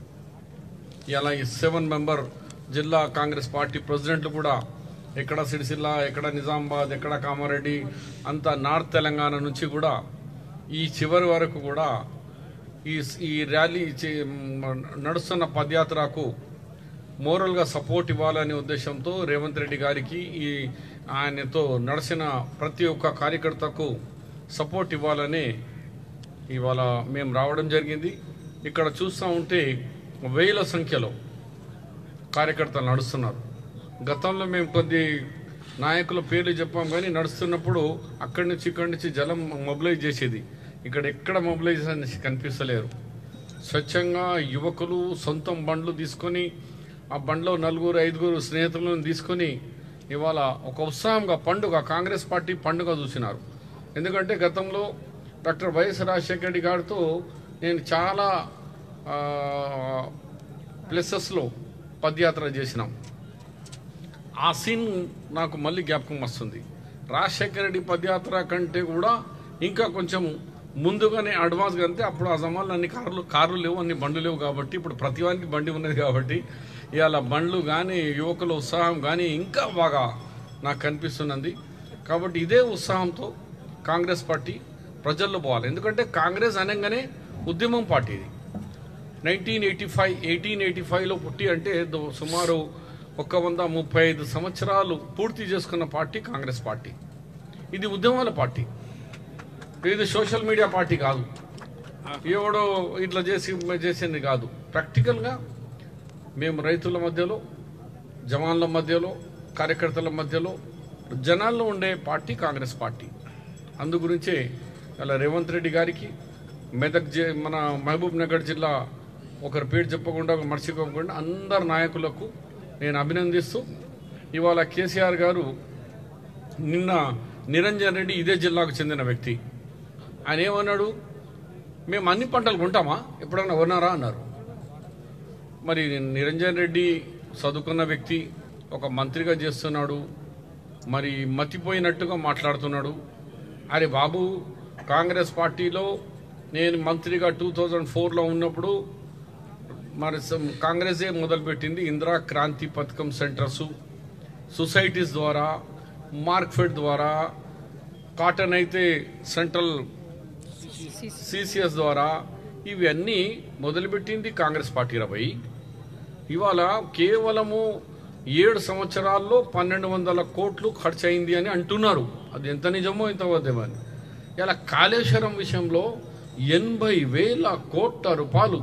ఇలా ఈ సెవెన్ మెంబర్ జిల్లా కాంగ్రెస్ పార్టీ ప్రెసిడెంట్లు కూడా ఎక్కడ సిరిసిల్ల ఎక్కడ నిజామాబాద్ ఎక్కడ కామారెడ్డి అంతా నార్త్ తెలంగాణ నుంచి కూడా ఈ చివరి వరకు కూడా ఈ ఈ ర్యాలీ చే- మ- నడుస్తున్న పదయాత్రకు మోరల్గా సపోర్ట్ ఇవ్వాలనే ఉద్దేశంతో రేవంత్ రెడ్డి గారికి ఈ ఆయనతో నడిచిన ప్రతి ఒక్క కార్యకర్తకు సపోర్ట్ ఇవ్వాలని ఇవాళ మేము రావడం జరిగింది ఇక్కడ చూస్తూ ఉంటే వేల సంఖ్యలో కార్యకర్తలు నడుస్తున్నారు గతంలో మేము కొద్ది నాయకుల పేర్లు చెప్పాం కానీ నడుస్తున్నప్పుడు అక్కడి నుంచి ఇక్కడి నుంచి జలం మొబిలైజ్ చేసేది ఇక్కడ ఎక్కడ మొబిలైజేషన్ కనిపిస్తలేరు స్వచ్ఛంగా యువకులు సొంతం బండ్లు తీసుకొని ఆ బండ్లో నలుగురు ఐదుగురు స్నేహితులను తీసుకొని ఇవాళ ఒక ఉత్సాహంగా పండుగ కాంగ్రెస్ పార్టీ పండుగ చూసినారు ఎందుకంటే గతంలో డాక్టర్ వైఎస్ రాజశేఖర రెడ్డి గారితో నేను చాలా ఆ, ప్లేసెస్లో పదయాత్ర చేసినాం ఆ సీన్ నాకు మళ్ళీ జ్ఞాపకం వస్తుంది రాజశేఖర రెడ్డి పదయాత్ర కంటే కూడా ఇంకా కొంచెం ముందుగానే అడ్వాన్స్గా అంతే అప్పుడు ఆ జమాన్లో అన్ని కార్లు కార్లు లేవు అన్ని బండ్లు లేవు కాబట్టి ఇప్పుడు ప్రతి వానికి బండి ఉన్నది కాబట్టి ఇవాళ బండ్లు కానీ యువకుల ఉత్సాహం కానీ ఇంకా బాగా నాకు కనిపిస్తున్నది కాబట్టి ఇదే ఉత్సాహంతో కాంగ్రెస్ పార్టీ ప్రజల్లో పోవాలి ఎందుకంటే కాంగ్రెస్ అనగానే ఉద్యమం పార్టీ ఇది nineteen eighty five eighteen eighty ఫైవ్లో పుట్టి అంటే దో- సుమారు ఒక వంద ముప్పై ఐదు సంవత్సరాలు పూర్తి చేసుకున్న పార్టీ కాంగ్రెస్ పార్టీ ఇది ఉద్యమాల పార్టీ ఇది సోషల్ మీడియా పార్టీ కాదు ఎవడో ఇట్లా చేసి చేసింది కాదు ప్రాక్టికల్గా మేము రైతుల మధ్యలో జవాన్ల మధ్యలో కార్యకర్తల మధ్యలో జనాల్లో ఉండే పార్టీ కాంగ్రెస్ పార్టీ అందు గురించే అలా రేవంత్ రెడ్డి గారికి మెదక్ జి మన మహబూబ్ నగర్ జిల్లా ఒకరి పేరు చెప్పకుండా మర్చిపోకుండా అందరు నాయకులకు నేను అభినందిస్తూ ఇవాళ కేసీఆర్ గారు నిన్న నిరంజన్ రెడ్డి ఇదే జిల్లాకు చెందిన వ్యక్తి ఆయన ఏమన్నాడు మేము అన్ని పంటలు కొంటామా ఎప్పుడైనా కొన్నారా అన్నారు మరి నిరంజన్ రెడ్డి చదువుకున్న వ్యక్తి ఒక మంత్రిగా చేస్తున్నాడు మరి మతిపోయినట్టుగా మాట్లాడుతున్నాడు అరే బాబు కాంగ్రెస్ పార్టీలో నేను మంత్రిగా టూ థౌజండ్ ఫోర్లో ఉన్నప్పుడు మరి సం- కాంగ్రెసే మొదలుపెట్టింది ఇందిరా క్రాంతి పథకం సెంటర్సు సొసైటీస్ ద్వారా మార్క్ఫెడ్ ద్వారా కాటన్ అయితే సెంట్రల్ సిసిఎస్ ద్వారా ఇవన్నీ మొదలుపెట్టింది కాంగ్రెస్ పార్టీ రబై ఇవాళ కేవలము ఏడు సంవత్సరాల్లో పన్నెండు వందల కోట్లు ఖర్చు అయింది అని అంటున్నారు అది ఎంత నిజమో ఎంత అబద్ధమో అని ఇలా కాళేశ్వరం విషయంలో ఎనభై వేల కోట్ల రూపాయలు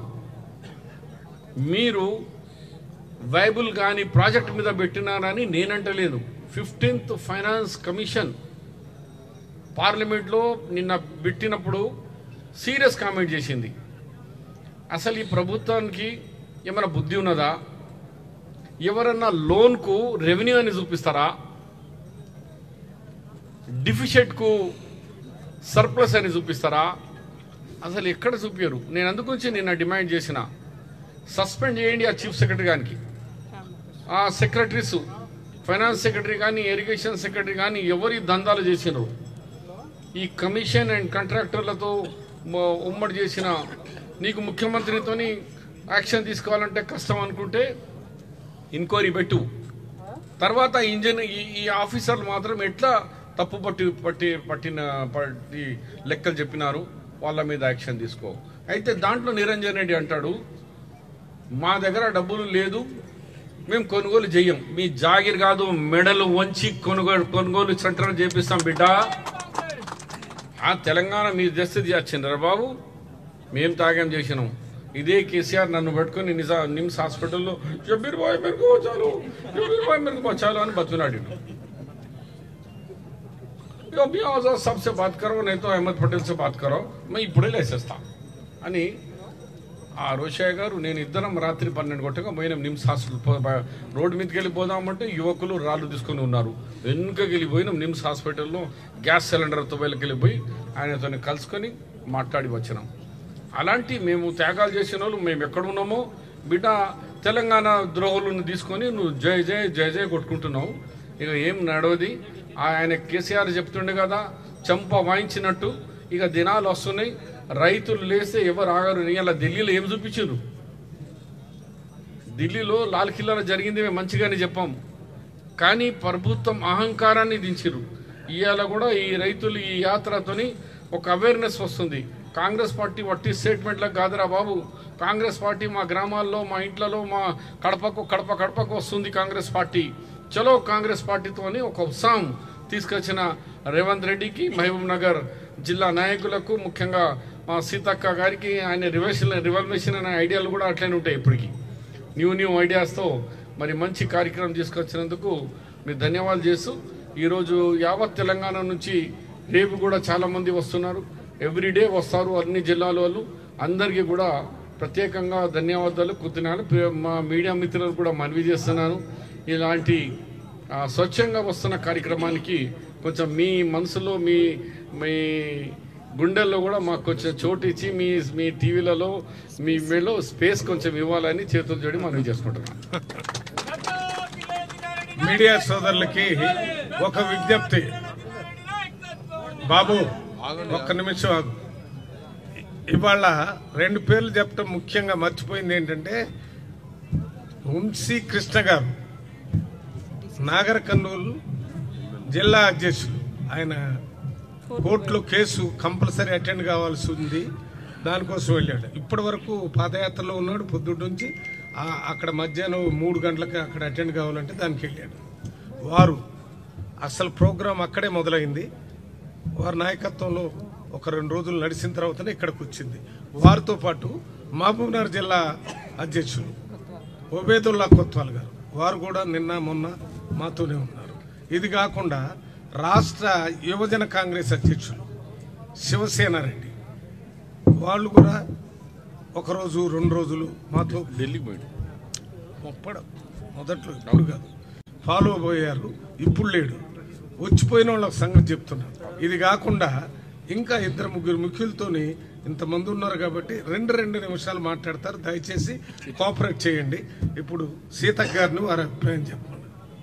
మీరు వైబుల్ కానీ ప్రాజెక్ట్ మీద పెట్టినారని నేనంటలేదు ఫిఫ్టీన్త్ ఫైనాన్స్ కమిషన్ పార్లమెంట్లో నిన్న పెట్టినప్పుడు సీరియస్ కామెంట్ చేసింది అసలు ఈ ప్రభుత్వానికి ఏమైనా బుద్ధి ఉన్నదా ఎవరన్నా లోన్కు రెవెన్యూ అని చూపిస్తారా డిఫిషియట్కు సర్ప్లస్ అని చూపిస్తారా అసలు ఎక్కడ చూపించరు నేను అందుగురించి నిన్న డిమాండ్ చేసిన సస్పెండ్ చేయండి ఆ చీఫ్ సెక్రటరీ గారికి ఆ సెక్రటరీస్ ఫైనాన్స్ సెక్రటరీ కానీ ఇరిగేషన్ సెక్రటరీ కానీ ఎవరి దందాలు చేసినారు ఈ కమిషన్ అండ్ కాంట్రాక్టర్లతో మ- ఉమ్మడి చేసిన నీకు ముఖ్యమంత్రితోని యాక్షన్ తీసుకోవాలంటే కష్టం అనుకుంటే ఎంక్వైరీ పెట్టు తర్వాత ఇంజన్ ఈ ఈ ఆఫీసర్లు మాత్రం ఎట్లా తప్పు పట్టి పట్టి పట్టిన పట్టి లెక్కలు చెప్పినారు వాళ్ళ మీద యాక్షన్ తీసుకో అయితే దాంట్లో నిరంజన్ రెడ్డి అంటాడు మా దగ్గర డబ్బులు లేదు మేము కొనుగోలు చెయ్యం మీ జాగిర్ కాదు మెడలు వంచి కొనుగోలు కొనుగోలు సెంటర్ చేపిస్తాం బిడ్డ ఆ తెలంగాణ మీరు తెస్తే చేసిండ్రా బాబు మేము తాగం చేసినాం ఇదే కేసీఆర్ నన్ను పట్టుకొని నిజా నిమ్స్ హాస్పిటల్లో షబ్బీర్ బాయ్ మెరుగు చాలు షబ్బీర్ బాయ్ మెరుగు చాలు అని బతుకున్నాడు यो भी आजाद साहब से बात करो नहीं तो अहमद पटेल से बात करो मैं ఇప్పుడే లేసేస్తా అని ఆ రోషయ్య గారు నేను ఇద్దరం రాత్రి పన్నెండు గంటగా పోయినాం నిమ్స్ హాస్పిటల్ పో- బ- రోడ్డు మీదకి వెళ్ళిపోదామంటే యువకులు రాళ్ళు తీసుకొని ఉన్నారు వెనుకకి వెళ్ళిపోయినాం నిమ్స్ హాస్పిటల్లో గ్యాస్ సిలిండర్తో వెళ్ళకెళ్ళిపోయి ఆయనతో కలుసుకొని మాట్లాడి వచ్చినాం అలాంటి మేము త్యాగాలు చేసిన వాళ్ళు మేము ఎక్కడున్నామో బిడ్డ తెలంగాణ ద్రోహులను తీసుకొని నువ్వు జయ జయ జయ జయ కొట్టుకుంటున్నావు ఇక ఏం నడవది ఆయన కేసీఆర్ చెప్తుండే కదా చంప వాయించినట్టు ఇక దినాలు వస్తున్నాయి రైతులు లేస్తే ఎవరు ఆగరు ఇలా ఢిల్లీలో ఏం చూపించారు ఢిల్లీలో లాల్ కిల్లాలో జరిగింది మేము మంచిగానే చెప్పాం కానీ ప్రభుత్వం అహంకారాన్ని దించిరు ఇవాళ కూడా ఈ రైతులు ఈ యాత్రతోని ఒక అవేర్నెస్ వస్తుంది కాంగ్రెస్ పార్టీ వట్టి స్టేట్మెంట్లకు కాదురా బాబు కాంగ్రెస్ పార్టీ మా గ్రామాల్లో మా ఇంట్లలో మా కడపకు కడప కడపకు వస్తుంది కాంగ్రెస్ పార్టీ చలో కాంగ్రెస్ పార్టీతో అని ఒక ఉత్సాహం తీసుకొచ్చిన రేవంత్ రెడ్డికి మహబూబ్ నగర్ జిల్లా నాయకులకు ముఖ్యంగా మా సీతక్క గారికి ఆయన రివల్యూషన్ రివల్యూషన్ అనే ఐడియాలు కూడా అట్లనే ఉంటాయి ఇప్పటికీ న్యూ న్యూ ఐడియాస్తో మరి మంచి కార్యక్రమం తీసుకొచ్చినందుకు మీరు ధన్యవాదాలు చేస్తూ ఈరోజు యావత్ తెలంగాణ నుంచి రేపు కూడా చాలామంది వస్తున్నారు ఎవ్రీడే వస్తారు అన్ని జిల్లాల వాళ్ళు అందరికీ కూడా ప్రత్యేకంగా ధన్యవాదాలు కృతజ్ఞతలు ప్రియ- మా మీడియా మిత్రులు కూడా మనవి చేస్తున్నాను ఇలాంటి ఆ, స్వచ్ఛంగా వస్తున్న కార్యక్రమానికి కొంచెం మీ మనసులో మీ మీ గుండెల్లో కూడా మాకు కొంచెం చోటు ఇచ్చి మీ మీ టీవీలలో మీ మీలో స్పేస్ కొంచెం ఇవ్వాలని చేతులు జోడి మనవి చేసుకుంటున్నాం మీడియా సోదరులకి ఒక విజ్ఞప్తి బాబు ఒక్క నిమిషం ఆగు ఇవాళ రెండు పేర్లు చెప్పడం ముఖ్యంగా మర్చిపోయింది ఏంటంటే వంశీ కృష్ణ గారు నాగర్ కర్నూలు జిల్లా అధ్యక్షులు ఆయన కోర్టులో కేసు కంపల్సరీ అటెండ్ కావాల్సి ఉంది దానికోసం వెళ్ళాడు ఇప్పటి వరకు పాదయాత్రలో ఉన్నాడు పొద్దుటి నుంచి ఆ- అక్కడ మధ్యాహ్నం మూడు గంటలకు అక్కడ అటెండ్ కావాలంటే దానికి వెళ్ళాడు వారు అసలు ప్రోగ్రాం అక్కడే మొదలైంది వారి నాయకత్వంలో ఒక రెండు రోజులు నడిచిన తర్వాతనే ఇక్కడికి వచ్చింది వారితో పాటు మహబూబ్నగర్ జిల్లా అధ్యక్షులు ఒబేదుల్లా కొత్వాల్ గారు వారు కూడా నిన్న మొన్న మాతోనే ఉన్నారు ఇది కాకుండా రాష్ట్ర యువజన కాంగ్రెస్ అధ్యక్షులు శివసేన రెడ్డి వాళ్ళు కూడా ఒకరోజు రెండు రోజులు మాతో ఢిల్లీకి పోయాడు మొప్పడ మొదట్లో ఇప్పుడు కాదు ఫాలో పోయారు ఇప్పుడు లేడు వచ్చిపోయిన వాళ్ళకి సంగతి చెప్తున్నాను ఇది కాకుండా ఇంకా ఇద్దరు ముగ్గురు ముఖ్యులతోని ఇంతమంది ఉన్నారు కాబట్టి రెండు రెండు నిమిషాలు మాట్లాడతారు దయచేసి కోఆపరేట్ చేయండి ఇప్పుడు సీతక్ గారిని వారి అభిప్రాయం చెప్పండి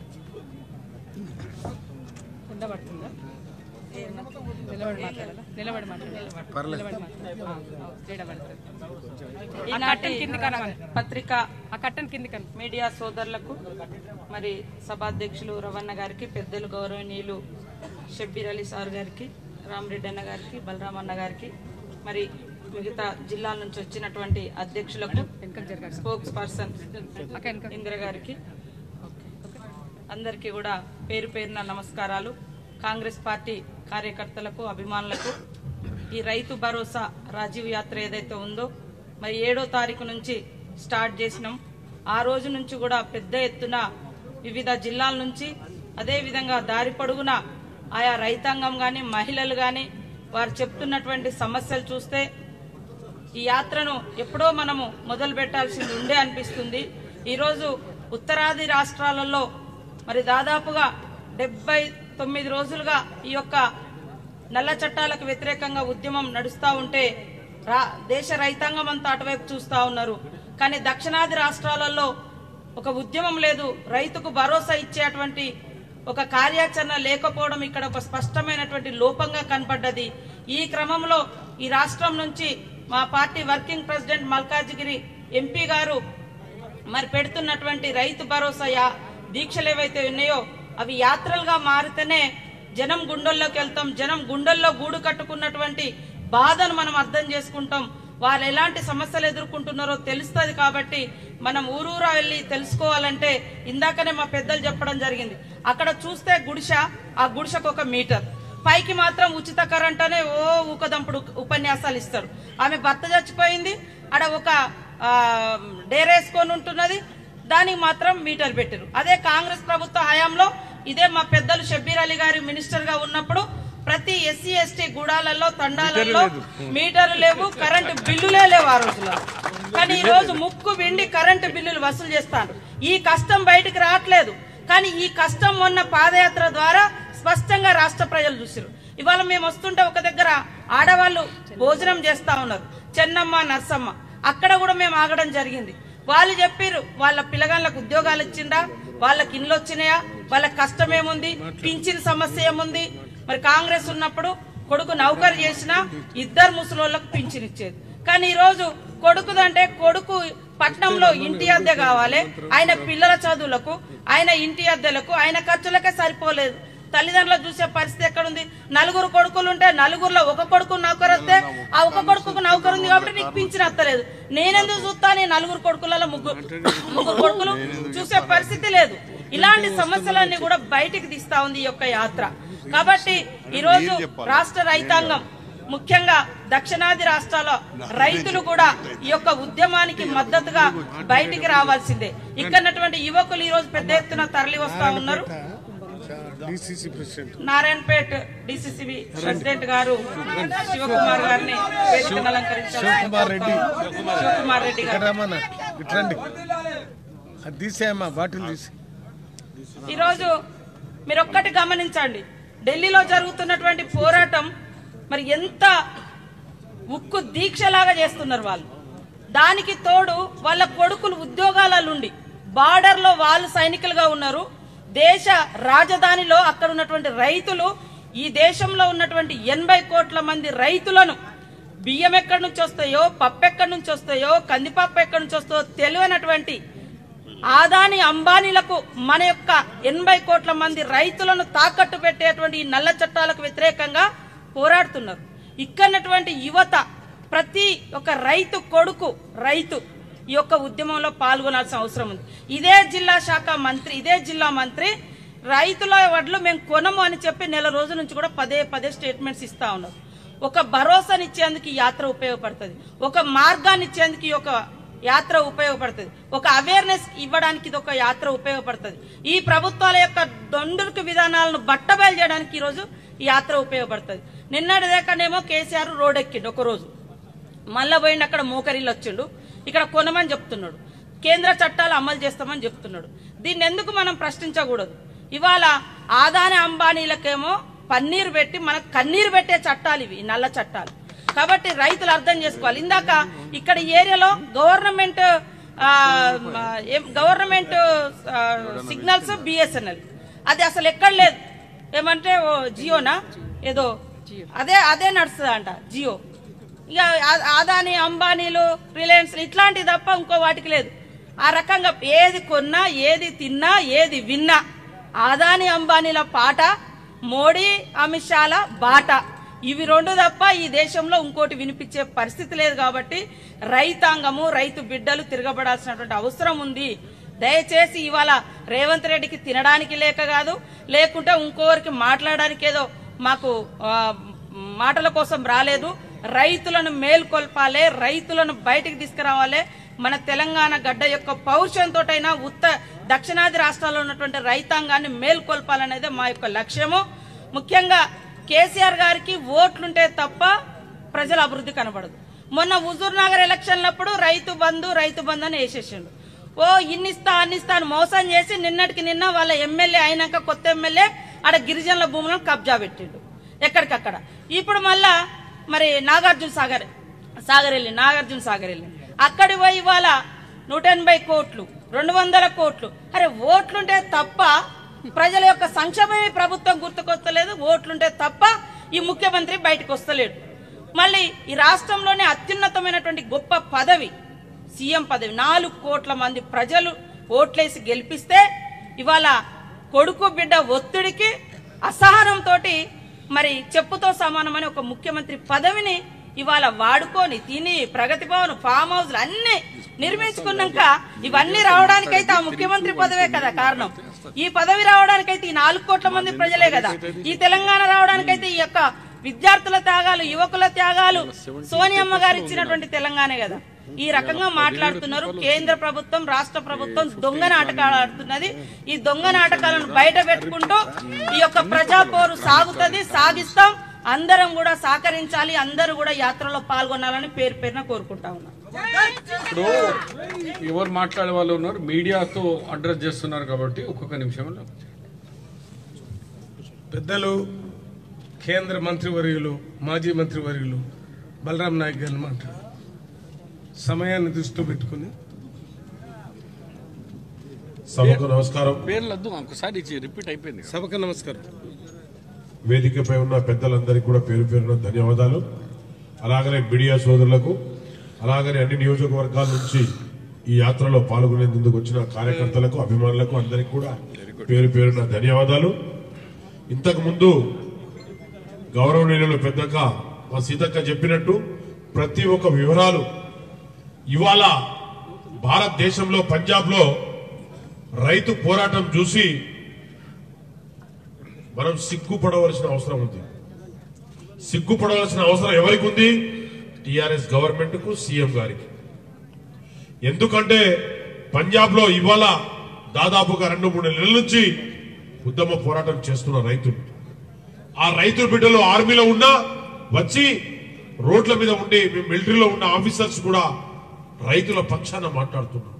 ఉండబడుతుందా నిలబడి మాట్లాడాలా నిలబడి మాట్లాడాలి పర్లేదు. నిలబడి మాట్లాడాలి. ఆ, ఆ, తేడాపడుతుంది. ఆ ఈనాటి కట్టెన్ కిందికి అనమని. పత్రిక ఆ కట్టన్ కింది కను మీడియా సోదరులకు మరి సభాధ్యక్షులు రవణ గారికి పెద్దలు గౌరవనీయులు షబ్బీర్ అలీ సార్ గారికి రామరెడ్డి అన్న గారికి బలరాం అన్న గారికి మరి మిగతా జిల్లాల నుంచి వచ్చినటువంటి అధ్యక్షులకు స్పోక్స్ పర్సన్ ఇందిర గారికి అందరికీ కూడా పేరు పేరున నమస్కారాలు కాంగ్రెస్ పార్టీ కార్యకర్తలకు అభిమానులకు ఈ రైతు భరోసా రాజీవ్ యాత్ర ఏదైతే ఉందో మరి ఏడో తారీఖు నుంచి స్టార్ట్ చేసినాం ఆ రోజు నుంచి కూడా పెద్ద ఎత్తున వివిధ జిల్లాల నుంచి అదేవిధంగా దారి పొడుగున ఆయా రైతాంగం కానీ మహిళలు కానీ వారు చెప్తున్నటువంటి సమస్యలు చూస్తే ఈ యాత్రను ఎప్పుడో మనము మొదలు పెట్టాల్సింది ఉండే అనిపిస్తుంది ఈరోజు ఉత్తరాది రాష్ట్రాలలో మరి దాదాపుగా డెబ్బై తొమ్మిది రోజులుగా ఈ యొక్క నల్ల చట్టాలకు వ్యతిరేకంగా ఉద్యమం నడుస్తూ ఉంటే రా దేశ రైతాంగం అంతా అటువైపు చూస్తూ ఉన్నారు కానీ దక్షిణాది రాష్ట్రాలలో ఒక ఉద్యమం లేదు రైతుకు భరోసా ఇచ్చేటువంటి ఒక కార్యాచరణ లేకపోవడం ఇక్కడ ఒక స్పష్టమైనటువంటి లోపంగా కనపడ్డది ఈ క్రమంలో ఈ రాష్ట్రం నుంచి మా party working president Malkajgiri MP గారు మరి పెడుతున్నటువంటి రైతు భరోసా యా- దీక్షలు ఏవైతే ఉన్నాయో అవి యాత్రలుగా మారితేనే జనం గుండెల్లోకి వెళ్తాం జనం గుండెల్లో గూడు కట్టుకున్నటువంటి బాధను మనం అర్థం చేసుకుంటాం వారు ఎలాంటి సమస్యలు ఎదుర్కొంటున్నారో తెలుస్తుంది కాబట్టి మనం ఊరూరా వెళ్ళి తెలుసుకోవాలంటే ఇందాకనే మా పెద్దలు చెప్పడం జరిగింది అక్కడ చూస్తే గుడిస ఆ గుడిసెకు ఒక మీటర్ పైకి మాత్రం ఉచిత కరెంట్ అనే ఓ ఊకదంపుడు ఉపన్యాసాలు ఇస్తారు ఆమె భర్త చచ్చిపోయింది ఆడ ఒక ఆ, డేరేసుకొని ఉంటున్నది దానికి మాత్రం మీటర్ పెట్టారు అదే కాంగ్రెస్ ప్రభుత్వ హయాంలో ఇదే మా పెద్దలు షబ్బీర్ అలీ గారి మినిస్టర్ గా ఉన్నప్పుడు ప్రతి ఎస్సీ ఎస్టీ గూడాలలో తండాలలో మీటర్లు లేవు కరెంటు బిల్లులే లేవు ఆ రోజుల్లో కానీ ఈ రోజు ముక్కు విండి కరెంటు బిల్లులు వసూలు చేస్తాను ఈ కష్టం బయటికి రావట్లేదు కానీ ఈ కష్టం మొన్న పాదయాత్ర ద్వారా స్పష్టంగా రాష్ట్ర ప్రజలు చూసారు ఇవాళ మేము వస్తుంటే ఒక దగ్గర ఆడవాళ్ళు భోజనం చేస్తా ఉన్నారు చెన్నమ్మ నర్సమ్మ అక్కడ కూడా మేము ఆగడం జరిగింది వాళ్ళు చెప్పారు వాళ్ళ పిల్లగాళ్ళకు ఉద్యోగాలు ఇచ్చిందా వాళ్ళకి ఇండ్లు వచ్చినాయా వాళ్ళ కష్టం ఏముంది పింఛన్ సమస్య ఏముంది మరి కాంగ్రెస్ ఉన్నప్పుడు కొడుకు నౌకరు చేసినా ఇద్దరు ముసలోళ్ళకు పింఛన్ ఇచ్చేది కానీ ఈ రోజు కొడుకుదంటే కొడుకు పట్నంలో ఇంటి అద్దె కావాలి ఆయన పిల్లల చదువులకు ఆయన ఇంటి అద్దెలకు ఆయన ఖర్చులకే సరిపోలేదు తల్లిదండ్రులు చూసే పరిస్థితి ఎక్కడుంది నలుగురు కొడుకులు ఉంటే నలుగురులో ఒక కొడుకు నౌకరు వస్తే ఆ ఒక కొడుకు నౌకరు ఉంది కాబట్టి నీకు పింఛన్ వస్తలేదు నేనెందుకు చూస్తా నీ నలుగురు కొడుకులలో ముగ్గురు ముగ్గురు కొడుకులు చూసే పరిస్థితి లేదు ఇలాంటి సమస్యలన్నీ కూడా బయటికి తీస్తా ఉంది ఈ యొక్క యాత్ర కాబట్టి ఈ రోజు రాష్ట్ర రైతాంగం ముఖ్యంగా దక్షిణాది రాష్ట్రాల రైతులు కూడా ఈ యొక్క ఉద్యమానికి మద్దతుగా బయటికి రావాల్సిందే ఇక్కడటువంటి యువకులు ఈ రోజు పెద్ద ఎత్తున తరలి వస్తా ఉన్నారు DCC president Narayanpet DCCB president గారు శివకుమార్ గారిని వేదికను అలంకరించారు శివకుమార్ రెడ్డి శివకుమార్ రెడ్డి ఇక్కడ గారు రమ్మన్న ఇట్రండి అది తీసేయమ్మా బాటిల్ తీసి ఈరోజు మీరు ఒక్కటి గమనించండి ఢిల్లీలో జరుగుతున్నటువంటి పోరాటం మరి ఎంత ఉక్కు దీక్షలాగా చేస్తున్నారు వాళ్ళు దానికి తోడు వాళ్ళ కొడుకులు ఉద్యోగాలలుండి బార్డర్ లో వాళ్ళు సైనికులుగా ఉన్నారు దేశ రాజధానిలో అక్కడ ఉన్నటువంటి రైతులు ఈ దేశంలో ఉన్నటువంటి ఎనభై కోట్ల మంది రైతులను బియ్యం ఎక్కడి నుంచి వస్తాయో పప్పు ఎక్కడి నుంచి వస్తాయో కందిపప్పు ఎక్కడి నుంచి వస్తాయో తెలియనటువంటి ఆదాని అంబానీలకు మన యొక్క ఎనభై కోట్ల మంది రైతులను తాకట్టు పెట్టేటువంటి ఈ నల్ల చట్టాలకు వ్యతిరేకంగా పోరాడుతున్నారు ఇక్కడటువంటి యువత ప్రతి ఒక్క రైతు కొడుకు రైతు ఈ యొక్క ఉద్యమంలో పాల్గొనాల్సిన అవసరం ఉంది ఇదే జిల్లా శాఖ మంత్రి ఇదే జిల్లా మంత్రి రైతుల వడ్లు మేము కొనము అని చెప్పి నెల రోజుల నుంచి కూడా పదే పదే స్టేట్మెంట్స్ ఇస్తా ఉన్నారు ఒక భరోసానిచ్చేందుకు ఈ యాత్ర ఉపయోగపడుతుంది ఒక మార్గాన్ని ఇచ్చేందుకు ఈ యొక్క యాత్ర ఉపయోగపడుతుంది ఒక అవేర్నెస్ ఇవ్వడానికి ఇది ఒక యాత్ర ఉపయోగపడుతుంది ఈ ప్రభుత్వాల యొక్క దొండుకు విధానాలను బట్టబయలు చేయడానికి ఈ రోజు ఈ యాత్ర ఉపయోగపడుతుంది నిన్నటిదాకానేమో కేసీఆర్ రోడ్ ఎక్కిండు ఒక రోజు మళ్ళా పోయిండు అక్కడ మోకరిల్లు వచ్చిండు ఇక్కడ కొనమని చెప్తున్నాడు కేంద్ర చట్టాలు అమలు చేస్తామని చెప్తున్నాడు దీన్ని ఎందుకు మనం ప్రశ్నించకూడదు ఇవాళ ఆదాని అంబానీలకేమో పన్నీరు పెట్టి మనకు కన్నీరు పెట్టే చట్టాలు ఇవి ఈ నల్ల చట్టాలు కాబట్టి రైతులు అర్థం చేసుకోవాలి ఇందాక ఇక్కడ ఈ ఏరియాలో గవర్నమెంట్ ఆ, ఏం గవర్నమెంట్ ఆ, సిగ్నల్స్ బిఎస్ఎన్ఎల్ అది అసలు ఎక్కడ లేదు ఏమంటే ఓ జియోనా ఏదో అదే అదే నడుస్తుంది అంట జియో ఇక ఆ- ఆదాని అంబానీలు రిలయన్స్ ఇట్లాంటివి తప్ప ఇంకో వాటికి లేదు ఆ రకంగా ఏది కొన్నా ఏది తిన్నా ఏది విన్నా ఆదాని అంబానీల పాట మోడీ అమిత్ షాల బాట ఇవి రెండు తప్ప ఈ దేశంలో ఇంకోటి వినిపించే పరిస్థితి లేదు కాబట్టి రైతాంగము రైతు బిడ్డలు తిరగబడాల్సినటువంటి అవసరం ఉంది దయచేసి ఇవాళ రేవంత్ రెడ్డికి తినడానికి లేక కాదు లేకుంటే ఇంకోరికి మాట్లాడడానికి ఏదో మాకు ఆ, మాటల కోసం రాలేదు రైతులను మేల్కొల్పాలి రైతులను బయటికి తీసుకురావాలి మన తెలంగాణ గడ్డ యొక్క పౌరుషంతోటైనా ఉత్త దక్షిణాది రాష్ట్రాల్లో ఉన్నటువంటి రైతాంగాన్ని మేల్కొల్పాలనేదే మా యొక్క లక్ష్యము ముఖ్యంగా కేసీఆర్ గారికి ఓట్లుంటే తప్ప ప్రజల అభివృద్ధి కనబడదు మొన్న హుజూర్ నగర్ ఎలక్షన్లప్పుడు రైతు బంధు రైతు బంధు అని వేసేసిండు ఓ ఇన్నిస్తా అన్నిస్తా అని మోసం చేసి నిన్నటికి నిన్న వాళ్ళ ఎమ్మెల్యే అయినాక కొత్త ఎమ్మెల్యే ఆడ గిరిజనుల భూములను కబ్జా పెట్టిండు ఎక్కడికక్కడ ఇప్పుడు మళ్ళా మరి నాగార్జున సాగర్ సాగర్ వెళ్ళి నాగార్జున సాగర్ వెళ్ళి అక్కడి పోయి ఇవాళ నూట ఎనభై కోట్లు రెండు వందల కోట్లు అరే ఓట్లుంటే తప్ప ప్రజల యొక్క సంక్షేమమే ప్రభుత్వం గుర్తుకొస్తలేదు ఓట్లుంటే తప్ప ఈ ముఖ్యమంత్రి బయటకు వస్తలేడు మళ్ళీ ఈ రాష్ట్రంలోనే అత్యున్నతమైనటువంటి గొప్ప పదవి సీఎం పదవి నాలుగు కోట్ల మంది ప్రజలు ఓట్లేసి గెలిపిస్తే ఇవాళ కొడుకు బిడ్డ ఒత్తిడికి అసహనంతో మరి చెప్పుతో సమానమని ఒక ముఖ్యమంత్రి పదవిని ఇవాళ వాడుకొని తిని ప్రగతి భవన్ ఫామ్ హౌస్ అన్ని నిర్మించుకున్నాక ఇవన్నీ రావడానికైతే ఆ ముఖ్యమంత్రి పదవే కదా కారణం ఈ పదవి రావడానికైతే ఈ నాలుగు కోట్ల మంది ప్రజలే కదా ఈ తెలంగాణ రావడానికైతే ఈ యొక్క విద్యార్థుల త్యాగాలు యువకుల త్యాగాలు సోనియమ్మ గారు ఇచ్చినటువంటి తెలంగాణే కదా ఈ రకంగా మాట్లాడుతున్నారు కేంద్ర ప్రభుత్వం రాష్ట్ర ప్రభుత్వం దొంగ నాటకాలు ఆడుతున్నది ఈ దొంగ నాటకాలను బయట పెట్టుకుంటూ ఈ యొక్క ప్రజా పోరు సాగుతుంది సాగిస్తాం అందరం కూడా సహకరించాలి అందరూ కూడా యాత్రలో పాల్గొనాలని పేరు పేరున కోరుకుంటా ఉన్నాం ఇప్పుడు ఎవరు మాట్లాడే వాళ్ళు ఉన్నారు మీడియాతో అడ్రస్ చేస్తున్నారు కాబట్టి ఒక్కొక్క నిమిషంలో పెద్దలు కేంద్ర మంత్రివర్యులు మాజీ మంత్రివర్యులు బలరాం నాయక్ గారిని మాట్లాడు సమయాన్ని దృష్టిలో పెట్టుకుని సభకు నమస్కారం పేర్లద్దు ఒకసారి రిపీట్ అయిపోయింది కదా. సభకు నమస్కారం వేదికపై ఉన్న పెద్దలందరికీ కూడా పేరు పేరున ధన్యవాదాలు అలాగనే మీడియా సోదరులకు అలాగనే అన్ని నియోజకవర్గాల నుంచి ఈ యాత్రలో పాల్గొనేందుకు వచ్చిన కార్యకర్తలకు అభిమానులకు అందరికీ కూడా పేరు పేరున ధన్యవాదాలు ఇంతకు ముందు గౌరవనీయులు పెద్దక్క మా సీతక్క చెప్పినట్టు ప్రతి ఒక్క వివరాలు ఇవాళ భారతదేశంలో పంజాబ్లో రైతు పోరాటం చూసి మనం సిగ్గుపడవలసిన అవసరం ఉంది సిగ్గుపడవలసిన అవసరం ఎవరికి ఉంది టిఆర్ఎస్ గవర్నమెంట్ కు సీఎం గారికి ఎందుకంటే పంజాబ్ లో ఇవాళ దాదాపుగా రెండు మూడు నెలల నుంచి ఉద్యమ పోరాటం చేస్తున్న రైతులు ఆ రైతుల బిడ్డలు ఆర్మీలో ఉన్నా వచ్చి రోడ్ల మీద ఉండి మేము మిలిటరీలో ఉన్న ఆఫీసర్స్ కూడా రైతుల పక్షాన మాట్లాడుతున్నారు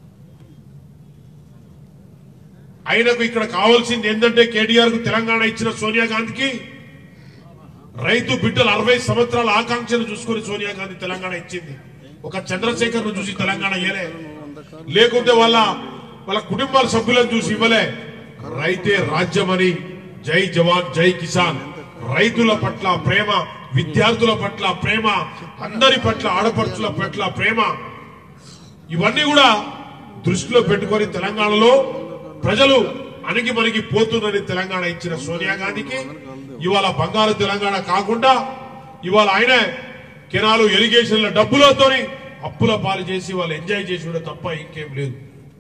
ఆయనకు ఇక్కడ కావాల్సింది ఏంటంటే కేటీఆర్ కు తెలంగాణ ఇచ్చిన సోనియా గాంధీకి రైతు బిడ్డలు అరవై సంవత్సరాల ఆకాంక్షను చూసుకొని సోనియా గాంధీ తెలంగాణ ఇచ్చింది ఒక చంద్రశేఖర్ ను చూసి తెలంగాణ ఇయ్యలే లేకుంటే వాళ్ళ వాళ్ళ కుటుంబాల సభ్యులను చూసి ఇవ్వలే రైతే రాజ్యమని జై జవాన్ జై కిసాన్ రైతుల పట్ల ప్రేమ విద్యార్థుల పట్ల ప్రేమ అందరి పట్ల ఆడపడుచుల పట్ల ప్రేమ ఇవన్నీ కూడా దృష్టిలో పెట్టుకొని తెలంగాణలో ప్రజలు అణిగి మణిగి పోతుందని తెలంగాణ ఇచ్చిన సోనియా గాంధీకి ఇవాళ బంగారు తెలంగాణ కాకుండా ఇవాళ ఆయన కెనాలు ఇరిగేషన్ల డబ్బులతోని అప్పుల పాలు చేసి వాళ్ళు ఎంజాయ్ చేసి తప్ప ఇంకేం లేదు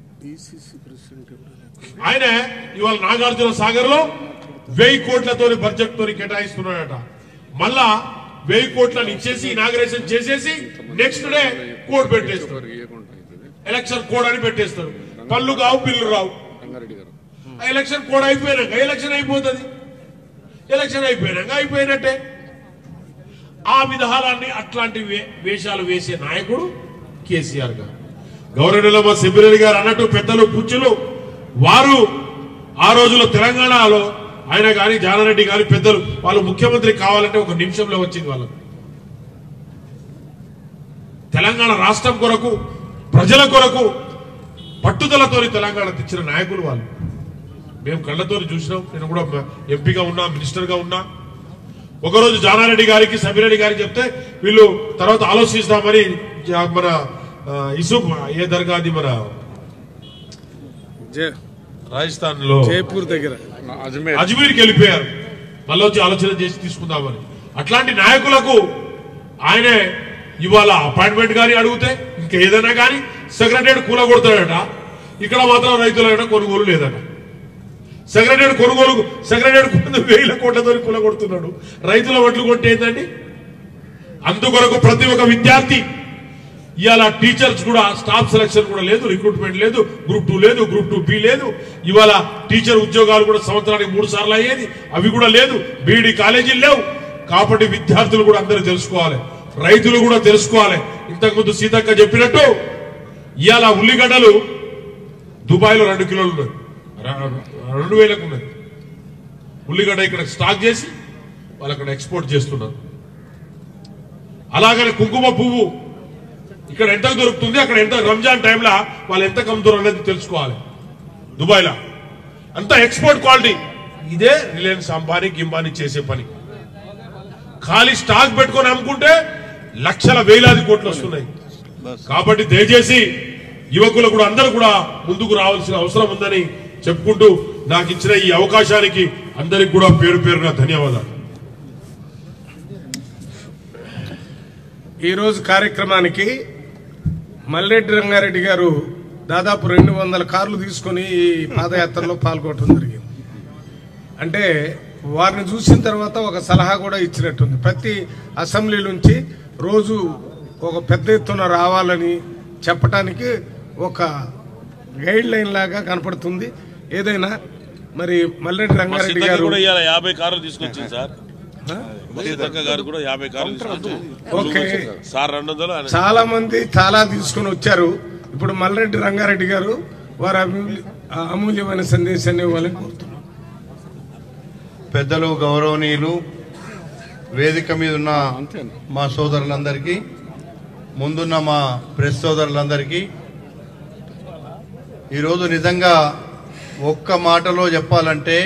ఆయన ఇవాళ నాగార్జున సాగర్ లో వెయ్యి కోట్లతోని బడ్జెట్ తోని కేటాయిస్తున్నాడట మళ్ళా వెయ్యి కోట్లను ఇచ్చేసి ఇనాగ్రేషన్ చేసేసి నెక్స్ట్ డే కోడ్ పెట్టేస్తారు ఎలక్షన్ కోడ్ అని పెట్టేస్తారు పళ్ళు కావు బిల్లు రావు ఆ ఎలక్షన్ కోడ్ అయిపోయినాక ఎలక్షన్ అయిపోతుంది ఎలక్షన్ అయిపోయినాక అయిపోయినట్టే ఆ విధానాన్ని అట్లాంటి వే- వేషాలు వేసే నాయకుడు కేసీఆర్ గారు గౌరవనీయులు మా సిబ్బిరెడ్డి గారు అన్నట్టు పెద్దలు పుచ్చులు వారు ఆ రోజుల్లో తెలంగాణలో ఆయన గాని జానారెడ్డి గాని పెద్దలు వాళ్ళు ముఖ్యమంత్రి కావాలంటే ఒక నిమిషంలో వచ్చింది వాళ్ళకు తెలంగాణ రాష్ట్రం కొరకు ప్రజల కొరకు పట్టుదలతోని తెలంగాణ తెచ్చిన నాయకులు వాళ్ళు మేము కళ్ళతో చూసినాం నేను కూడా ఎంపీగా ఉన్నా మినిస్టర్ గా ఉన్నా ఒకరోజు జానారెడ్డి గారికి సబిరెడ్డి గారికి చెప్తే వీళ్ళు తర్వాత ఆలోచిస్తామని జా- మన ఆ, ఇసుక్ ఏ దర్గాది మన రాజస్థాన్ లో జైపూర్ దగ్గర అజ్మీర్ అజ్మీర్కి వెళ్ళిపోయారు మళ్ళీ వచ్చి ఆలోచన చేసి తీసుకుందామని అట్లాంటి నాయకులకు ఆయనే ఇవాళ అపాయింట్మెంట్ కానీ అడిగితే ఇంకా ఏదైనా కానీ సెక్రటరీ కూల కొడతాడట ఇక్కడ మాత్రం రైతుల కొనుగోలు లేదట సెక్రటరీ కొనుగోలు సెక్రటరీ కొన్ని వేల కోట్లతో కూల కొడుతున్నాడు రైతుల వడ్లు కొట్టి ఏంటండి అందుకొరకు ప్రతి ఒక్క విద్యార్థి ఇవాళ టీచర్స్ కూడా స్టాఫ్ సెలక్షన్ కూడా లేదు రిక్రూట్మెంట్ లేదు గ్రూప్ టూ లేదు గ్రూప్ టూ బి లేదు ఇవాళ టీచర్ ఉద్యోగాలు కూడా సంవత్సరానికి మూడు సార్లు అయ్యేది అవి కూడా లేదు బీఈడి కాలేజీలు లేవు కాబట్టి విద్యార్థులు కూడా అందరూ తెలుసుకోవాలి రైతులు కూడా తెలుసుకోవాలి ఇంతకుముందు సీతక్క చెప్పినట్టు ఇవాళ ఉల్లిగడ్డలు దుబాయ్లో రెండు కిలోలు ఉన్నాయి ర- రెండు వేలకు ఉన్నది ఉల్లిగడ్డ ఇక్కడ స్టాక్ చేసి వాళ్ళు అక్కడ ఎక్స్పోర్ట్ చేస్తున్నారు అలాగనే కుంకుమ పువ్వు ఇక్కడ ఎంత దొరుకుతుంది అక్కడ ఎంత రంజాన్ టైంలో వాళ్ళు ఎంత కమ్ముతారు అనేది తెలుసుకోవాలి దుబాయ్లో అంతా ఎక్స్పోర్ట్ క్వాలిటీ ఇదే రిలయన్స్ అంబానీ గింబానీ చేసే పని ఖాళీ స్టాక్ పెట్టుకొని అమ్ముకుంటే లక్షల వేలాది కోట్లు వస్తున్నాయి కాబట్టి దయచేసి యువకులు కూడా అందరూ కూడా ముందుకు రావాల్సిన అవసరం ఉందని చెప్పుకుంటూ నాకు ఇచ్చిన ఈ అవకాశానికి అందరికి కూడా పేరు పేరున ధన్యవాదాలు ఈరోజు కార్యక్రమానికి మల్లెడ్డి రంగారెడ్డి గారు దాదాపు రెండు వందల కార్లు తీసుకొని ఈ పాదయాత్రలో పాల్గొనడం జరిగింది అంటే వారిని చూసిన తర్వాత ఒక సలహా కూడా ఇచ్చినట్టుంది ప్రతి అసెంబ్లీ నుంచి రోజు ఒక పెద్ద ఎత్తున రావాలని చెప్పటానికి ఒక గైడ్ లైన్ లాగా కనపడుతుంది ఏదైనా మరి మల్లెడ్డి మా రంగారెడ్డి సీతక్క గారు కూడా ఇవాళ యాభై కార్లు తీసుకొచ్చింది సార్ మా సీతక్క గారు కూడా యాభై కార్లు తీసుకొచ్చింది ఓకే. సార్ రెండు వందలు ఆయన- చాలా మంది చాలా తీసుకొని వచ్చారు ఇప్పుడు మల్రెడ్డి రంగారెడ్డి గారు వారి అమూల్య ఆ అమూల్యమైన సందేశాన్ని ఇవ్వాలని కోరుతున్నాం పెద్దలు గౌరవనీయులు వేదిక మీద ఉన్న మా సోదరులందరికీ ముందున్న మా ప్రెస్ సోదరులందరికీ ఈరోజు నిజంగా ఒక్క మాటలో చెప్పాలంటే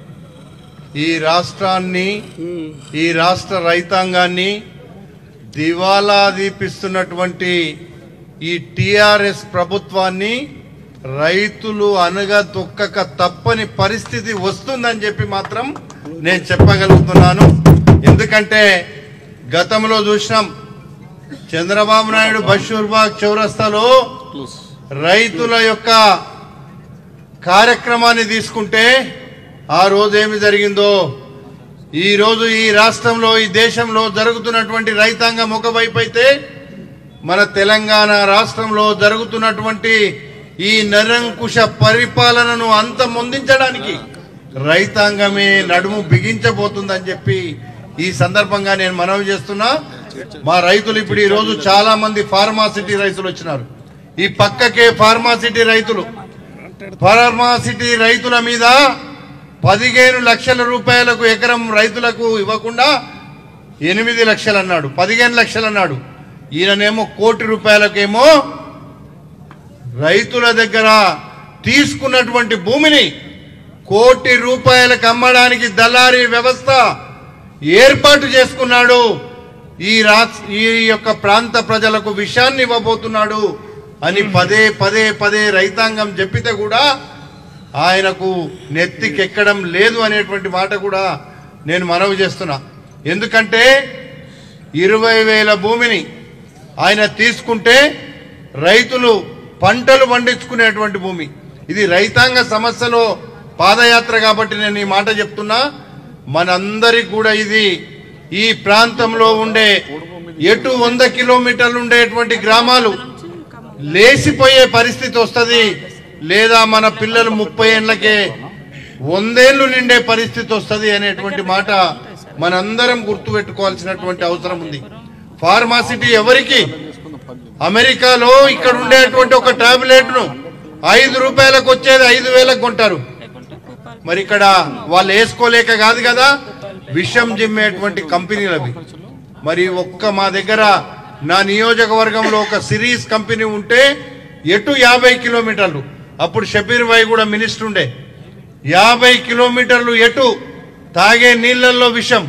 ఈ రాష్ట్రాన్ని ఈ రాష్ట్ర రైతాంగాన్ని దివాలా దీపిస్తున్నటువంటి ఈ టిఆర్ఎస్ ప్రభుత్వాన్ని రైతులు అనగా తొక్కక తప్పని పరిస్థితి వస్తుందని చెప్పి మాత్రం నేను చెప్పగలుగుతున్నాను ఎందుకంటే గతంలో చూసినాం చంద్రబాబు నాయుడు బషూర్బాగ్ చౌరస్తాలో రైతుల యొక్క కార్యక్రమాన్ని తీసుకుంటే ఆ రోజు ఏమి జరిగిందో ఈ రోజు ఈ రాష్ట్రంలో ఈ దేశంలో జరుగుతున్నటువంటి రైతాంగం ఒకవైపు అయితే మన తెలంగాణ రాష్ట్రంలో జరుగుతున్నటువంటి ఈ నిరంకుశ పరిపాలనను అంతమొందించడానికి రైతాంగమే నడుము బిగించబోతుందని చెప్పి ఈ సందర్భంగా నేను మనవి చేస్తున్నా మా రైతులు ఇప్పుడు ఈ రోజు చాలా మంది ఫార్మాసిటీ రైతులు వచ్చినారు ఈ పక్కకే ఫార్మాసిటీ రైతులు ఫార్మాసిటీ రైతుల మీద పదిహేను లక్షల రూపాయలకు ఎకరం రైతులకు ఇవ్వకుండా ఎనిమిది లక్షలు అన్నాడు పదిహేను లక్షలు అన్నాడు ఈయననేమో కోటి రూపాయలకేమో రైతుల దగ్గర తీసుకున్నటువంటి భూమిని కోటి రూపాయలకు అమ్మడానికి దళారీ వ్యవస్థ ఏర్పాటు చేసుకున్నాడు ఈ రా ఈ యొక్క ప్రాంత ప్రజలకు విషయాన్ని ఇవ్వబోతున్నాడు అని పదే పదే పదే రైతాంగం చెప్పితే కూడా ఆయనకు నెత్తికెక్కడం లేదు అనేటువంటి మాట కూడా నేను మనవి చేస్తున్నా ఎందుకంటే ఇరవై వేల భూమిని ఆయన తీసుకుంటే రైతులు పంటలు పండించుకునేటువంటి భూమి ఇది రైతాంగ సమస్యలో పాదయాత్ర కాబట్టి నేను ఈ మాట చెప్తున్నా మనందరికి కూడా ఇది ఈ ప్రాంతంలో ఉండే ఎటు వంద కిలోమీటర్లు ఉండేటువంటి గ్రామాలు లేచిపోయే పరిస్థితి వస్తుంది లేదా మన పిల్లలు ముప్పై ఏళ్ళకే వందేళ్లు నిండే పరిస్థితి వస్తుంది అనేటువంటి మాట మనందరం గుర్తుపెట్టుకోవాల్సినటువంటి అవసరం ఉంది ఫార్మాసిటీ ఎవరికి అమెరికాలో ఇక్కడ ఉండేటువంటి ఒక టాబ్లెట్ ను ఐదు రూపాయలకు వచ్చేది ఐదు వేలకు కొంటారు మరి ఇక్కడ వాళ్ళు వేసుకోలేక కాదు కదా విషం జిమ్మేటువంటి కంపెనీలు అవి మరి ఒక్క మా దగ్గర నా నియోజకవర్గంలో ఒక సిరీస్ కంపెనీ ఉంటే ఎటు యాభై కిలోమీటర్లు అప్పుడు షబీర్ భాయ్ కూడా మినిస్టర్ ఉండే యాభై కిలోమీటర్లు ఎటు తాగే నీళ్ళల్లో విషం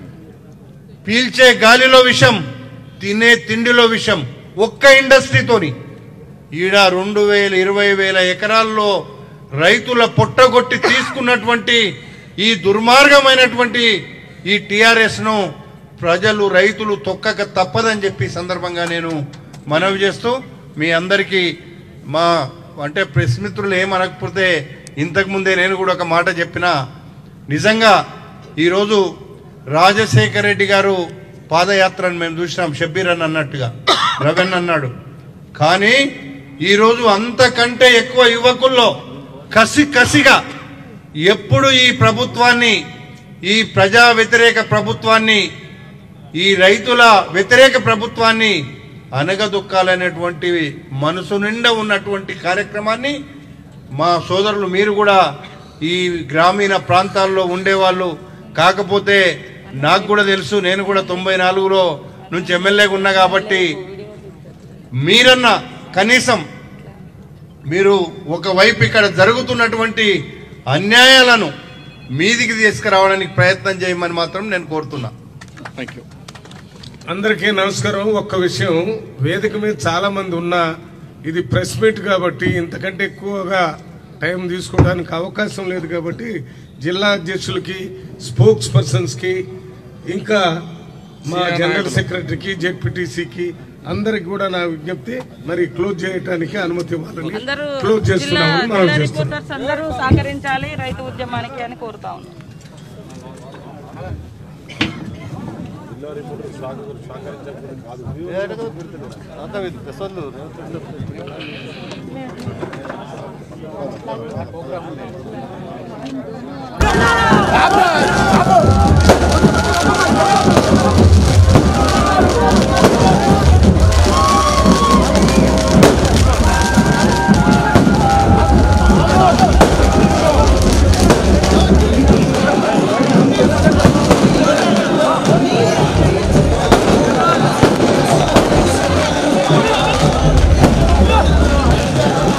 పీల్చే గాలిలో విషం తినే తిండిలో విషం ఒక్క ఇండస్ట్రీతోని ఈడ రెండు వేల ఇరవై వేల ఎకరాల్లో రైతుల పొట్టగొట్టి తీసుకున్నటువంటి ఈ దుర్మార్గమైనటువంటి ఈ టిఆర్ఎస్ ను ప్రజలు రైతులు తొక్కక తప్పదని చెప్పి ఈ సందర్భంగా నేను మనవి చేస్తూ మీ అందరికీ మా అంటే ప్రెస్ మిత్రులు ఏమనకపోతే ఇంతకు ముందే నేను కూడా ఒక మాట చెప్పిన నిజంగా ఈరోజు రాజశేఖర రెడ్డి గారు పాదయాత్రను మేము చూసినాం షబ్బీర్ అని అన్నట్టుగా రవెన్ అన్నాడు కానీ ఈరోజు అంతకంటే ఎక్కువ యువకుల్లో కసి కసిగా ఎప్పుడు ఈ ప్రభుత్వాన్ని ఈ ప్రజా వ్యతిరేక ప్రభుత్వాన్ని ఈ రైతుల వ్యతిరేక ప్రభుత్వాన్ని అనగదొక్కాలనేటువంటి మనసు నిండా ఉన్నటువంటి కార్యక్రమాన్ని మా సోదరులు మీరు కూడా ఈ గ్రామీణ ప్రాంతాల్లో ఉండేవాళ్ళు కాకపోతే నాకు కూడా తెలుసు నేను కూడా తొంభై నాలుగులో నుంచి ఎమ్మెల్యేగా ఉన్నా కాబట్టి మీరన్నా కనీసం మీరు ఒకవైపు ఇక్కడ జరుగుతున్నటువంటి అన్యాయాలను మీదికి తీసుకురావడానికి ప్రయత్నం చేయమని మాత్రం నేను కోరుతున్నా థ్యాంక్ యూ అందరికీ నమస్కారం ఒక్క విషయం వేదిక మీద చాలా మంది ఉన్నా ఇది ప్రెస్ మీట్ కాబట్టి ఇంతకంటే ఎక్కువగా టైం తీసుకోవడానికి అవకాశం లేదు కాబట్టి జిల్లా అధ్యక్షులకి స్పోక్స్ పర్సన్స్కి ఇంకా మా సిఆర్ జనరల్ నాయకులు. సెక్రటరీకి జెడ్పీటీసీకి అందరికి కూడా నా విజ్ఞప్తి మరి క్లోజ్ చేయడానికి అనుమతి ఇవ్వాలని అందరూ క్లోజ్ జిల్లా చేస్తున్నామని జిల్లా మనం చేస్తున్నాం రిపోర్టర్స్ అందరూ సహకరించాలి రైతు ఉద్యమానికి అని కోరుతా ఉన్నాం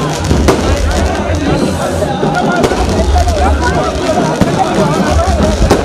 Thank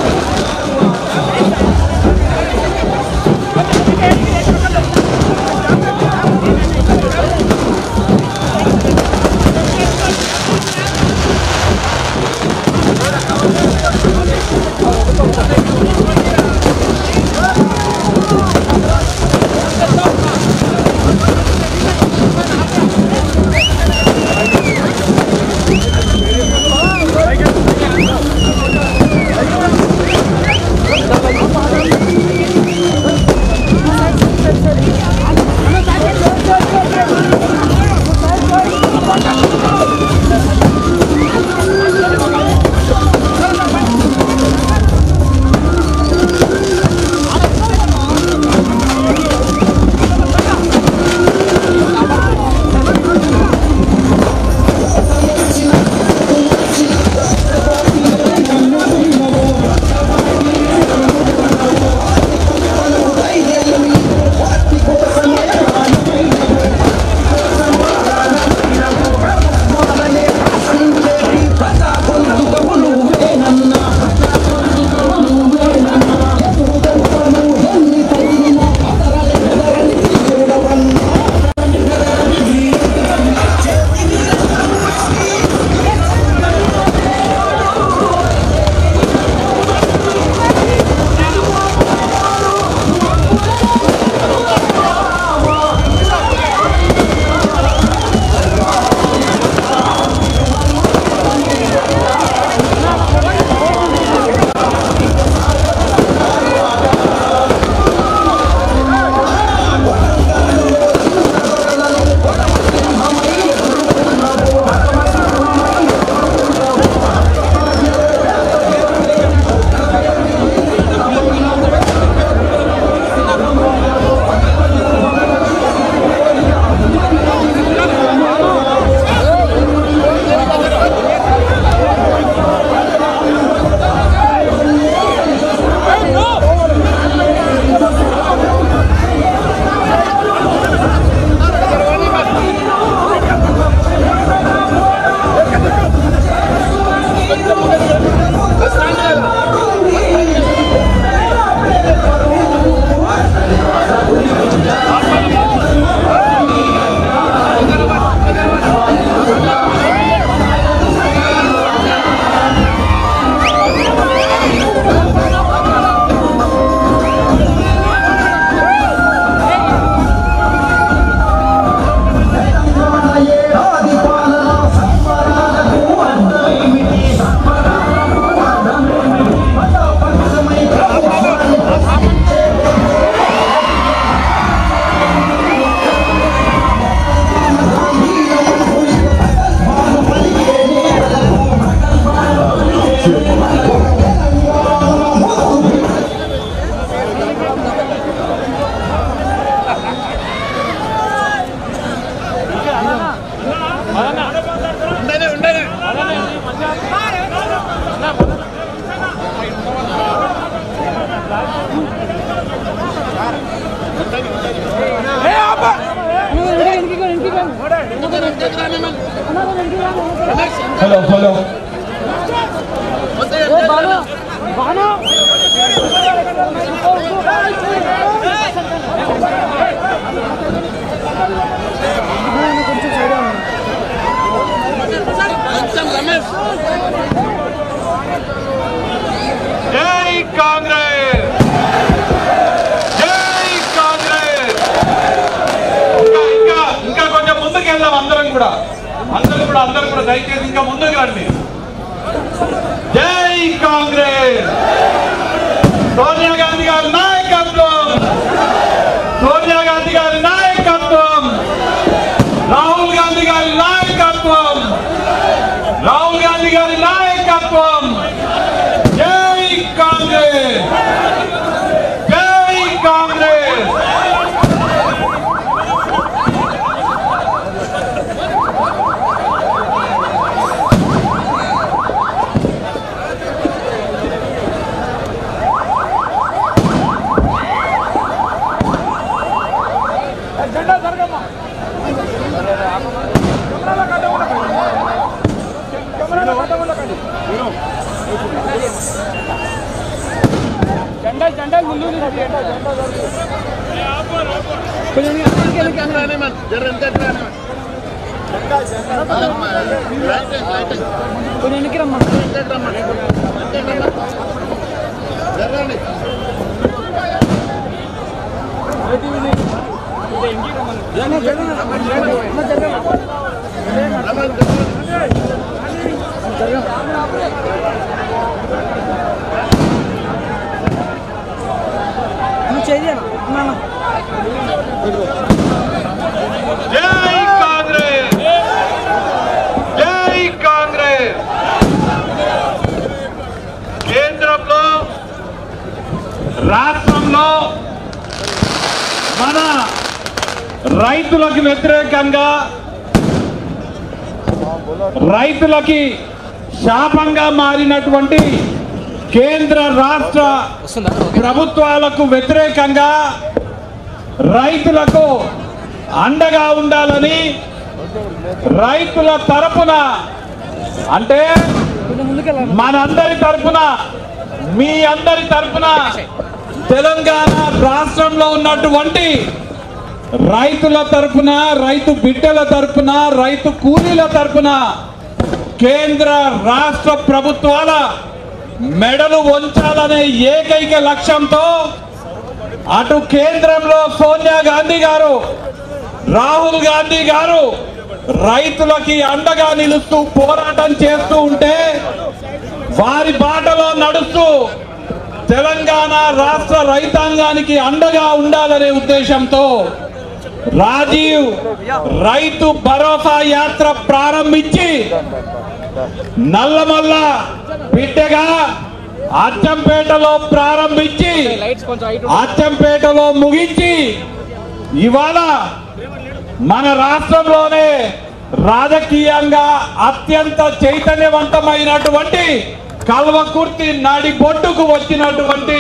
హలో హలో జై కాంగ్రెస్ జై కాంగ్రెస్ ఇంకా ఇంకా ఇంకా కొంచెం ముందుకు వెళ్దాం అందరం కూడా అందరం కూడా అందరం కూడా దయచేసి ఇంకా ముందుకు రండి జై కాంగ్రెస్ సోనియా గాంధీ గారి నాయకత్వం సోనియా గాంధీ గారి నాయకత్వం రాహుల్ గాంధీ గారి నాయకత్వం రాహుల్ గాంధీ గారి నాయకత్వం జై కాంగ్రెస్ జై కాంగ్రెస్ జెండా జెండా ముందు కొంచెం వెనక్కి రమ్మా జై కాంగ్రెస్ జై కాంగ్రెస్ కేంద్రంలో రాష్ట్రంలో మన రైతులకు వ్యతిరేకంగా రైతులకి శాపంగా మారినటువంటి కేంద్ర రాష్ట్ర ప్రభుత్వాలకు వ్యతిరేకంగా రైతులకు అండగా ఉండాలని రైతుల తరపున అంటే మనందరి తరపున మీ అందరి తరపున తెలంగాణ రాష్ట్రంలో ఉన్నటువంటి రైతుల తరపున రైతు బిడ్డల తరపున రైతు కూలీల తరపున కేంద్ర రాష్ట్ర ప్రభుత్వాల మెడలు వంచాలనే ఏకైక లక్ష్యంతో అటు కేంద్రంలో సోనియా గాంధీ గారు రాహుల్ గాంధీ గారు రైతులకి అండగా నిలుస్తూ పోరాటం చేస్తూ ఉంటే వారి బాటలో నడుస్తూ తెలంగాణ రాష్ట్ర రైతాంగానికి అండగా ఉండాలనే ఉద్దేశంతో రాజీవ్ రైతు భరోసా యాత్ర ప్రారంభించి నల్లమల్ల బిడ్డగా అచ్చంపేటలో ప్రారంభించి అచ్చంపేటలో ముగించి ఇవాళ మన రాష్ట్రంలోనే రాజకీయంగా అత్యంత చైతన్యవంతమైనటువంటి కల్వకుర్తి నాడి బొట్టుకు వచ్చినటువంటి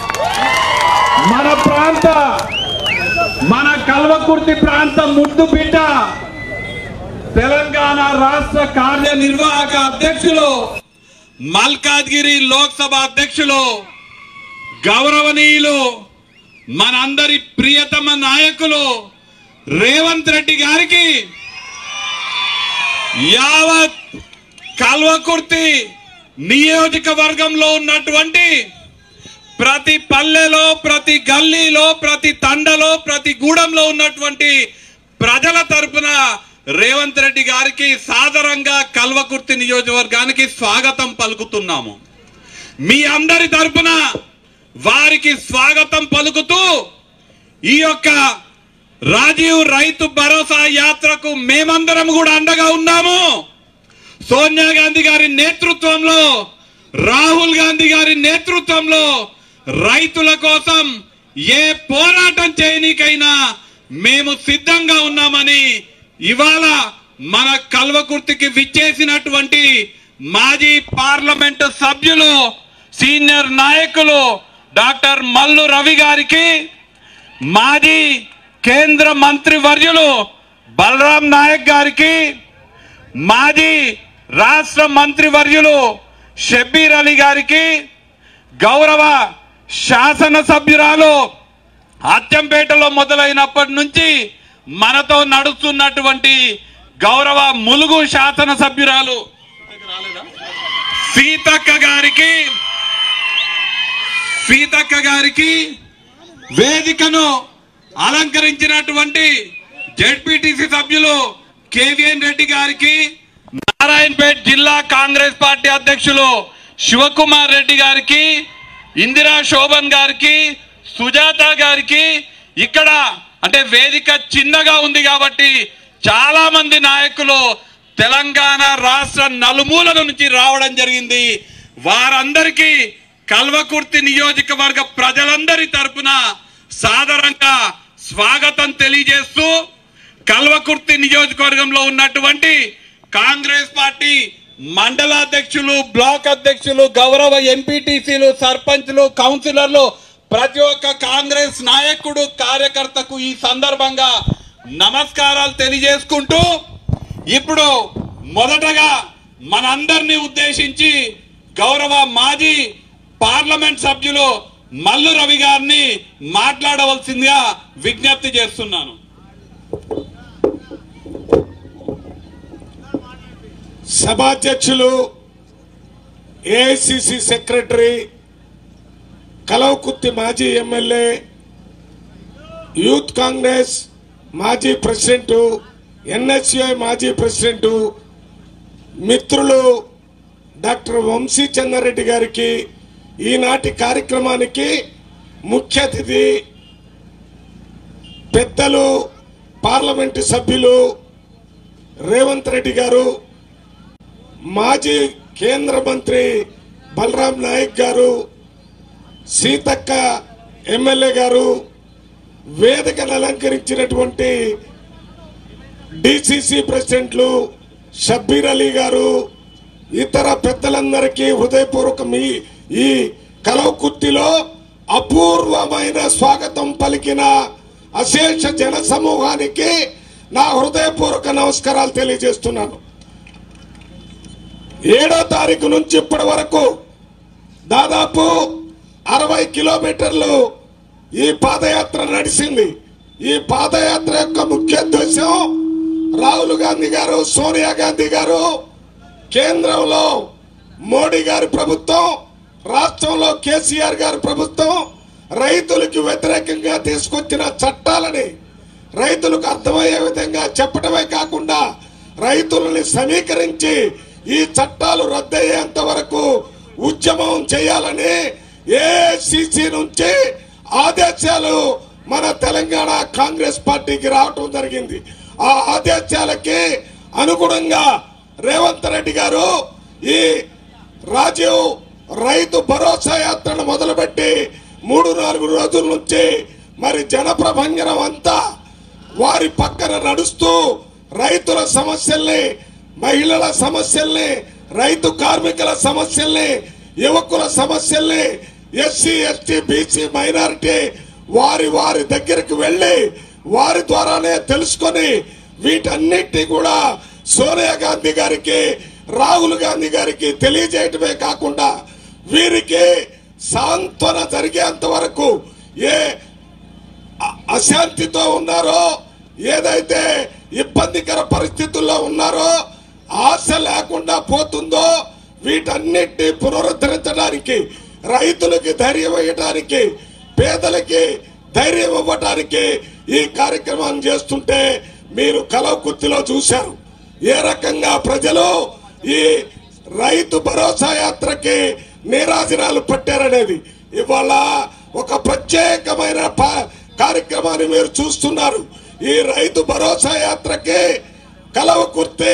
మన ప్రాంత మన కల్వకుర్తి ప్రాంత ముద్దు బిడ్డ తెలంగాణ రాష్ట్ర కార్యనిర్వాహక అధ్యక్షులు మల్కాజ్గిరి లోక్సభ అధ్యక్షులు గౌరవనీయులు మనందరి ప్రియతమ నాయకులు రేవంత్ రెడ్డి గారికి యావత్ కల్వకుర్తి నియోజకవర్గంలో ఉన్నటువంటి ప్రతి పల్లెలో ప్రతి గల్లీలో ప్రతి తండలో ప్రతి గూడెంలో ఉన్నటువంటి ప్రజల తరపున రేవంత్ రెడ్డి గారికి సాదరంగా కల్వకుర్తి నియోజకవర్గానికి స్వాగతం పలుకుతున్నాము మీ అందరి తరపున వారికి స్వాగతం పలుకుతూ ఈ యొక్క రాజీవ్ రైతు భరోసా యాత్రకు మేమందరం కూడా అండగా ఉన్నాము సోనియా గాంధీ గారి నేతృత్వంలో రాహుల్ గాంధీ గారి నేతృత్వంలో రైతుల కోసం ఏ పోరాటం చేయనీకైనా మేము సిద్ధంగా ఉన్నామని ఇవాళ మన కల్వకుర్తికి విచ్చేసినటువంటి మాజీ పార్లమెంటు సభ్యులు సీనియర్ నాయకులు డాక్టర్ మల్లు రవి గారికి మాజీ కేంద్ర మంత్రి వర్యులు బలరాం నాయక్ గారికి మాజీ రాష్ట్ర మంత్రివర్యులు షబ్బీర్ అలీ గారికి గౌరవ శాసనసభ్యురాలు అత్యంపేటలో మొదలైనప్పటి నుంచి మనతో నడుస్తున్నటువంటి గౌరవ ములుగు శాసనసభ్యురాలు సీతక్క గారికి సీతక్క గారికి వేదికను అలంకరించినటువంటి జెడ్పీటీసీ సభ్యులు కేవీఎన్ రెడ్డి గారికి నారాయణపేట్ జిల్లా కాంగ్రెస్ పార్టీ అధ్యక్షులు శివకుమార్ రెడ్డి గారికి ఇందిరా శోభన్ గారికి సుజాత గారికి ఇక్కడ అంటే వేదిక చిన్నగా ఉంది కాబట్టి చాలా మంది నాయకులు తెలంగాణ రాష్ట్ర నలుమూలల నుంచి రావడం జరిగింది వారందరికీ కల్వకుర్తి నియోజకవర్గ ప్రజలందరి తరపున సాదరంగా స్వాగతం తెలియజేస్తూ కల్వకుర్తి నియోజకవర్గంలో ఉన్నటువంటి కాంగ్రెస్ పార్టీ మండలాధ్యక్షులు బ్లాక్ అధ్యక్షులు గౌరవ ఎంపీటీసీలు సర్పంచ్లు కౌన్సిలర్లు ప్రతి ఒక్క కాంగ్రెస్ నాయకుడు కార్యకర్తకు ఈ సందర్భంగా నమస్కారాలు తెలియజేసుకుంటూ ఇప్పుడు మొదటగా మనందరినీ ఉద్దేశించి గౌరవ మాజీ పార్లమెంట్ సభ్యులు మల్లు రవి గారిని మాట్లాడవలసిందిగా విజ్ఞప్తి చేస్తున్నాను సభాధ్యక్షులు ఏఐసిసి సెక్రటరీ కలవకుర్తి మాజీ ఎమ్మెల్యే యూత్ కాంగ్రెస్ మాజీ ప్రెసిడెంట్ ఎన్ఎస్యుఐ మాజీ ప్రెసిడెంట్ మిత్రులు డాక్టర్ వంశీ చంద్రారెడ్డి గారికి ఈనాటి కార్యక్రమానికి ముఖ్య అతిథి పెద్దలు పార్లమెంటు సభ్యులు రేవంత్ రెడ్డి గారు మాజీ కేంద్ర మంత్రి బలరాం నాయక్ గారు సీతక్క ఎమ్మెల్యే గారు వేదికను అలంకరించినటువంటి డిసిసి ప్రెసిడెంట్లు షబ్బీర్ అలీ గారు ఇతర పెద్దలందరికీ హృదయపూర్వకం ఈ ఈ కలవకుర్తిలో అపూర్వమైన స్వాగతం పలికిన అశేష జన సమూహానికి నా హృదయపూర్వక నమస్కారాలు తెలియజేస్తున్నాను ఏడో తారీఖు నుంచి ఇప్పటి వరకు దాదాపు అరవై కిలోమీటర్లు ఈ పాదయాత్ర నడిచింది ఈ పాదయాత్ర యొక్క ముఖ్య ఉద్దేశం రాహుల్ గాంధీ గారు సోనియా గాంధీ గారు కేంద్రంలో మోడీ గారి ప్రభుత్వం రాష్ట్రంలో కేసీఆర్ గారి ప్రభుత్వం రైతులకు వ్యతిరేకంగా తీసుకొచ్చిన చట్టాలని రైతులకు అర్థమయ్యే విధంగా చెప్పడమే కాకుండా రైతులని సమీకరించి ఈ చట్టాలు రద్దయ్యేంత వరకు ఉద్యమం చేయాలని ఏసీసీ నుంచి ఆదేశాలు మన తెలంగాణ కాంగ్రెస్ పార్టీకి రావటం జరిగింది ఆ ఆదేశాలకి అనుగుణంగా రేవంత్ రెడ్డి గారు ఈ రాజీవ్ రైతు భరోసా యాత్రను మొదలుపెట్టి మూడు నాలుగు రోజుల నుంచి మరి జనప్రభంజనం అంతా వారి పక్కన నడుస్తూ రైతుల సమస్యల్ని మహిళల సమస్యల్ని రైతు కార్మికుల సమస్యల్ని యువకుల సమస్యల్ని ఎస్సీ ఎస్టీ బీసీ మైనారిటీ వారి వారి దగ్గరికి వెళ్ళి వారి ద్వారానే తెలుసుకొని వీటన్నిటి కూడా సోనియా గాంధీ గారికి రాహుల్ గాంధీ గారికి తెలియజేయటమే కాకుండా వీరికి సాంత్వన జరిగేంత వరకు ఏ అ- అశాంతితో ఉన్నారో ఏదైతే ఇబ్బందికర పరిస్థితుల్లో ఉన్నారో ఆశ లేకుండా పోతుందో వీటన్నిటిని పునరుద్ధరించడానికి రైతులకి ధైర్యం ఇవ్వడానికి పేదలకి ధైర్యం ఇవ్వడానికి ఈ కార్యక్రమాన్ని చేస్తుంటే మీరు కలవకుర్తిలో చూశారు ఏ రకంగా ప్రజలు ఈ రైతు భరోసా యాత్రకి నీరాజనాలు పట్టారనేది ఇవాళ ఒక ప్రత్యేకమైన ప- కార్యక్రమాన్ని మీరు చూస్తున్నారు ఈ రైతు భరోసా యాత్రకి కలవకుర్తి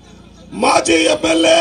మాజీ MLA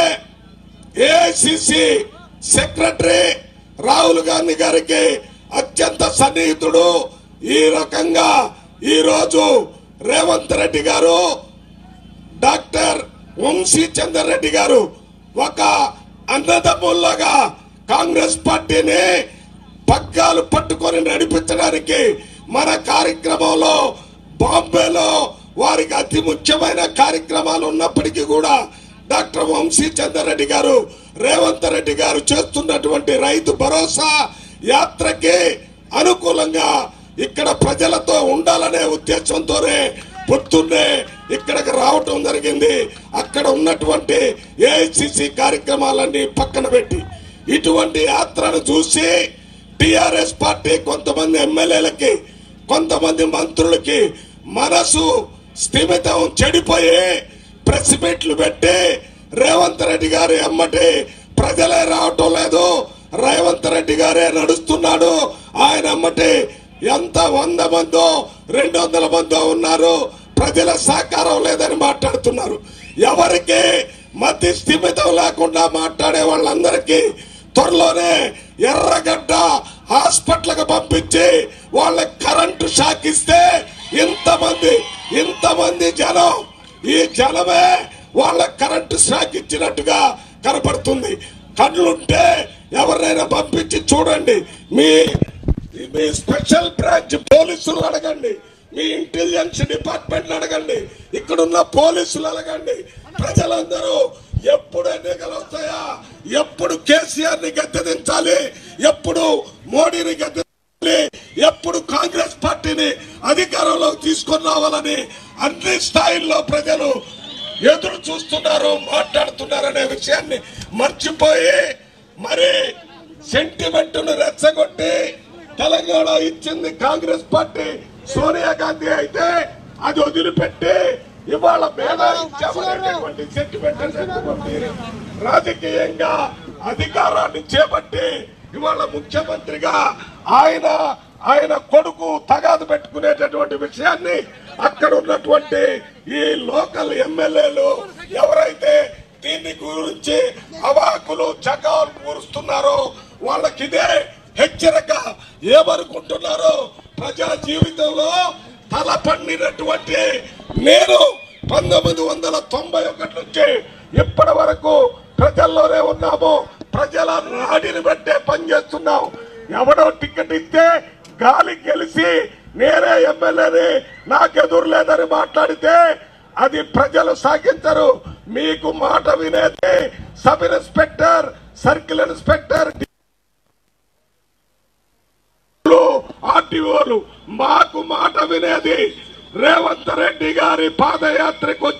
AICC secretary Rahul Gandhi గారికి అత్యంత సన్నిహితుడు ఈ రకంగా ఈ రోజు రేవంత్ రెడ్డి గారు డాక్టర్ వంశీ చందర్ రెడ్డి గారు ఒక అన్నదమ్ముల్లాగా కాంగ్రెస్ పార్టీని పగ్గాలు పట్టుకొని నడిపించడానికి మన కార్యక్రమంలో బాంబేలో వారికి అతి ముఖ్యమైన కార్యక్రమాలు ఉన్నప్పటికీ కూడా డాక్టర్ వంశీ చంద్రరెడ్డి గారు రేవంత్ రెడ్డి గారు చేస్తున్నటువంటి రైతు భరోసా యాత్రకి అనుకూలంగా ఇక్కడ ప్రజలతో ఉండాలనే ఉద్దేశంతోనే పొద్దున్నే ఇక్కడికి రావటం జరిగింది అక్కడ ఉన్నటువంటి ఏఐసిసి కార్యక్రమాలన్నీ పక్కన పెట్టి ఇటువంటి యాత్రను చూసి టిఆర్ఎస్ పార్టీ కొంతమంది ఎమ్మెల్యేలకి కొంతమంది మంత్రులకి మనసు స్థిమితం చెడిపోయి ప్రెస్ మీట్లు పెట్టి రేవంత్ రెడ్డి గారు ఎమ్మటి ప్రజలే రావటం లేదు రేవంత్ రెడ్డి గారే నడుస్తున్నాడు ఆయన ఎమ్మటి ఎంత వంద మందో రెండు వందల మందో ఉన్నారు ప్రజల సహకారం లేదని మాట్లాడుతున్నారు ఎవరికి మధ్య స్థిమితం లేకుండా మాట్లాడే వాళ్ళందరికీ త్వరలోనే ఎర్రగడ్డ హాస్పిటల్కి పంపించి వాళ్ళ కరెంటు షాక్ ఇస్తే ఇంతమంది ఇంతమంది జనం ఈ జనమే వాళ్ళ కరెంటు షాక్ ఇచ్చినట్టుగా కనపడుతుంది కళ్ళుంటే ఎవరినైనా పంపించి చూడండి మీ మీ స్పెషల్ బ్రాంచ్ పోలీసులు అడగండి మీ ఇంటెలిజెన్స్ డిపార్ట్మెంట్ అడగండి ఇక్కడున్న పోలీసులు అడగండి ప్రజలందరూ ఎప్పుడు ఎన్నికలు వస్తాయా ఎప్పుడు కేసీఆర్ ని గద్దెదించాలి ఎప్పుడు మోడీని గద్దెదించాలి ఎప్పుడు కాంగ్రెస్ పార్టీని అధికారంలోకి తీసుకొని రావాలని అన్ని స్థాయిల్లో ప్రజలు ఎదురు చూస్తున్నారు మాట్లాడుతున్నారనే విషయాన్ని మర్చిపోయి మరి సెంటిమెంట్ ను రెచ్చగొట్టి తెలంగాణ ఇచ్చింది కాంగ్రెస్ పార్టీ సోనియా గాంధీ అయితే అది వదిలిపెట్టి ఇవాళ మేధా ఇచ్చామనేటటువంటి సెంటిమెంట్ అనేటువంటి రాజకీయంగా అధికారాన్ని చేపట్టి ఇవాళ ముఖ్యమంత్రిగా ఆయన ఆయన కొడుకు తగాదు పెట్టుకునేటటువంటి విషయాన్ని అక్కడ ఉన్నటువంటి ఈ లోకల్ ఎమ్మెల్యేలు ఎవరైతే దీని గురించి అవాకులు చకాలు కూరుస్తున్నారో వాళ్ళకిదే హెచ్చరిక ఏమనుకుంటున్నారో ప్రజా జీవితంలో తల పండినటువంటి నేను పంతొమ్మిది వందల తొంభై ఒకటి నుంచి ఇప్పటి వరకు ప్రజల్లోనే ఉన్నాము ప్రజల నాడిని బట్టే పనిచేస్తున్నాం ఎవడో టికెట్ ఇస్తే గాలి గెలిచి నేనే ఎమ్మెల్యేని నాకెదురు లేదని మాట్లాడితే అది ప్రజలు సాగించరు మీకు మాట వినేది సబ్ ఇన్స్పెక్టర్ సర్కిల్ ఇన్స్పెక్టర్ ఆర్టీఓలు మాకు మాట వినేది రేవంత్ రెడ్డి గారి పాదయాత్రకు వచ్చి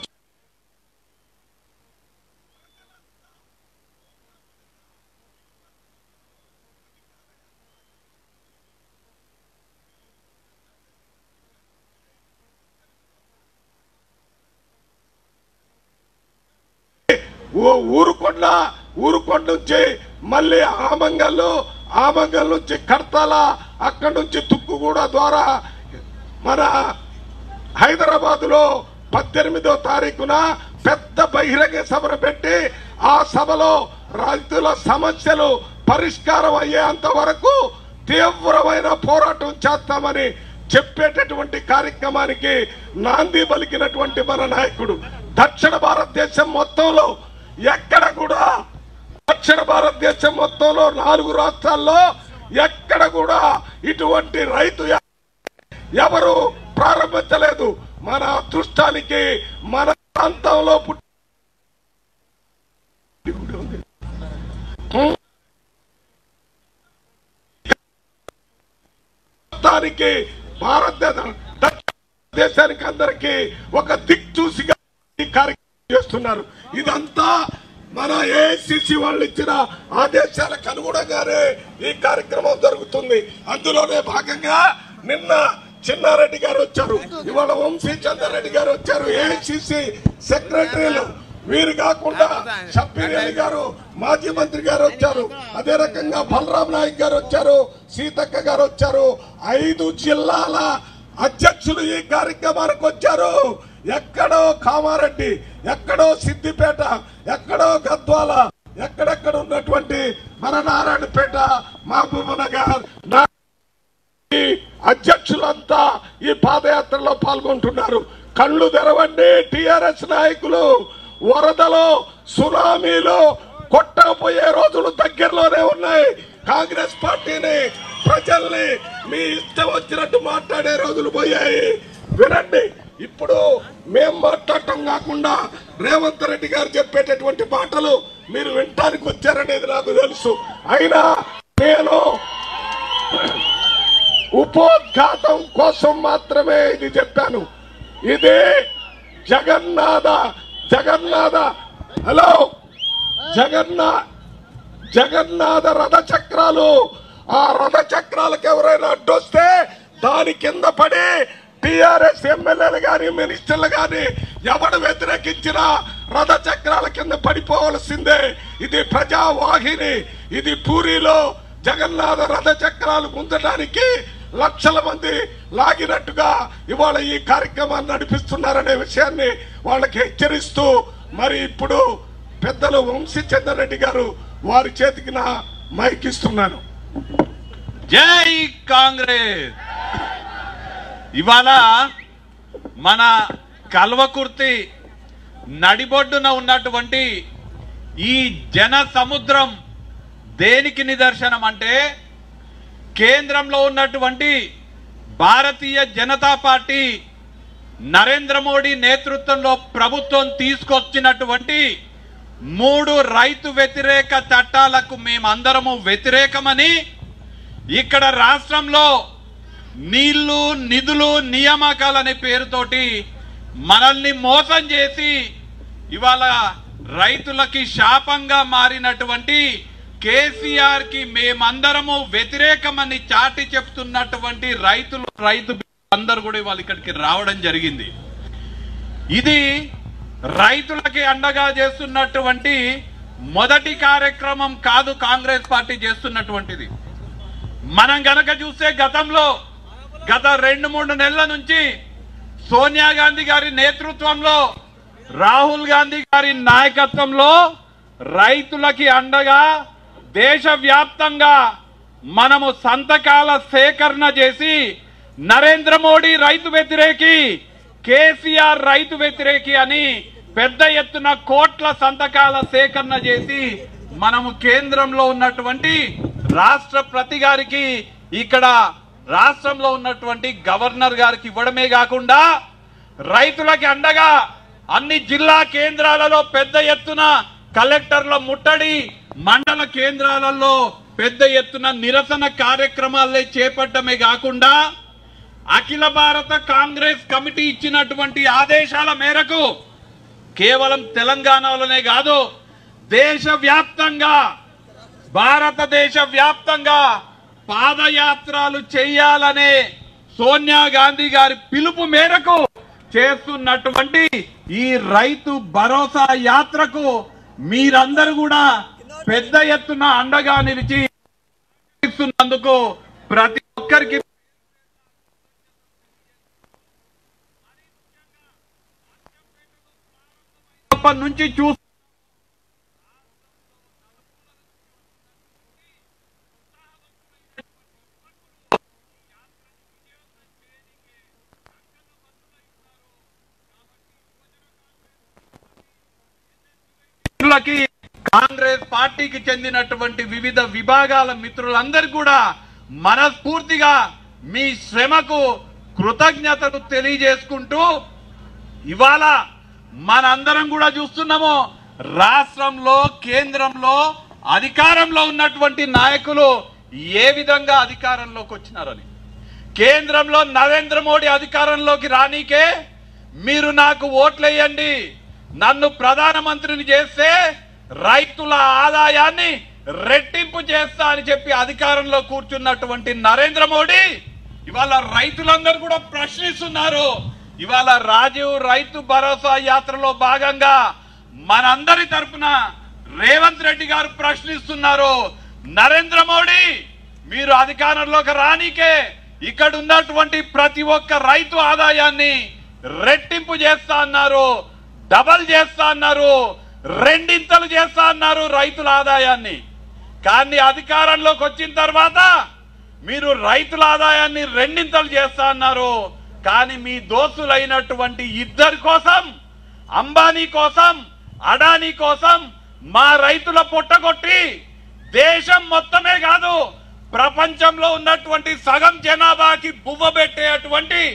ఓ ఊరుకొండ ఊరుకొండ నుంచి మళ్ళీ ఆమంగల్ ఆమంగల్ నుంచి కడతాల అక్కడి నుంచి తుక్కుగూడ ద్వారా మన హైదరాబాద్ లో పద్దెనిమిదో తారీఖున పెద్ద బహిరంగ సభను పెట్టి ఆ సభలో రైతుల సమస్యలు పరిష్కారం అయ్యేంత వరకు తీవ్రమైన పోరాటం చేస్తామని చెప్పేటటువంటి కార్యక్రమానికి నాంది పలికినటువంటి మన నాయకుడు దక్షిణ భారతదేశం మొత్తంలో ఎక్కడ కూడా దక్షిణ భారతదేశం మొత్తంలో నాలుగు రాష్ట్రాల్లో ఎక్కడ కూడా ఇటువంటి రైతు యా- ఎవరు ప్రారంభించలేదు మన అదృష్టానికి మన ప్రాంతంలో పుట్టి మొత్తానికి భారతదేశం దేశానికి అందరికి ఒక దిక్చూసిగా ఈ కార్యక్రమం చేస్తున్నారు ఇదంతా మన ఏఐసిసి వాళ్ళు ఇచ్చిన ఆదేశాలకు అనుగుణంగానే ఈ కార్యక్రమం జరుగుతుంది అందులోనే భాగంగా నిన్న చిన్నారెడ్డి గారు వచ్చారు ఇవాళ వంశీ చంద్రరెడ్డి గారు వచ్చారు ఏఐసిసి సెక్రటరీలు వీరు కాకుండా షబ్బీర్ అలీ గారు మాజీ మంత్రి గారు వచ్చారు అదే రకంగా బలరాం నాయక్ గారు వచ్చారు సీతక్క గారు వచ్చారు ఐదు జిల్లాల అధ్యక్షులు ఈ కార్యక్రమానికి వచ్చారు ఎక్కడో కామారెడ్డి ఎక్కడో సిద్దిపేట ఎక్కడో గద్వాల ఎక్కడెక్కడ ఉన్నటువంటి మన నారాయణపేట మహబూబ్ నగర్ నా- ఈ అధ్యక్షులంతా ఈ పాదయాత్రలో పాల్గొంటున్నారు కళ్ళు తెరవండి టిఆర్ఎస్ నాయకులు వరదలో సునామీలో కొట్టకపోయే రోజులు దగ్గరలోనే ఉన్నాయి కాంగ్రెస్ పార్టీని ప్రజల్ని మీ ఇష్టం వచ్చినట్టు మాట్లాడే రోజులు పోయాయి వినండి ఇప్పుడు మేం మాట్లాడటం కాకుండా రేవంత్ రెడ్డి గారు చెప్పేటటువంటి మాటలు మీరు వినటానికి వచ్చారనేది నాకు తెలుసు అయినా నేను ఉపోద్ఘాతం కోసం మాత్రమే ఇది చెప్పాను ఇది జగన్నాథ జగన్నాథ హలో జగన్నా జగన్నాథ రథ చక్రాలు ఆ రథ చక్రాలకు ఎవరైనా అడ్డొస్తే దాని కింద పడి టిఆర్ఎస్ ఎమ్మెల్యేలు గాని మినిస్టర్లు గాని ఎవడు వ్యతిరేకించినా రథ చక్రాల కింద పడిపోవలసిందే ఇది ప్రజావాహిని ఇది పూరిలో జగన్నాథ రథ చక్రాలు గుంజడానికి లక్షల మంది లాగినట్టుగా ఇవాళ ఈ కార్యక్రమాన్ని నడిపిస్తున్నారనే విషయాన్ని వాళ్ళకి హెచ్చరిస్తూ మరి ఇప్పుడు పెద్దలు వంశీ చంద్రరెడ్డి గారు వారి చేతికి నా మైక్ ఇస్తున్నాను జై కాంగ్రెస్ ఇవాళ మన కల్వకుర్తి నడిబొడ్డున ఉన్నటువంటి ఈ జన సముద్రం దేనికి నిదర్శనం అంటే కేంద్రంలో ఉన్నటువంటి భారతీయ జనతా పార్టీ నరేంద్ర మోడీ నేతృత్వంలో ప్రభుత్వం తీసుకొచ్చినటువంటి మూడు రైతు వ్యతిరేక చట్టాలకు మేమందరము వ్యతిరేకమని ఇక్కడ రాష్ట్రంలో నీళ్లు నిధులు నియామకాలనే పేరుతోటి మనల్ని మోసం చేసి ఇవాళ రైతులకి శాపంగా మారినటువంటి కేసీఆర్ కి మేమందరము వ్యతిరేకమని చాటి చెప్తున్నటువంటి రైతులు రైతు అందరు కూడా ఇవాళ ఇక్కడికి రావడం జరిగింది ఇది రైతులకి అండగా చేస్తున్నటువంటి మొదటి కార్యక్రమం కాదు కాంగ్రెస్ పార్టీ చేస్తున్నటువంటిది మనం గనక చూస్తే గతంలో గత రెండు మూడు నెలల నుంచి సోనియా గాంధీ గారి నేతృత్వంలో రాహుల్ గాంధీ గారి నాయకత్వంలో రైతులకి అండగా దేశవ్యాప్తంగా మనము సంతకాల సేకరణ చేసి నరేంద్ర మోడీ రైతు వ్యతిరేకి కేసీఆర్ రైతు వ్యతిరేకి అని పెద్ద ఎత్తున కోట్ల సంతకాల సేకరణ చేసి మనము కేంద్రంలో ఉన్నటువంటి రాష్ట్రపతి గారికి ఇక్కడ రాష్ట్రంలో ఉన్నటువంటి గవర్నర్ గారికి ఇవ్వడమే కాకుండా రైతులకి అండగా అన్ని జిల్లా కేంద్రాలలో పెద్ద ఎత్తున కలెక్టర్ల ముట్టడి మండల కేంద్రాలలో పెద్ద ఎత్తున నిరసన కార్యక్రమాలే చేపట్టమే కాకుండా అఖిల భారత కాంగ్రెస్ కమిటీ ఇచ్చినటువంటి ఆదేశాల మేరకు కేవలం తెలంగాణలోనే కాదు దేశవ్యాప్తంగా భారతదేశ వ్యాప్తంగా పాదయాత్రలు చేయాలనే సోనియా గాంధీ గారి పిలుపు మేరకు చేస్తున్నటువంటి ఈ రైతు భరోసా యాత్రకు మీరందరూ కూడా పెద్ద ఎత్తున అండగా నిలిచి ఇస్తున్నందుకు ప్రతి ఒక్కరికి నుంచి చూ మిత్రులకి కాంగ్రెస్ పార్టీకి చెందినటువంటి వివిధ విభాగాల మిత్రులందరూ కూడా మనస్ఫూర్తిగా మీ శ్రమకు కృతజ్ఞతలు తెలియజేసుకుంటూ ఇవాళ మనందరం కూడా చూస్తున్నాము రాష్ట్రంలో కేంద్రంలో అధికారంలో ఉన్నటువంటి నాయకులు ఏ విధంగా అధికారంలోకి వచ్చినారని కేంద్రంలో నరేంద్ర మోడీ అధికారంలోకి రానీకే మీరు నాకు ఓట్లేయండి నన్ను ప్రధానమంత్రిని చేస్తే రైతుల ఆదాయాన్ని రెట్టింపు చేస్తా అని చెప్పి అధికారంలో కూర్చున్నటువంటి నరేంద్ర మోడీ ఇవాళ రైతులందరూ కూడా ప్రశ్నిస్తున్నారు ఇవాళ రాజీవ్ రైతు భరోసా యాత్రలో భాగంగా మనందరి తరపున రేవంత్ రెడ్డి గారు ప్రశ్నిస్తున్నారు నరేంద్ర మోడీ మీరు అధికారంలోకి రానికే ఇక్కడ ఉన్నటువంటి ప్రతి ఒక్క రైతు ఆదాయాన్ని రెట్టింపు చేస్తా అన్నారు డబల్ చేస్తా అన్నారు రెండింతలు చేస్తా అన్నారు రైతుల ఆదాయాన్ని కానీ అధికారంలోకి వచ్చిన తర్వాత మీరు రైతుల ఆదాయాన్ని రెండింతలు చేస్తా అన్నారు కానీ మీ దోస్తులైనటువంటి ఇద్దరి కోసం అంబానీ కోసం అడానీ కోసం మా రైతుల పొట్టగొట్టి దేశం మొత్తమే కాదు ప్రపంచంలో ఉన్నటువంటి సగం జనాభాకి బువ్వ పెట్టేటువంటి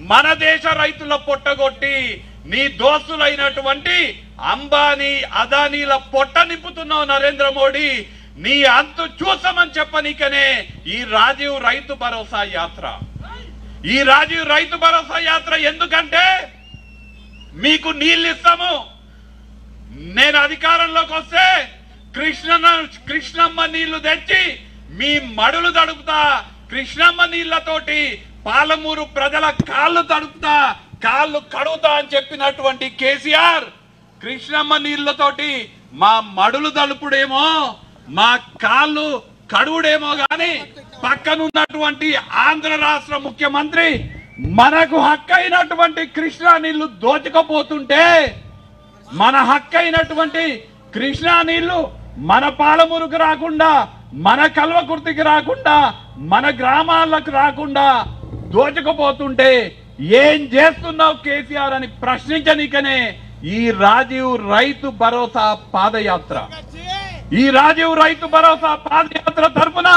మన దేశ రైతుల పొట్టగొట్టి నీ దోస్తులైనటువంటి అంబానీ అదానీల పొట్ట నింపుతున్నావు నరేంద్ర మోడీ నీ అంతు చూసామని చెప్పనీకనే ఈ రాజీవ్ రైతు భరోసా యాత్ర ఈ రాజీవ్ రైతు భరోసా యాత్ర ఎందుకంటే మీకు నీళ్ళు ఇస్తాము నేను అధికారంలోకి వస్తే కృష్ణ కృష్ణమ్మ నీళ్లు తెచ్చి మీ మడులు తడుపుతా కృష్ణమ్మ నీళ్లతోటి పాలమూరు ప్రజల కాళ్ళు తడుపుతా కాళ్ళు కడుగుతా అని చెప్పినటువంటి కేసీఆర్ కృష్ణమ్మ నీళ్లతోటి మా మడులు తలుపుడేమో మా కాళ్ళు కడువుడేమో గాని పక్కనున్నటువంటి ఆంధ్ర రాష్ట్ర ముఖ్యమంత్రి మనకు హక్కైనటువంటి కృష్ణా నీళ్లు దోచుకపోతుంటే మన హక్కైనటువంటి కృష్ణా నీళ్లు మన పాలమూరుకు రాకుండా మన కల్వకుర్తికి రాకుండా మన గ్రామాలకు రాకుండా దోచుకుపోతుంటే ఏం చేస్తున్నావు కేసీఆర్ అని ప్రశ్నించనికనే ఈ రాజీవ్ రైతు భరోసా పాదయాత్ర ఈ రాజీవ్ రైతు భరోసా పాదయాత్ర తరపున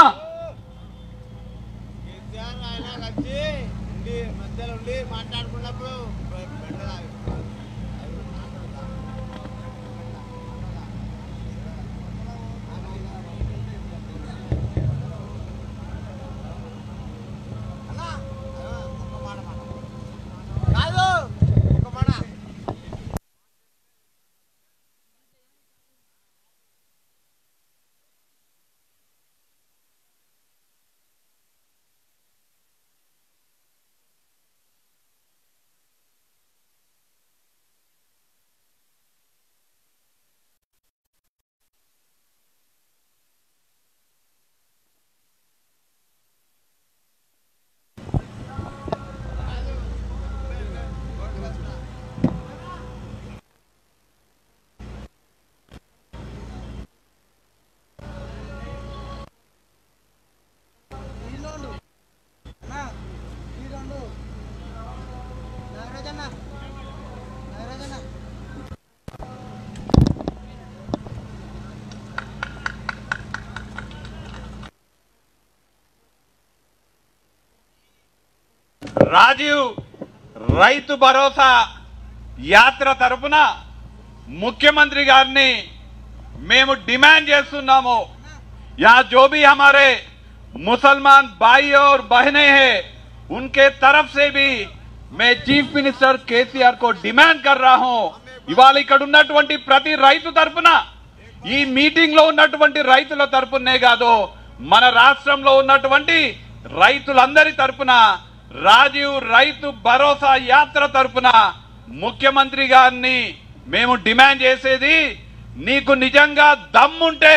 రాజీవ్ రైతు భరోసా యాత్ర తరపున ముఖ్యమంత్రి గారిని మేము డిమాండ్ చేస్తున్నాము యా जो भी हमारे मुसलमान भाई और बहनें हैं उनके तरफ से भी मैं చీఫ్ మినిస్టర్ కేసీఆర్ को డిమాండ్ कर रहा हूं ఇవాళ ఇక్కడ ఉన్నటువంటి ప్రతి రైతు తరపున ఈ మీటింగ్ లో ఉన్నటువంటి రైతుల తరపునే కాదు మన రాష్ట్రంలో ఉన్నటువంటి రైతులందరి తరపున రాజీవ్ రైతు భరోసా యాత్ర తరపున ముఖ్యమంత్రి గారిని మేము డిమాండ్ చేసేది నీకు నిజంగా దమ్ముంటే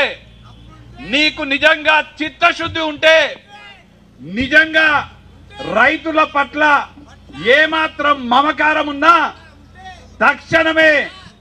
నీకు నిజంగా చిత్తశుద్ధి ఉంటే నిజంగా రైతుల పట్ల ఏమాత్రం మమకారం ఉన్నా తక్షణమే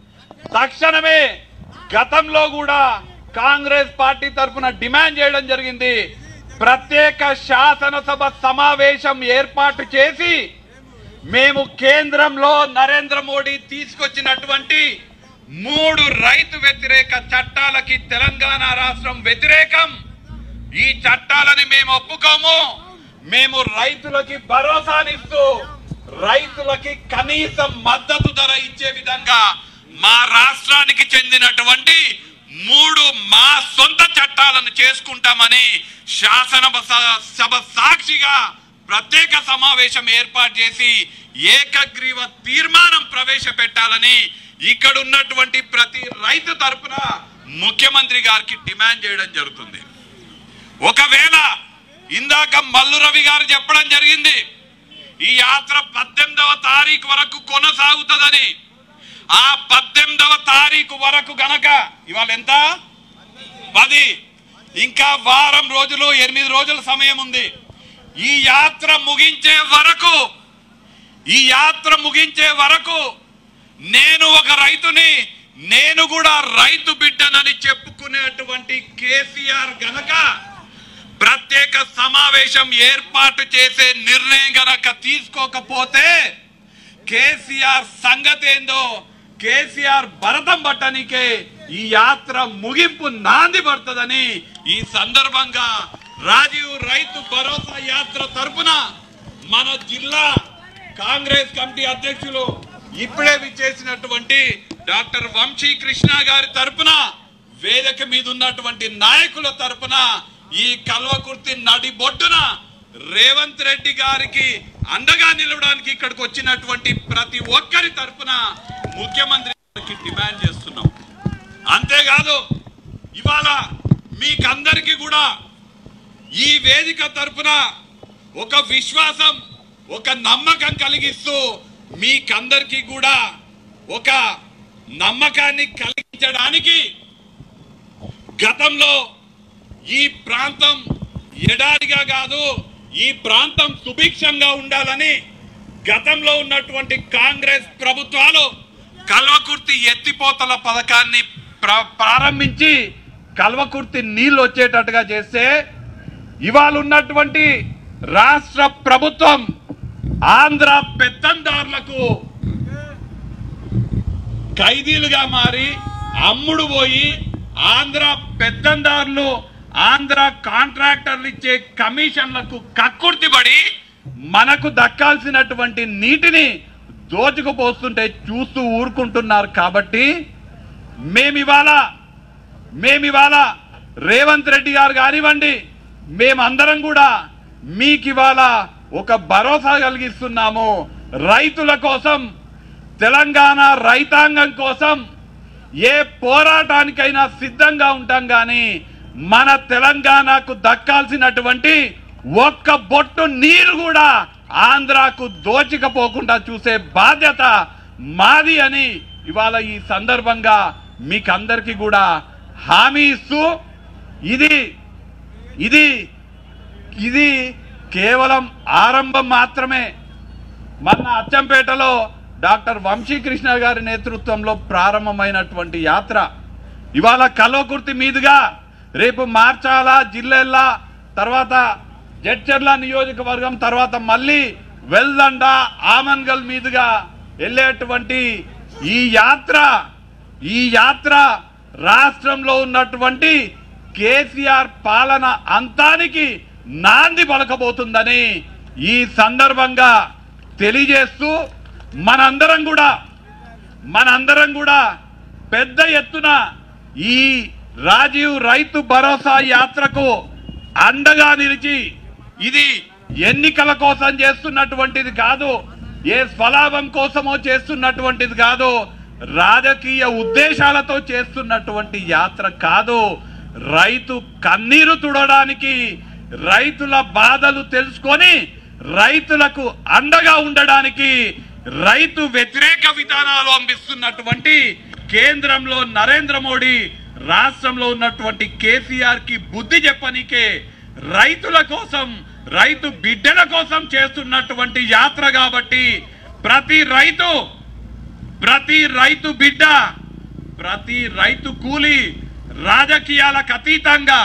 తక్షణమే గతంలో కూడా కాంగ్రెస్ పార్టీ తరఫున డిమాండ్ చేయడం జరిగింది ప్రత్యేక శాసనసభ సమావేశం ఏర్పాటు చేసి మేము కేంద్రంలో నరేంద్ర మోడీ తీసుకొచ్చినటువంటి మూడు రైతు వ్యతిరేక చట్టాలకి తెలంగాణ రాష్ట్రం వ్యతిరేకం ఈ చట్టాలని మేము ఒప్పుకోము మేము రైతులకి భరోసానిస్తూ రైతులకి కనీస మద్దతు ధర ఇచ్చే విధంగా మా రాష్ట్రానికి చెందినటువంటి మూడు మా సొంత చట్టాలను చేసుకుంటామని శాసన సభ సాక్షిగా ప్రత్యేక సమావేశం ఏర్పాటు చేసి ఏకగ్రీవ తీర్మానం ప్రవేశపెట్టాలని ఇక్కడ ఉన్నటువంటి ప్రతి రైతు తరపున ముఖ్యమంత్రి గారికి డిమాండ్ చేయడం జరుగుతుంది ఒకవేళ ఇందాక మల్లు రవి గారు చెప్పడం జరిగింది ఈ యాత్ర పద్దెనిమిదవ తారీఖు వరకు కొనసాగుతుందని ఆ పద్దెనిమిదవ తారీఖు వరకు గనక ఇవాళ ఎంత పది ఇంకా వారం రోజులు ఎనిమిది రోజుల సమయం ఉంది ఈ యాత్ర ముగించే వరకు ఈ యాత్ర ముగించే వరకు నేను ఒక రైతుని నేను కూడా రైతు బిడ్డనని చెప్పుకునేటువంటి కేసీఆర్ గనక ప్రత్యేక సమావేశం ఏర్పాటు చేసే నిర్ణయం గనక తీసుకోకపోతే కేసీఆర్ సంగతి ఏందో కేసీఆర్ భరతం పట్టనికే ఈ యాత్ర ముగింపు నాంది పడుతుందని ఈ సందర్భంగా రాజీవ్ రైతు భరోసా యాత్ర తరపున మన జిల్లా కాంగ్రెస్ కమిటీ అధ్యక్షులు ఇప్పుడే విచ్చేసినటువంటి డాక్టర్ వంశీ కృష్ణ గారి తరపున వేదిక మీద ఉన్నటువంటి నాయకుల తరపున ఈ కల్వకుర్తి నడి బొడ్డున రేవంత్ రెడ్డి గారికి అండగా నిలవడానికి ఇక్కడికి వచ్చినటువంటి ప్రతి ఒక్కరి తరపున ముఖ్యమంత్రి గారికి డిమాండ్ చేస్తున్నాం అంతేకాదు ఇవాళ మీకందరికీ కూడా ఈ వేదిక తరపున ఒక విశ్వాసం ఒక నమ్మకం కలిగిస్తూ మీకందరికీ కూడా ఒక నమ్మకాన్ని కలిగించడానికి గతంలో ఈ ప్రాంతం ఎడారిగా కాదు ఈ ప్రాంతం సుభిక్షంగా ఉండాలని గతంలో ఉన్నటువంటి కాంగ్రెస్ ప్రభుత్వాలు కల్వకుర్తి ఎత్తిపోతల పథకాన్ని ప్ర- ప్రారంభించి కల్వకుర్తి నీళ్లు వచ్చేటట్టుగా చేస్తే ఇవాళ ఉన్నటువంటి రాష్ట్ర ప్రభుత్వం ఆంధ్ర పెత్తందారులకు ఖైదీలుగా మారి అమ్ముడు పోయి ఆంధ్ర పెత్తందారులు ఆంధ్ర కాంట్రాక్టర్లు ఇచ్చే కమిషన్లకు కక్కుర్తిపడి మనకు దక్కాల్సినటువంటి నీటిని దోచుకుపోస్తుంటే చూస్తూ ఊరుకుంటున్నారు కాబట్టి మేమివాళ మేమివాళ రేవంత్ రెడ్డి గారు కానివ్వండి మేమందరం కూడా మీకు ఇవాళ ఒక భరోసా కలిగిస్తున్నాము రైతుల కోసం తెలంగాణ రైతాంగం కోసం ఏ పోరాటానికైనా సిద్ధంగా ఉంటాం కానీ మన తెలంగాణకు దక్కాల్సినటువంటి ఒక్క బొట్టు నీరు కూడా ఆంధ్రాకు దోచికపోకుండా చూసే బాధ్యత మాది అని ఇవాళ ఈ సందర్భంగా మీకందరికీ కూడా హామీ ఇస్తూ ఇది ఇది ఇది కేవలం ఆరంభం మాత్రమే మొన్న అచ్చంపేటలో డాక్టర్ వంశీకృష్ణ గారి నేతృత్వంలో ప్రారంభమైనటువంటి యాత్ర ఇవాళ కల్వకుర్తి మీదుగా రేపు మార్చాల జిల్లెల్ల తర్వాత జడ్చర్ల నియోజకవర్గం తర్వాత మళ్ళీ వెల్దండ ఆమన్గల్ మీదుగా వెళ్ళేటువంటి ఈ యాత్ర ఈ యాత్ర రాష్ట్రంలో ఉన్నటువంటి కేసీఆర్ పాలన అంతానికి నాంది పలకబోతుందని ఈ సందర్భంగా తెలియజేస్తూ మనందరం కూడా మనందరం కూడా పెద్ద ఎత్తున ఈ రాజీవ్ రైతు భరోసా యాత్రకు అండగా నిలిచి ఇది ఎన్నికల కోసం చేస్తున్నటువంటిది కాదు ఏ స్వలాభం కోసమో చేస్తున్నటువంటిది కాదు రాజకీయ ఉద్దేశాలతో చేస్తున్నటువంటి యాత్ర కాదు రైతు కన్నీరు తుడడానికి రైతుల బాధలు తెలుసుకొని రైతులకు అండగా ఉండడానికి రైతు వ్యతిరేక విధానాలు అందిస్తున్నటువంటి కేంద్రంలో నరేంద్ర మోడీ రాష్ట్రంలో ఉన్నటువంటి కేసీఆర్ కి బుద్ధి చెప్పనికే రైతుల కోసం రైతు బిడ్డల కోసం చేస్తున్నటువంటి యాత్ర కాబట్టి ప్రతి రైతు ప్రతి రైతు బిడ్డ ప్రతి రైతు కూలి రాజకీయాలకు అతీతంగా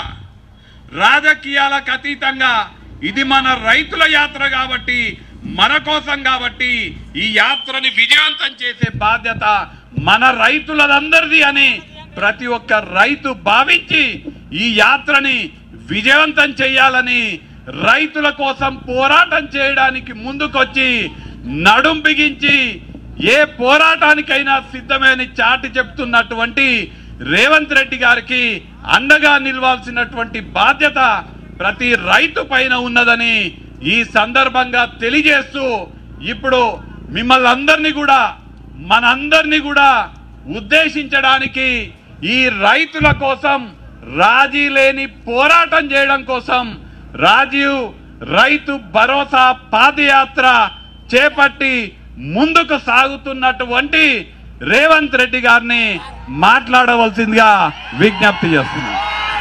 రాజకీయాలకు అతీతంగా ఇది మన రైతుల యాత్ర కాబట్టి మన కోసం కాబట్టి ఈ యాత్రని విజయవంతం చేసే బాధ్యత మన రైతులందరిది అని ప్రతి ఒక్క రైతు భావించి ఈ యాత్రని విజయవంతం చేయాలని రైతుల కోసం పోరాటం చేయడానికి ముందుకొచ్చి నడుం బిగించి ఏ పోరాటానికైనా సిద్ధమని చాటి చెప్తున్నటువంటి రేవంత్ రెడ్డి గారికి అండగా నిలవాల్సినటువంటి బాధ్యత ప్రతి రైతు పైన ఉన్నదని ఈ సందర్భంగా తెలియజేస్తూ ఇప్పుడు మిమ్మల్ని అందరినీ కూడా మనందరినీ కూడా ఉద్దేశించడానికి ఈ రైతుల కోసం రాజీ లేని పోరాటం చేయడం కోసం రాజీవ్ రైతు భరోసా పాదయాత్ర చేపట్టి ముందుకు సాగుతున్నటువంటి రేవంత్ రెడ్డి గారిని మాట్లాడవలసిందిగా విజ్ఞప్తి చేస్తున్నాను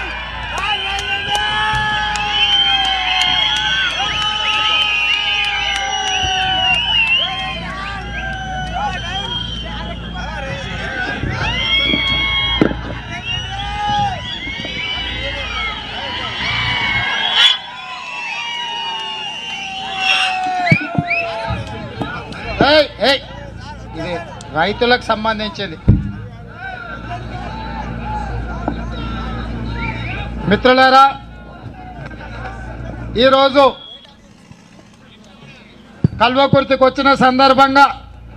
ఏయ్, ఏయ్, ఇది రైతులకు సంబంధించింది మిత్రులారా ఈరోజు కల్వకుర్తికి వచ్చిన సందర్భంగా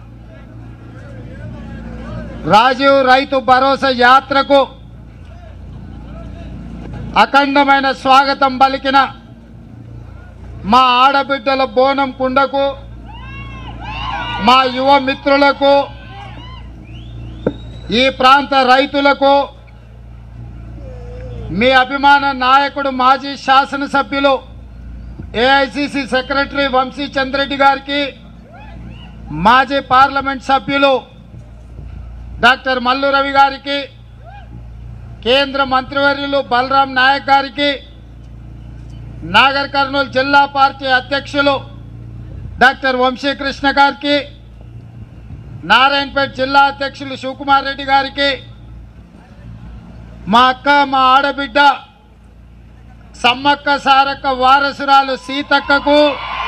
రాజీవ్ రైతు భరోసా యాత్రకు అఖండమైన స్వాగతం పలికిన మా ఆడబిడ్డల బోనం కుండకు మా యువ మిత్రులకు ఈ ప్రాంత రైతులకు మీ అభిమాన నాయకుడు మాజీ శాసనసభ్యులు ఏఐసిసి సెక్రటరీ వంశీ చంద్రెడ్డి గారికి మాజీ పార్లమెంట్ సభ్యులు డాక్టర్ మల్లు రవి గారికి కేంద్ర మంత్రివర్యులు బలరాం నాయక్ గారికి నాగర్ కర్నూలు జిల్లా పార్టీ అధ్యక్షులు డాక్టర్ వంశీకృష్ణ గారికి నారాయణపేట జిల్లా అధ్యక్షులు శివకుమార్ రెడ్డి గారికి మా అక్క మా ఆడబిడ్డ సమ్మక్క సారక్క వారసురాలు సీతక్కకు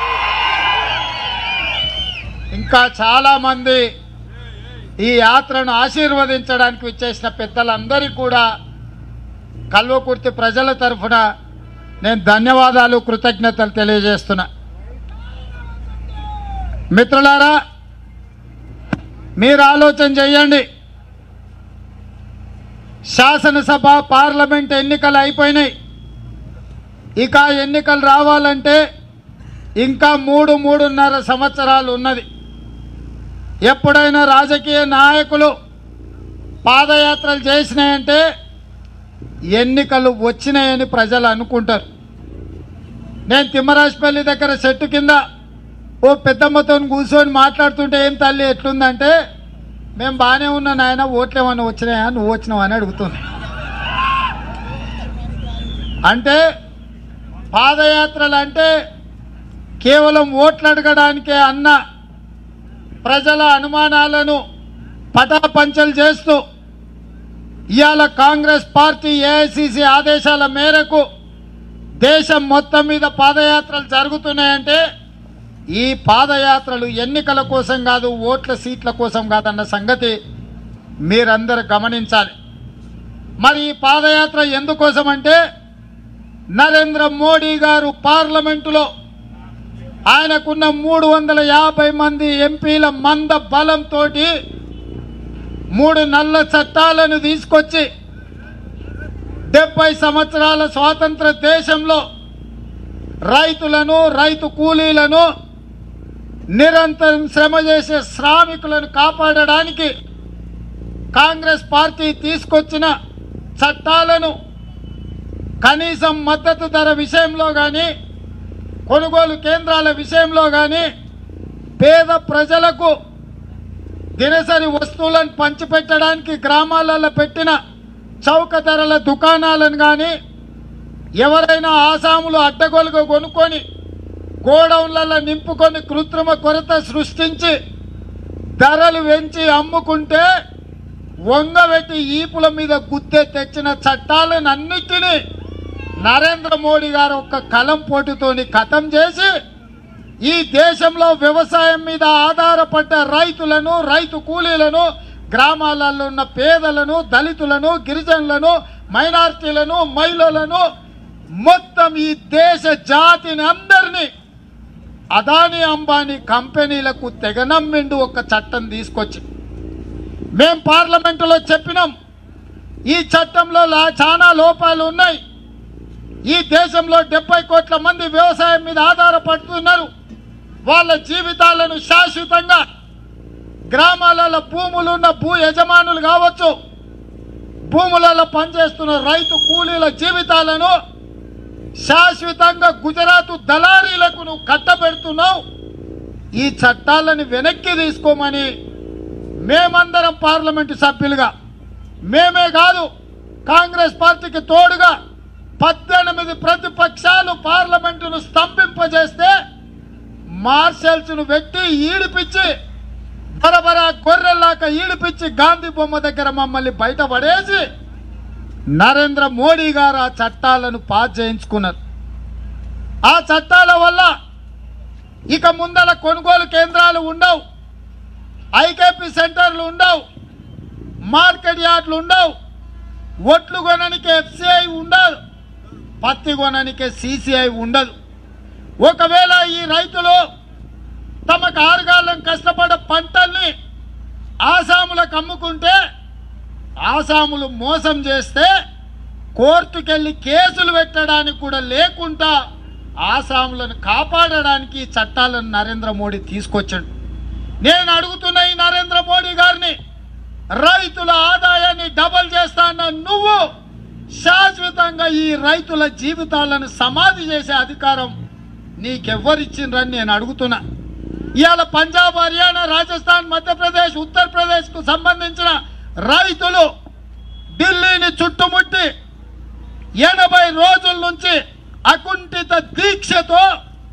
ఇంకా చాలా మంది ఈ యాత్రను ఆశీర్వదించడానికి విచ్చేసిన పెద్దలందరికీ కూడా కల్వకుర్తి ప్రజల తరఫున నేను ధన్యవాదాలు కృతజ్ఞతలు తెలియజేస్తున్నా మిత్రులారా మీరు ఆలోచన చేయండి శాసనసభ పార్లమెంట్ ఎన్నికలు అయిపోయినాయి ఇక ఎన్నికలు రావాలంటే ఇంకా మూడు మూడున్నర సంవత్సరాలు ఉన్నది ఎప్పుడైనా రాజకీయ నాయకులు పాదయాత్రలు చేసినాయంటే ఎన్నికలు వచ్చినాయని ప్రజలు అనుకుంటారు నేను తిమ్మరాజపల్లి దగ్గర చెట్టు కింద ఓ పెద్దమ్మతో కూర్చొని మాట్లాడుతుంటే ఏం తల్లి ఎట్లుందంటే మేము బాగానే ఉన్నా నాయన ఓట్లేమన్నా వచ్చినాయా నువ్వు వచ్చినావా అని అడుగుతుంది అంటే పాదయాత్రలు అంటే కేవలం ఓట్లు అడగడానికే అన్న ప్రజల అనుమానాలను పటాపంచలు చేస్తూ ఇవాళ కాంగ్రెస్ పార్టీ ఏఐసిసి ఆదేశాల మేరకు దేశం మొత్తం మీద పాదయాత్రలు జరుగుతున్నాయంటే ఈ పాదయాత్రలు ఎన్నికల కోసం కాదు ఓట్ల సీట్ల కోసం కాదన్న సంగతి మీరందరూ గమనించాలి మరి ఈ పాదయాత్ర ఎందుకోసం అంటే నరేంద్ర మోడీ గారు పార్లమెంటులో ఆయనకున్న మూడు వందల యాభై మంది ఎంపీల మంద బలంతో మూడు నల్ల చట్టాలను తీసుకొచ్చి డెబ్బై సంవత్సరాల స్వాతంత్ర దేశంలో రైతులను రైతు కూలీలను నిరంతరం శ్రమ చేసే శ్రామికులను కాపాడడానికి కాంగ్రెస్ పార్టీ తీసుకొచ్చిన చట్టాలను కనీసం మద్దతు ధర విషయంలో కానీ కొనుగోలు కేంద్రాల విషయంలో కానీ పేద ప్రజలకు దినసరి వస్తువులను పంచిపెట్టడానికి గ్రామాలలో పెట్టిన చౌక ధరల దుకాణాలను కానీ ఎవరైనా ఆసాములు అడ్డగోలుగా కొనుక్కొని గోడౌన్లలో నింపుకొని కృత్రిమ కొరత సృష్టించి ధరలు పెంచి అమ్ముకుంటే వంగబెట్టి ఈపుల మీద గుద్దే తెచ్చిన చట్టాలను అన్నిటినీ నరేంద్ర మోడీ గారు ఒక్క కలం పోటుతోని ఖతం చేసి ఈ దేశంలో వ్యవసాయం మీద ఆధారపడ్డ రైతులను రైతు కూలీలను గ్రామాలలో ఉన్న పేదలను దళితులను గిరిజనులను మైనార్టీలను మహిళలను మొత్తం ఈ దేశ జాతిని అందరినీ అదాని అంబానీ కంపెనీలకు తెగనమ్మిండు ఒక చట్టం తీసుకొచ్చి మేం పార్లమెంటులో చెప్పినాం ఈ చట్టంలో లా- చాలా లోపాలు ఉన్నాయి ఈ దేశంలో డెబ్బై కోట్ల మంది వ్యవసాయం మీద ఆధారపడుతున్నారు వాళ్ళ జీవితాలను శాశ్వతంగా గ్రామాలలో భూములు ఉన్న భూ యజమానులు కావచ్చు భూములలో పనిచేస్తున్న రైతు కూలీల జీవితాలను శాశ్వతంగా గుజరాత్ దళారీలకు నువ్వు కట్టబెడుతున్నావు ఈ చట్టాలను వెనక్కి తీసుకోమని మేమందరం పార్లమెంటు సభ్యులుగా మేమే కాదు కాంగ్రెస్ పార్టీకి తోడుగా పద్దెనిమిది ప్రతిపక్షాలు పార్లమెంటును స్తంభింపజేస్తే మార్షల్స్ను పెట్టి ఈడిపించి బరబరా గొర్రెల్లాక ఈడిపించి గాంధీ బొమ్మ దగ్గర మమ్మల్ని బయటపడేసి నరేంద్ర మోడీ గారు ఆ చట్టాలను పాస్ చేయించుకున్నారు ఆ చట్టాల వల్ల ఇక ముందల కొనుగోలు కేంద్రాలు ఉండవు ఐకేపీ సెంటర్లు ఉండవు మార్కెట్ యార్డ్లు ఉండవు ఒట్లు కొనడానికి ఎఫ్సిఐ ఉండదు పత్తి కొనడానికి సిసిఐ ఉండదు ఒకవేళ ఈ రైతులు తమకు ఆరుగాలం కష్టపడ పంటల్ని ఆసాములకు అమ్ముకుంటే ఆసాములు మోసం చేస్తే కోర్టుకెళ్ళి కేసులు పెట్టడానికి కూడా లేకుండా ఆసాములను కాపాడడానికి ఈ చట్టాలను నరేంద్ర మోడీ తీసుకొచ్చాడు నేను అడుగుతున్న ఈ నరేంద్ర మోడీ గారిని రైతుల ఆదాయాన్ని డబల్ చేస్తాన్న నువ్వు శాశ్వతంగా ఈ రైతుల జీవితాలను సమాధి చేసే అధికారం నీకెవ్వరిచ్చిండ్రని నేను అడుగుతున్నా ఇవాళ పంజాబ్ హర్యానా రాజస్థాన్ మధ్యప్రదేశ్ ఉత్తరప్రదేశ్కు సంబంధించిన రైతులు ఢిల్లీని చుట్టుముట్టి ఎనభై రోజుల నుంచి అకుంఠిత దీక్షతో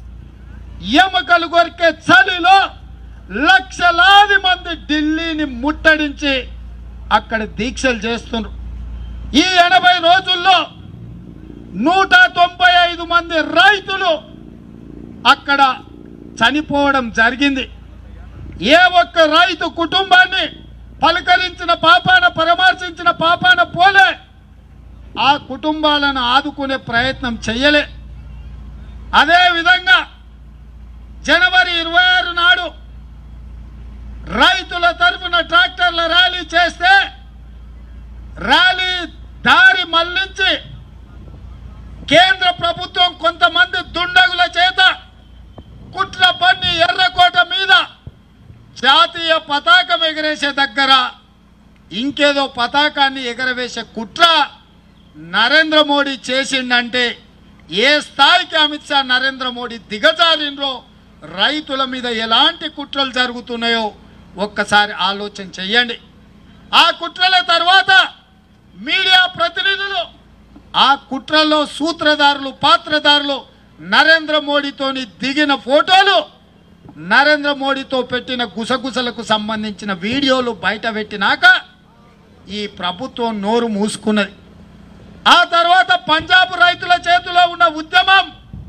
ఎముకలు కొరికే చలిలో లక్షలాది మంది ఢిల్లీని ముట్టడించి అక్కడ దీక్షలు చేస్తున్నారు ఈ ఎనభై రోజుల్లో నూట తొంభై ఐదు మంది రైతులు అక్కడ చనిపోవడం జరిగింది ఏ ఒక్క రైతు కుటుంబాన్ని పలకరించిన పాపాన పరామర్శించిన పాపాన పోలే ఆ కుటుంబాలను ఆదుకునే ప్రయత్నం చెయ్యలే అదేవిధంగా జనవరి ఇరవై ఆరు నాడు రైతుల తరఫున ట్రాక్టర్ల ర్యాలీ చేస్తే ర్యాలీ దారి మళ్లించి కేంద్ర ప్రభుత్వం కొంతమంది దుండగుల చేత కుట్ర పన్ని ఎర్రకోట మీద జాతీయ పతాకం ఎగరేసే దగ్గర ఇంకేదో పతాకాన్ని ఎగరవేసే కుట్ర నరేంద్ర మోడీ చేసిండంటే ఏ స్థాయికి అమిత్ షా నరేంద్ర మోడీ దిగజారిండ్రో రైతుల మీద ఎలాంటి కుట్రలు జరుగుతున్నాయో ఒక్కసారి ఆలోచన చెయ్యండి ఆ కుట్రల తర్వాత మీడియా ప్రతినిధులు ఆ కుట్రలో సూత్రధారులు పాత్రధారులు నరేంద్ర మోడీతోని దిగిన ఫోటోలు నరేంద్ర మోడీతో పెట్టిన గుసగుసలకు సంబంధించిన వీడియోలు బయట పెట్టినాక ఈ ప్రభుత్వం నోరు మూసుకున్నది ఆ తర్వాత పంజాబ్ రైతుల చేతిలో ఉన్న ఉద్యమం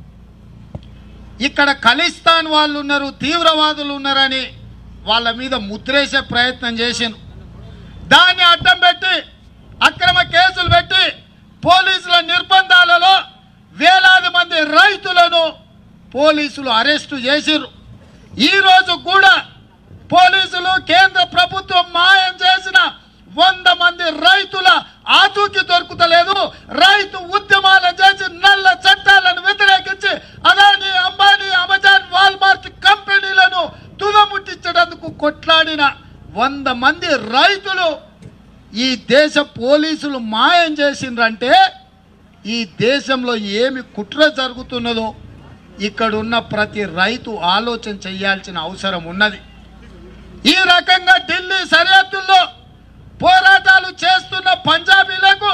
ఇక్కడ ఖలిస్తాన్ వాళ్ళు ఉన్నారు తీవ్రవాదులు ఉన్నారని వాళ్ళ మీద ముద్రేసే ప్రయత్నం చేసిండ్రు దాన్ని అడ్డం పెట్టి అక్రమ కేసులు పెట్టి పోలీసుల నిర్బంధాలలో వేలాది మంది రైతులను పోలీసులు అరెస్టు చేసిర్రు ఈ రోజు కూడా పోలీసులు కేంద్ర ప్రభుత్వం మాయం చేసిన వంద మంది రైతుల ఆచూకీ దొరుకుతలేదు రైతు ఉద్యమాలు చేసి నల్ల చట్టాలను వ్యతిరేకించి అదాని అంబానీ అమెజాన్ వాల్మార్ట్ కంపెనీలను తుదముట్టించడానికి కొట్లాడిన వంద మంది రైతులు ఈ దేశ పోలీసులు మాయం చేసిండ్రంటే ఈ దేశంలో ఏమి కుట్ర జరుగుతున్నదో ఇక్కడున్న ప్రతి రైతు ఆలోచన చేయాల్సిన అవసరం ఉన్నది ఈ రకంగా ఢిల్లీ సరిహద్దుల్లో పోరాటాలు చేస్తున్న పంజాబీలకు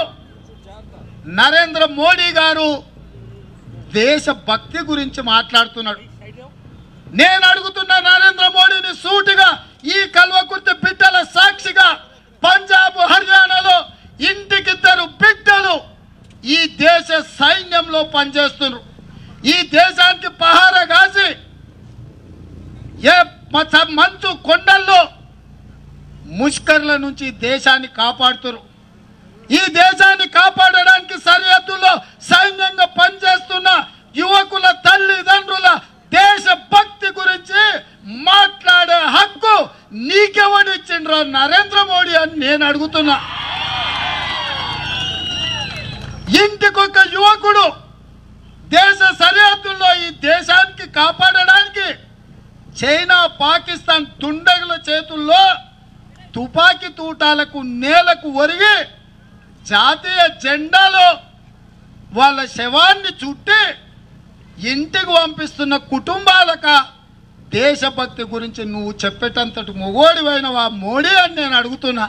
నరేంద్ర మోడీ గారు దేశభక్తి గురించి మాట్లాడుతున్నాడు నేను అడుగుతున్న నరేంద్ర మోడీని సూటిగా ఈ కల్వకుర్తి బిడ్డల సాక్షిగా పంజాబ్ హర్యానాలో ఇంటికిద్దరు బిడ్డలు ఈ దేశ సైన్యంలో పనిచేస్తున్నారు ఈ దేశానికి పహార కాసి ఏ మ- మంచు కొండల్లో ముష్కర్ల నుంచి దేశాన్ని కాపాడుతున్నారు ఈ దేశాన్ని కాపాడడానికి సరిహద్దుల్లో సైన్యంగా పనిచేస్తున్న యువకుల తల్లిదండ్రుల దేశభక్తి గురించి మాట్లాడే హక్కు నీకెవడిచ్చిండ్రా నరేంద్ర మోడీ అని నేను అడుగుతున్నా ఇంటికొక యువకుడు దేశ సరిహద్దుల్లో ఈ దేశానికి కాపాడడానికి చైనా పాకిస్తాన్ తుండగుల చేతుల్లో తుపాకీ తూటాలకు నేలకు ఒరిగి జాతీయ జెండాలో వాళ్ళ శవాన్ని చుట్టి ఇంటికి పంపిస్తున్న కుటుంబాలక దేశభక్తి గురించి నువ్వు చెప్పేటంతటి మొగోడివైనవా మోడీ అని నేను అడుగుతున్నా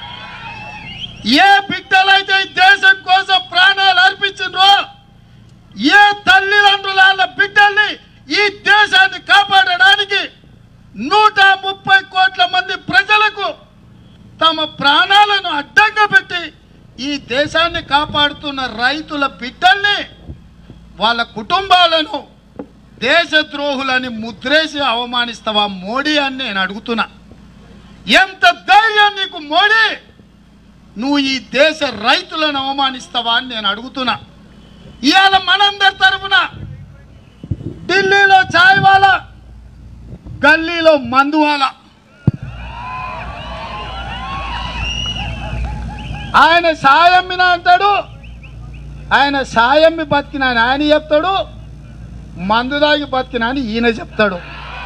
ఏ బిడ్డలైతే ఈ దేశం కోసం ప్రాణాలు అర్పించిండ్రో ఏ తల్లిదండ్రుల వాళ్ళ బిడ్డల్ని ఈ దేశాన్ని కాపాడడానికి నూట ముప్పై కోట్ల మంది ప్రజలకు తమ ప్రాణాలను అడ్డంగా పెట్టి ఈ దేశాన్ని కాపాడుతున్న రైతుల బిడ్డల్ని వాళ్ళ కుటుంబాలను దేశద్రోహులని ముద్రేసి అవమానిస్తావా మోడీ అని నేను అడుగుతున్నా ఎంత ధైర్యం నీకు మోడీ నువ్వు ఈ దేశ రైతులను అవమానిస్తావా అని నేను అడుగుతున్నా ఇవాళ మనందరి తరఫున ఢిల్లీలో చాయ్ వాలా గల్లీలో మందువాల ఆయన సాయమ్మిన అంటాడు ఆయన సాయమ్మి బతికిన అని ఆయన చెప్తాడు మందు దాగి బతికిన అని ఈయన చెప్తాడు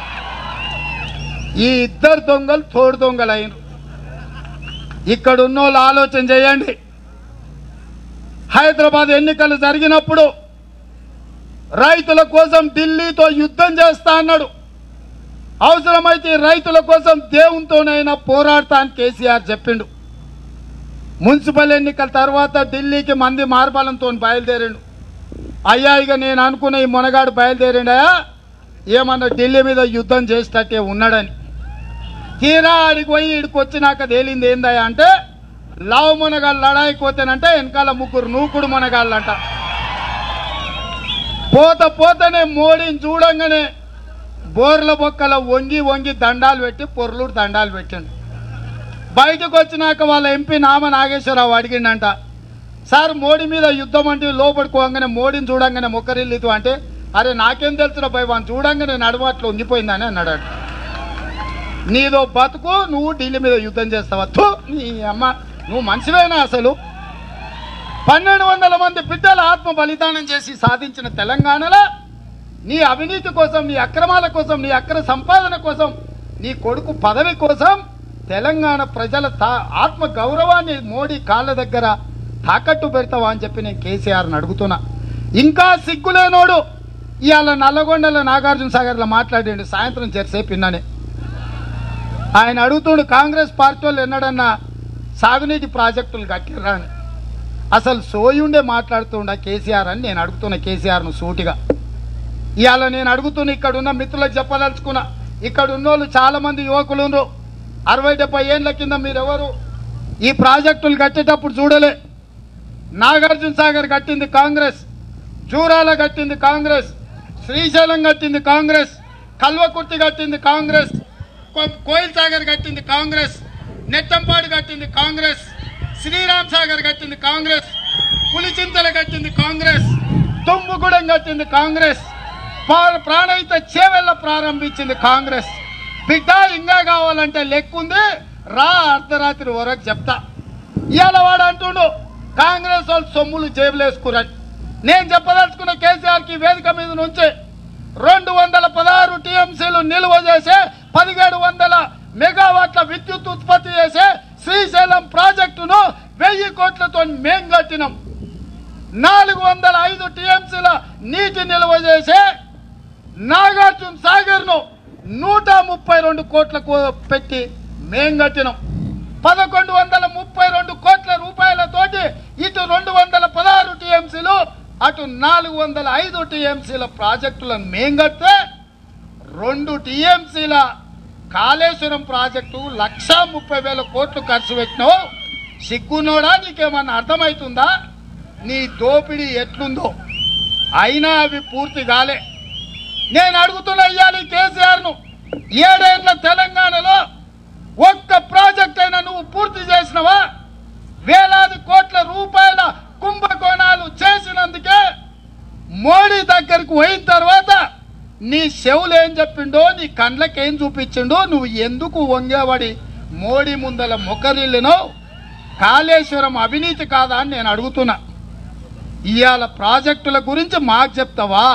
ఈ ఇద్దరు దొంగలు తోడు దొంగలు అయిన ఇక్కడ ఉన్న వాళ్ళు ఆలోచన చేయండి హైదరాబాద్ ఎన్నికలు జరిగినప్పుడు రైతుల కోసం ఢిల్లీతో యుద్ధం చేస్తా అన్నాడు అవసరమైతే రైతుల కోసం దేవునితోనైనా పోరాడతా అని కేసీఆర్ చెప్పిండు మున్సిపల్ ఎన్నికల తర్వాత ఢిల్లీకి మంది మార్బలంతో బయలుదేరిండు అయ్యా ఇక నేను అనుకున్న ఈ మొనగాడు బయలుదేరిండయా ఏమన్నా ఢిల్లీ మీద యుద్ధం చేసేటట్టే ఉన్నాడని తీరా ఆడికి పోయి ఇడికి వచ్చినాక తేలింది ఏందయ్యా అంటే లావు మునగాళ్ళు లడాయికి పోతేనంటే వెనకాల ముగ్గురు నూకుడు మునగాళ్ళంట పోత పోతనే మోడీని చూడంగానే బోర్ల బొక్కల వంగి వంగి దండాలు పెట్టి పొర్లుడు దండాలు పెట్టిండు బయటకు వచ్చినాక వాళ్ళ ఎంపీ నామ నాగేశ్వరరావు అడిగిండంట సార్ మోడీ మీద యుద్ధం అంటే లోపడుకోగానే మోడీని చూడంగానే మొక్కరిల్లితు అంటే అరే నాకేం తెలుసురా భయ్ వాడిని చూడంగానే నడుమ అట్లా ఉంగిపోయిందని అన్నాడు నీదో బతుకు నువ్వు ఢిల్లీ మీద యుద్ధం చేస్తావా థు, నీ అమ్మ నువ్వు మనిషివేనా అసలు పన్నెండు వందల మంది బిడ్డల ఆత్మ బలిదానం చేసి సాధించిన తెలంగాణలో నీ అవినీతి కోసం నీ అక్రమాల కోసం నీ అక్ర సంపాదన కోసం నీ కొడుకు పదవి కోసం తెలంగాణ ప్రజల తా ఆత్మ గౌరవాన్ని మోడీ కాళ్ళ దగ్గర తాకట్టు పెడతావా అని చెప్పి నేను కేసీఆర్ని అడుగుతున్నా ఇంకా సిగ్గులేనోడు ఇవాళ నల్లగొండల నాగార్జున సాగర్లో మాట్లాడిండు సాయంత్రం చేసేపు విన్నానే ఆయన అడుగుతుండు కాంగ్రెస్ పార్టీ వాళ్ళు ఎన్నడన్నా సాగునీటి ప్రాజెక్టులు కట్టిర్రా అని అసలు సోయుండే మాట్లాడుతుండ కేసీఆర్ అని నేను అడుగుతున్నా కేసీఆర్ను సూటిగా ఇవాళ నేను అడుగుతున్న ఇక్కడ ఉన్న మిత్రులకు చెప్పదలుచుకున్నా ఇక్కడ ఉన్నోళ్ళు చాలా మంది యువకులు ఉన్నారు. అరవై డెబ్బై ఏళ్ళ కింద మీరెవరు ఈ ప్రాజెక్టులు కట్టేటప్పుడు చూడలే నాగార్జున సాగర్ కట్టింది కాంగ్రెస్ జూరాల కట్టింది కాంగ్రెస్ శ్రీశైలం కట్టింది కాంగ్రెస్ కల్వకుర్తి కట్టింది కాంగ్రెస్ కో- కోయిల్ సాగర్ కట్టింది కాంగ్రెస్ నెట్టంపాడు కట్టింది కాంగ్రెస్ శ్రీరామ్ సాగర్ కట్టింది కాంగ్రెస్ పులిచింతల కట్టింది కాంగ్రెస్ తుమ్ముగూడెం కట్టింది కాంగ్రెస్ పా- ప్రాణహిత చేవెళ్ళ ప్రారంభించింది కాంగ్రెస్ బిడ్డ ఇంకా కావాలంటే లెక్కుంది రా అర్ధరాత్రి వరకు చెప్తా ఇవాళ వాడు అంటుండు కాంగ్రెస్ వాళ్ళు సొమ్ములు జేబులేసుకురని నేను చెప్పదలుచుకున్న కేసీఆర్కి వేదిక మీద నుంచి రెండు వందల పదహారు టీఎంసీలు నిల్వ చేసే పదిహేడు వందల మెగావాట్ల విద్యుత్ ఉత్పత్తి చేసే శ్రీశైలం ప్రాజెక్టును వెయ్యి కోట్లతో మేం కట్టినాం నాలుగు వందల ఐదు టీఎంసీల నీటి నిల్వ చేసే నాగార్జున సాగర్ ను నూట ముప్పై రెండు కోట్లకు పెట్టి మేం కట్టినాం పదకొండు వందల ముప్పై రెండు కోట్ల రూపాయలతోటి ఇటు రెండు వందల పదహారు టీఎంసీలు అటు నాలుగు వందల ఐదు టీఎంసీల ప్రాజెక్టులను మేం కడితే రెండు టీఎంసీల కాళేశ్వరం ప్రాజెక్టు లక్ష ముప్పై వేల కోట్లు ఖర్చు పెట్టినావు సిగ్గునోడా నీకేమన్నా అర్థమవుతుందా నీ దోపిడీ ఎట్లుందో అయినా అవి పూర్తి కాలే నేను అడుగుతున్నా ఇయ్యాలి కేసీఆర్ ను ఏడేళ్ల తెలంగాణలో ఒక్క ప్రాజెక్ట్ అయినా నువ్వు పూర్తి చేసినవా వేలాది కోట్ల రూపాయల కుంభకోణాలు చేసినందుకే మోడీ దగ్గరకు పోయిన తర్వాత నీ చెవులు ఏం చెప్పిండో నీ కండ్లకి ఏం చూపించిండో నువ్వు ఎందుకు వంగేవాడి మోడీ ముందల మొక్కరిల్లినో కాళేశ్వరం అవినీతి కాదా అని నేను అడుగుతున్నా ఇవాళ ప్రాజెక్టుల గురించి మాకు చెప్తావా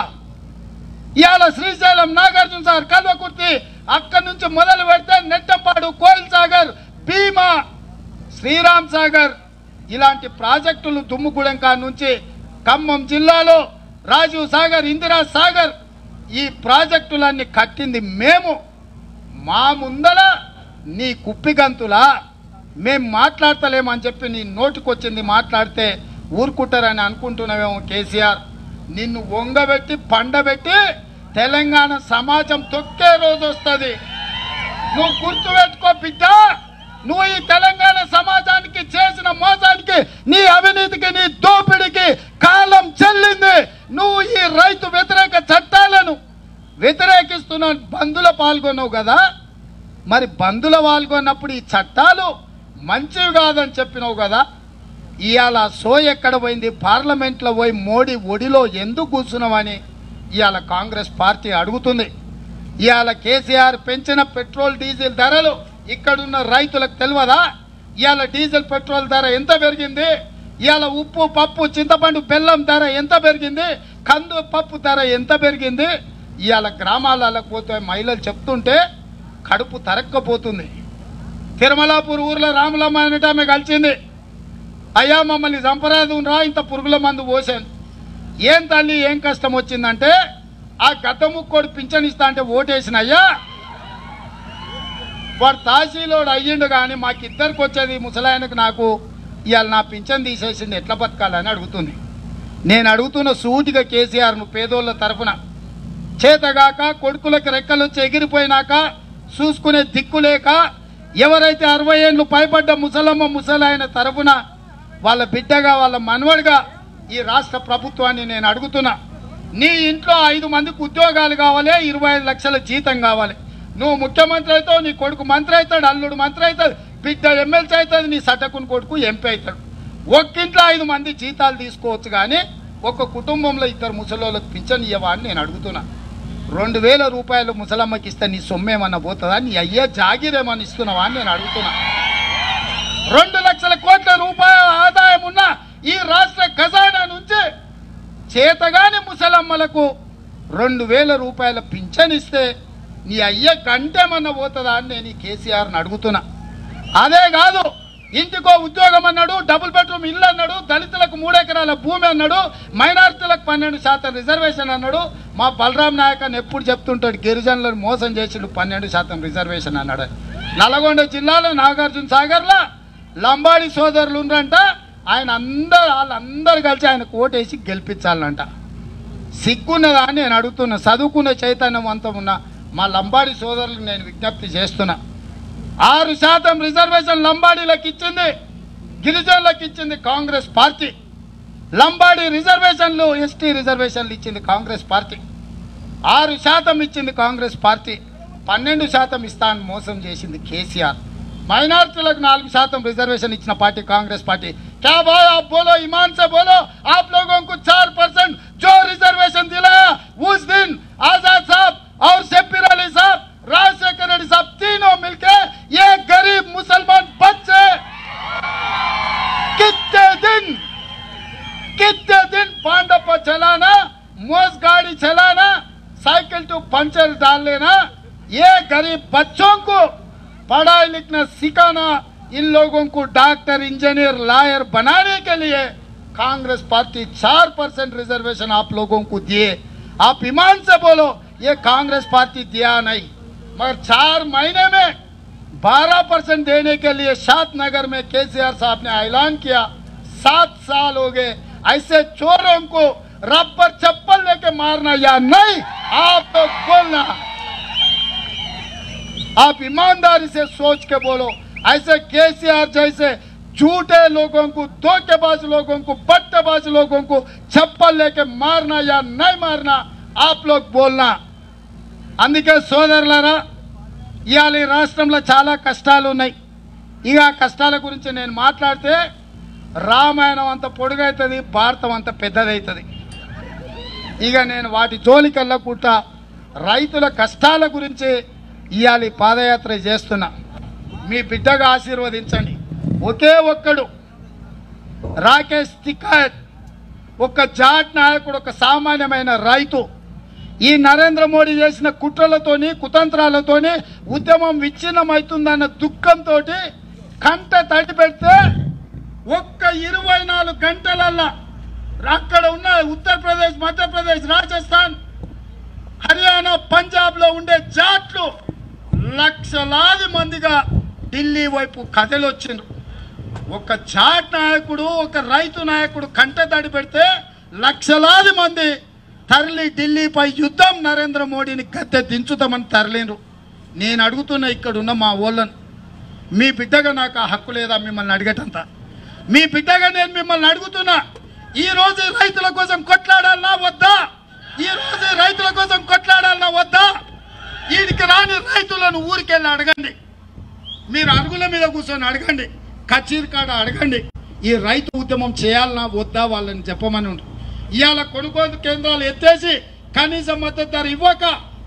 ఇవాళ శ్రీశైలం నాగార్జున సాగర్ కల్వకుర్తి అక్కడి నుంచి మొదలు పెడితే నెట్టపాడు కోయిల్ సాగర్ భీమా శ్రీరామ్ సాగర్ ఇలాంటి ప్రాజెక్టులు దుమ్ముగూడెం కాడ నుంచి ఖమ్మం జిల్లాలో రాజీవ్ సాగర్ ఇందిరా సాగర్ ఈ ప్రాజెక్టులన్నీ కట్టింది మేము మా ముందల నీ కుప్పిగంతులా మేం మాట్లాడతలేమని చెప్పి నీ నోటికొచ్చింది మాట్లాడితే ఊరుకుంటారని అనుకుంటున్నావేమో కేసీఆర్ నిన్ను వంగబెట్టి పండబెట్టి తెలంగాణ సమాజం తొక్కే రోజు వస్తుంది నువ్వు గుర్తుపెట్టుకో బిడ్డ నువ్వు ఈ తెలంగాణ సమాజానికి చేసిన మోసానికి నీ అవినీతికి నీ దోపిడికి కాలం చెల్లింది నువ్వు ఈ రైతు వ్యతిరేక చట్టాలను వ్యతిరేకిస్తున్న బంధుల పాల్గొన్నావు కదా మరి బంధుల పాల్గొన్నప్పుడు ఈ చట్టాలు మంచివి కాదని చెప్పినావు కదా ఇవాళ సో ఎక్కడ పోయింది పార్లమెంట్లో పోయి మోడీ ఒడిలో ఎందుకు కూర్చున్నావని ఇవాళ కాంగ్రెస్ పార్టీ అడుగుతుంది ఇవాళ కేసీఆర్ పెంచిన పెట్రోల్ డీజిల్ ధరలు ఇక్కడున్న రైతులకు తెలియదా ఇవాళ డీజిల్ పెట్రోల్ ధర ఎంత పెరిగింది ఇవాళ ఉప్పు పప్పు చింతపండు బెల్లం ధర ఎంత పెరిగింది కందు పప్పు ధర ఎంత పెరిగింది ఇవాళ గ్రామాలకు పోతే మహిళలు చెప్తుంటే కడుపు తరక్కపోతుంది తిరుమలాపూర్ ఊర్లో రాములమ్మ అనేట ఆమె కలిసింది అయ్యా మమ్మల్ని చంపరాదు రా ఇంత పురుగుల మందు పోసాను ఏం తల్లి ఏం కష్టం వచ్చిందంటే ఆ గద్ద ముక్కోడు పింఛన్ ఇస్తా అంటే ఓటేసిన అయ్యా వాడు తహసీలోడు అయ్యిండు కానీ మాకిద్దరికి వచ్చేది ముసలాయనకు నాకు ఇవాళ నా పింఛన్ తీసేసింది ఎట్లా బతకాలని అడుగుతుంది నేను అడుగుతున్న సూటిగా కేసీఆర్ను పేదోళ్ళ తరఫున చేతగాక కొడుకులకు రెక్కలు వచ్చి ఎగిరిపోయినాక చూసుకునే దిక్కు లేక ఎవరైతే అరవై ఏళ్ళు పైబడ్డ ముసలమ్మ ముసలాయన తరఫున వాళ్ళ బిడ్డగా వాళ్ళ మనవడిగా ఈ రాష్ట్ర ప్రభుత్వాన్ని నేను అడుగుతున్నా నీ ఇంట్లో ఐదు మందికి ఉద్యోగాలు కావాలి ఇరవై ఐదు లక్షల జీతం కావాలి నువ్వు ముఖ్యమంత్రి అవుతావు నీ కొడుకు మంత్రి అవుతాడు అల్లుడు మంత్రి అవుతాడు బిడ్డ ఎమ్మెల్సీ అవుతుంది నీ సటకుని కొడుకు ఎంపీ అవుతాడు ఒక్కింట్లో ఐదు మంది జీతాలు తీసుకోవచ్చు కానీ ఒక కుటుంబంలో ఇద్దరు ముసలోళ్ళకి పింఛన్ ఇవ్వవా అని నేను అడుగుతున్నా రెండు వేల రూపాయలు ముసలమ్మకి ఇస్తే నీ సొమ్మేమన్నా పోతుందా నీ అయ్యే జాగిరేమని ఇస్తున్నావా అని నేను అడుగుతున్నా రెండు లక్షల కోట్ల రూపాయల ఆదాయం ఉన్న ఈ రాష్ట్ర ఖజానా నుంచి చేతగాని ముసలమ్మలకు రెండు వేల రూపాయల పింఛన్ ఇస్తే నీ అయ్య కంటేమన్నా పోతుందా అని నేను ఈ కేసీఆర్ని అడుగుతున్నా అదే కాదు ఇంటికో ఉద్యోగం అన్నాడు డబుల్ బెడ్రూమ్ ఇల్లు అన్నాడు దళితులకు మూడెకరాల భూమి అన్నాడు మైనారిటీలకు పన్నెండు శాతం రిజర్వేషన్ అన్నాడు మా బలరాం నాయక్ అని ఎప్పుడు చెప్తుంటాడు గిరిజనులను మోసం చేసిండు పన్నెండు శాతం రిజర్వేషన్ అన్నాడు నల్గొండ జిల్లాలో నాగార్జున సాగర్లో లంబాడి సోదరులు ఉన్నారంట ఆయన అందరు వాళ్ళందరూ కలిసి ఆయనకు ఓటేసి గెలిపించాలంట సిగ్గున్నదా అని నేను అడుగుతున్నా చదువుకునే చైతన్యవంతం ఉన్న మా లంబాడి సోదరులకు నేను విజ్ఞప్తి చేస్తున్నా ఆరు శాతం రిజర్వేషన్ లంబాడీలకు ఇచ్చింది గిరిజనులకు ఇచ్చింది కాంగ్రెస్ పార్టీ లంబాడీ రిజర్వేషన్లు ఎస్టీ రిజర్వేషన్లు ఇచ్చింది కాంగ్రెస్ పార్టీ ఆరు శాతం ఇచ్చింది కాంగ్రెస్ పార్టీ పన్నెండు శాతం ఇస్తా అని మోసం చేసింది కేసీఆర్ మైనార్టీలకు నాలుగు శాతం रिजर्वेशन इच्छा पार्टी कांग्रेस पार्टी क्या भाई आप बोलो ईमान से बोलो आप लोगों को चार परसेंट जो रिजर्वेशन दिलाया उस दिन आजाद साहब और शब्बीर अली साहब राजशेखर रेड्डी साहब तीनों मिलके ये गरीब मुसलमान बच्चे कितने दिन कितने दिन पांडव चलाना मोस गाड़ी चलाना साइकिल टू पंचर डाल लेना ये गरीब बच्चों को पढ़ाई लिखना सिखाना इन लोगों को डॉक्टर इंजीनियर लॉयर बनाने के लिए कांग्रेस पार्टी चार परसेंट रिजर्वेशन आप लोगों को दिए आप ईमान से बोलो ये कांग्रेस पार्टी दिया नहीं मगर चार महीने में बारह परसेंट देने के लिए शाद नगर में केसीआर साहब ने ऐलान किया सात साल हो गए ऐसे चोरों को रबर चप्पल लेके मारना या नहीं आप तो बोलना आप ईमानदारी से सोच के बोलो ऐसे केसीआर जैसे झूठे लोगों को धोखेबाज लोगों को बट्टेबाज लोगों को चप्पल लेके मारना या नहीं मारना आप लोग बोलना అందుకే సోదరులారా ఇవాళ ఈ రాష్ట్రంలో చాలా కష్టాలు ఉన్నాయి ఇక ఆ కష్టాల గురించి నేను మాట్లాడితే రామాయణం అంత పొడుగవుతుంది భారతం అంత పెద్దదవుతుంది ఇక నేను వాటి జోలికి వెళ్ళకుండా రైతుల కష్టాల గురించి ఇవాళ ఈ పాదయాత్ర చేస్తున్నా మీ బిడ్డగా ఆశీర్వదించండి ఒకే ఒక్కడు రాకేష్ తిక్కాయత్ ఒక జాట్ నాయకుడు ఒక సామాన్యమైన రైతు ఈ నరేంద్ర మోడీ చేసిన కుట్రలతోని కుతంత్రాలతోని ఉద్యమం విచ్ఛిన్నమవుతుందన్న దుఃఖంతో కంట తడి పెడితే ఒక్క ఇరవై నాలుగు గంటలల్లా అక్కడ ఉన్న ఉత్తరప్రదేశ్ మధ్యప్రదేశ్ రాజస్థాన్ హర్యానా పంజాబ్ లో ఉండే జాట్లు లక్షలాది మందిగా ఢిల్లీ వైపు కథలొచ్చిండ్రు ఒక జాట్ నాయకుడు ఒక రైతు నాయకుడు కంట తడి పెడితే లక్షలాది మంది తరలి ఢిల్లీపై యుద్ధం నరేంద్ర మోడీని గద్దె దించుతామని తరలిండ్రు నేను అడుగుతున్న ఇక్కడ ఉన్న మా ఓళ్ళను మీ బిడ్డగా నాకు ఆ హక్కు లేదా మిమ్మల్ని అడిగటంత మీ బిడ్డగా నేను మిమ్మల్ని అడుగుతున్నా ఈ రోజు రైతుల కోసం కొట్లాడాలన్నా వద్దా ఈ రోజు రైతుల కోసం కొట్లాడాలన్నా వద్దా వీడికి రాని రైతులను ఊరికెళ్ళి అడగండి మీరు అరుగుల మీద కూర్చొని అడగండి కచీర్ కాడ అడగండి ఈ రైతు ఉద్యమం చేయాలన్నా వద్దా వాళ్ళని చెప్పమని ఉండు ఇవాళ కొనుగోలు కేంద్రాలు ఎత్తేసి కనీస మద్దతు ధర ఇవ్వక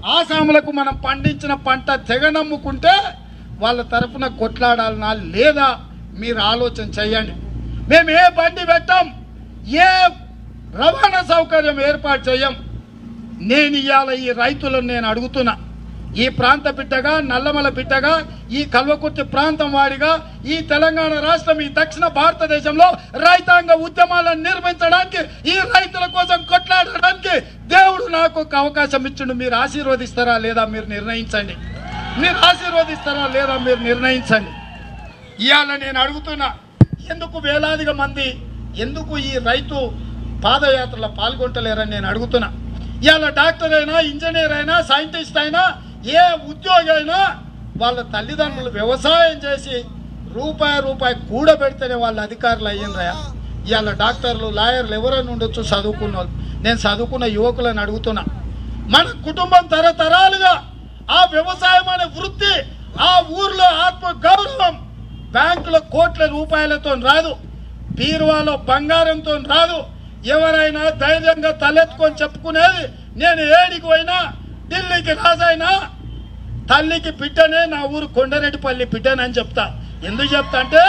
ఆసాములకు మనం పండించిన పంట తెగ నమ్ముకుంటే వాళ్ళ తరఫున కొట్లాడాలనా లేదా మీరు ఆలోచన చేయండి మేము ఏ బండి పెట్టాం ఏ రవాణా సౌకర్యం ఏర్పాటు చేయం నేను ఇవాళ ఈ రైతులను నేను అడుగుతున్నా ఈ ప్రాంత బిడ్డగా నల్లమల బిడ్డగా ఈ కల్వకుర్తి ప్రాంతం వాడిగా ఈ తెలంగాణ రాష్ట్రం ఈ దక్షిణ భారతదేశంలో రైతాంగ ఉద్యమాలను నిర్మించడానికి ఈ రైతుల కోసం కొట్లాడడానికి దేవుడు నాకు ఒక అవకాశం ఇచ్చిండు మీరు ఆశీర్వదిస్తారా లేదా మీరు నిర్ణయించండి మీరు ఆశీర్వదిస్తారా లేదా మీరు నిర్ణయించండి ఇవాళ నేను అడుగుతున్నా ఎందుకు వేలాదిగా మంది ఎందుకు ఈ రైతు పాదయాత్రలో పాల్గొంటలేరని నేను అడుగుతున్నా ఇవాళ డాక్టర్ అయినా ఇంజనీర్ అయినా సైంటిస్ట్ అయినా ఏ ఉద్యోగి అయినా వాళ్ళ తల్లిదండ్రులు వ్యవసాయం చేసి రూపాయి రూపాయి కూడబెడితేనే వాళ్ళ అధికారులు అయ్యిండ్రయా ఇవాళ డాక్టర్లు లాయర్లు ఎవరైనా ఉండొచ్చు చదువుకున్న వాళ్ళు నేను చదువుకున్న యువకులను అడుగుతున్నా మన కుటుంబం తరతరాలుగా ఆ వ్యవసాయం అనే వృత్తి ఆ ఊర్లో ఆత్మ గౌరవం బ్యాంకులో కోట్ల రూపాయలతో రాదు బీరువాలో బంగారంతో రాదు ఎవరైనా ధైర్యంగా తలెత్తుకొని చెప్పుకునేది నేను ఏడికి పోయినా ఢిల్లీకి రాజైనా తల్లికి బిడ్డనే నా ఊరు కొండరెడ్డిపల్లి బిడ్డనని చెప్తా ఎందుకు చెప్తా అంటే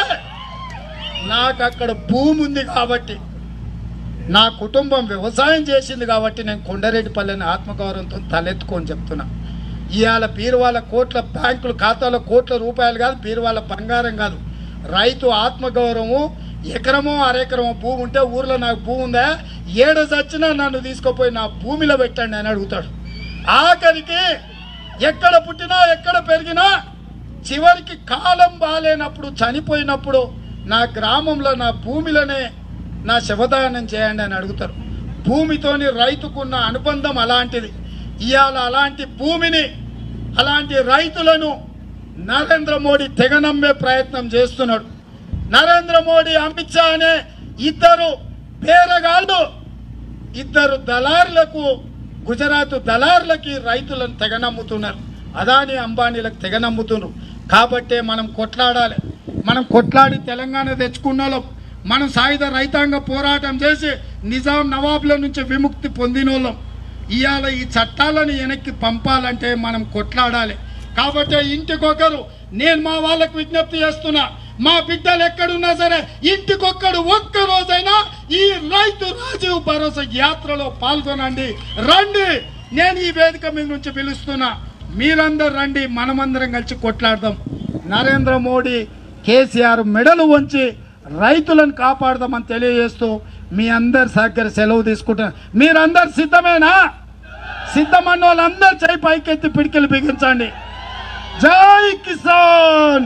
నాకు అక్కడ భూమి ఉంది కాబట్టి నా కుటుంబం వ్యవసాయం చేసింది కాబట్టి నేను కొండరెడ్డిపల్లిని ఆత్మగౌరవంతో తలెత్తుకొని చెప్తున్నా ఇవాళ బీరువాల కోట్ల బ్యాంకుల ఖాతాలో కోట్ల రూపాయలు కాదు బీరువాల బంగారం కాదు రైతు ఆత్మగౌరవము ఎకరమో అరెకరమో భూమి ఉంటే ఊర్లో నాకు భూమి ఉందా ఏడ చచ్చినా నన్ను తీసుకుపోయి నా భూమిలో పెట్టండి అని అడుగుతాడు ఆఖరికి ఎక్కడ పుట్టినా ఎక్కడ పెరిగినా చివరికి కాలం బాలేనప్పుడు చనిపోయినప్పుడు నా గ్రామంలో నా భూమిలోనే నా శవదానం చేయండి అని అడుగుతారు భూమితోని రైతుకున్న అనుబంధం అలాంటిది ఇవాళ అలాంటి భూమిని అలాంటి రైతులను నరేంద్ర మోడీ తెగనమ్మే ప్రయత్నం చేస్తున్నాడు నరేంద్ర మోడీ అమిత్ షా అనే ఇద్దరు పేరగాళ్ళు ఇద్దరు దళారులకు గుజరాత్ దళారులకి రైతులను తెగనమ్ముతున్నారు అదాని అంబానీలకు తెగనమ్ముతున్నారు కాబట్టే మనం కొట్లాడాలి మనం కొట్లాడి తెలంగాణ తెచ్చుకున్నోళ్ళం మనం సాయుధ రైతాంగ పోరాటం చేసి నిజాం నవాబుల నుంచి విముక్తి పొందినోళ్ళం ఇవాళ ఈ చట్టాలను వెనక్కి పంపాలంటే మనం కొట్లాడాలి కాబట్టి ఇంటికొకరు నేను మా వాళ్ళకు విజ్ఞప్తి చేస్తున్నా మా బిడ్డలు ఎక్కడున్నా సరే ఇంటికొక్కడు ఒక్క రోజైనా ఈ రైతు రాజీవ్ భరోసా యాత్రలో పాల్గొనండి రండి నేను ఈ వేదిక మీద నుంచి పిలుస్తున్నా మీరందరూ రండి మనమందరం కలిసి కొట్లాడదాం నరేంద్ర మోడీ కేసీఆర్ మెడలు వంచి రైతులను కాపాడదామని తెలియజేస్తూ మీ అందరి సహకరి సెలవు తీసుకుంటున్నా మీరందరు సిద్ధమేనా సిద్ధమన్న వాళ్ళందరూ చేయి పైకెత్తి పిడికిలు బిగించండి జై కిసాన్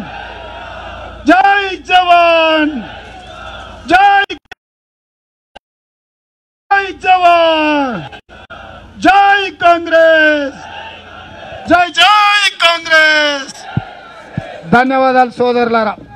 జై జవాన్ జై జై జవాన్ జై కాంగ్రెస్ జై జై కాంగ్రెస్ ధన్యవాదాలు సోదరులారా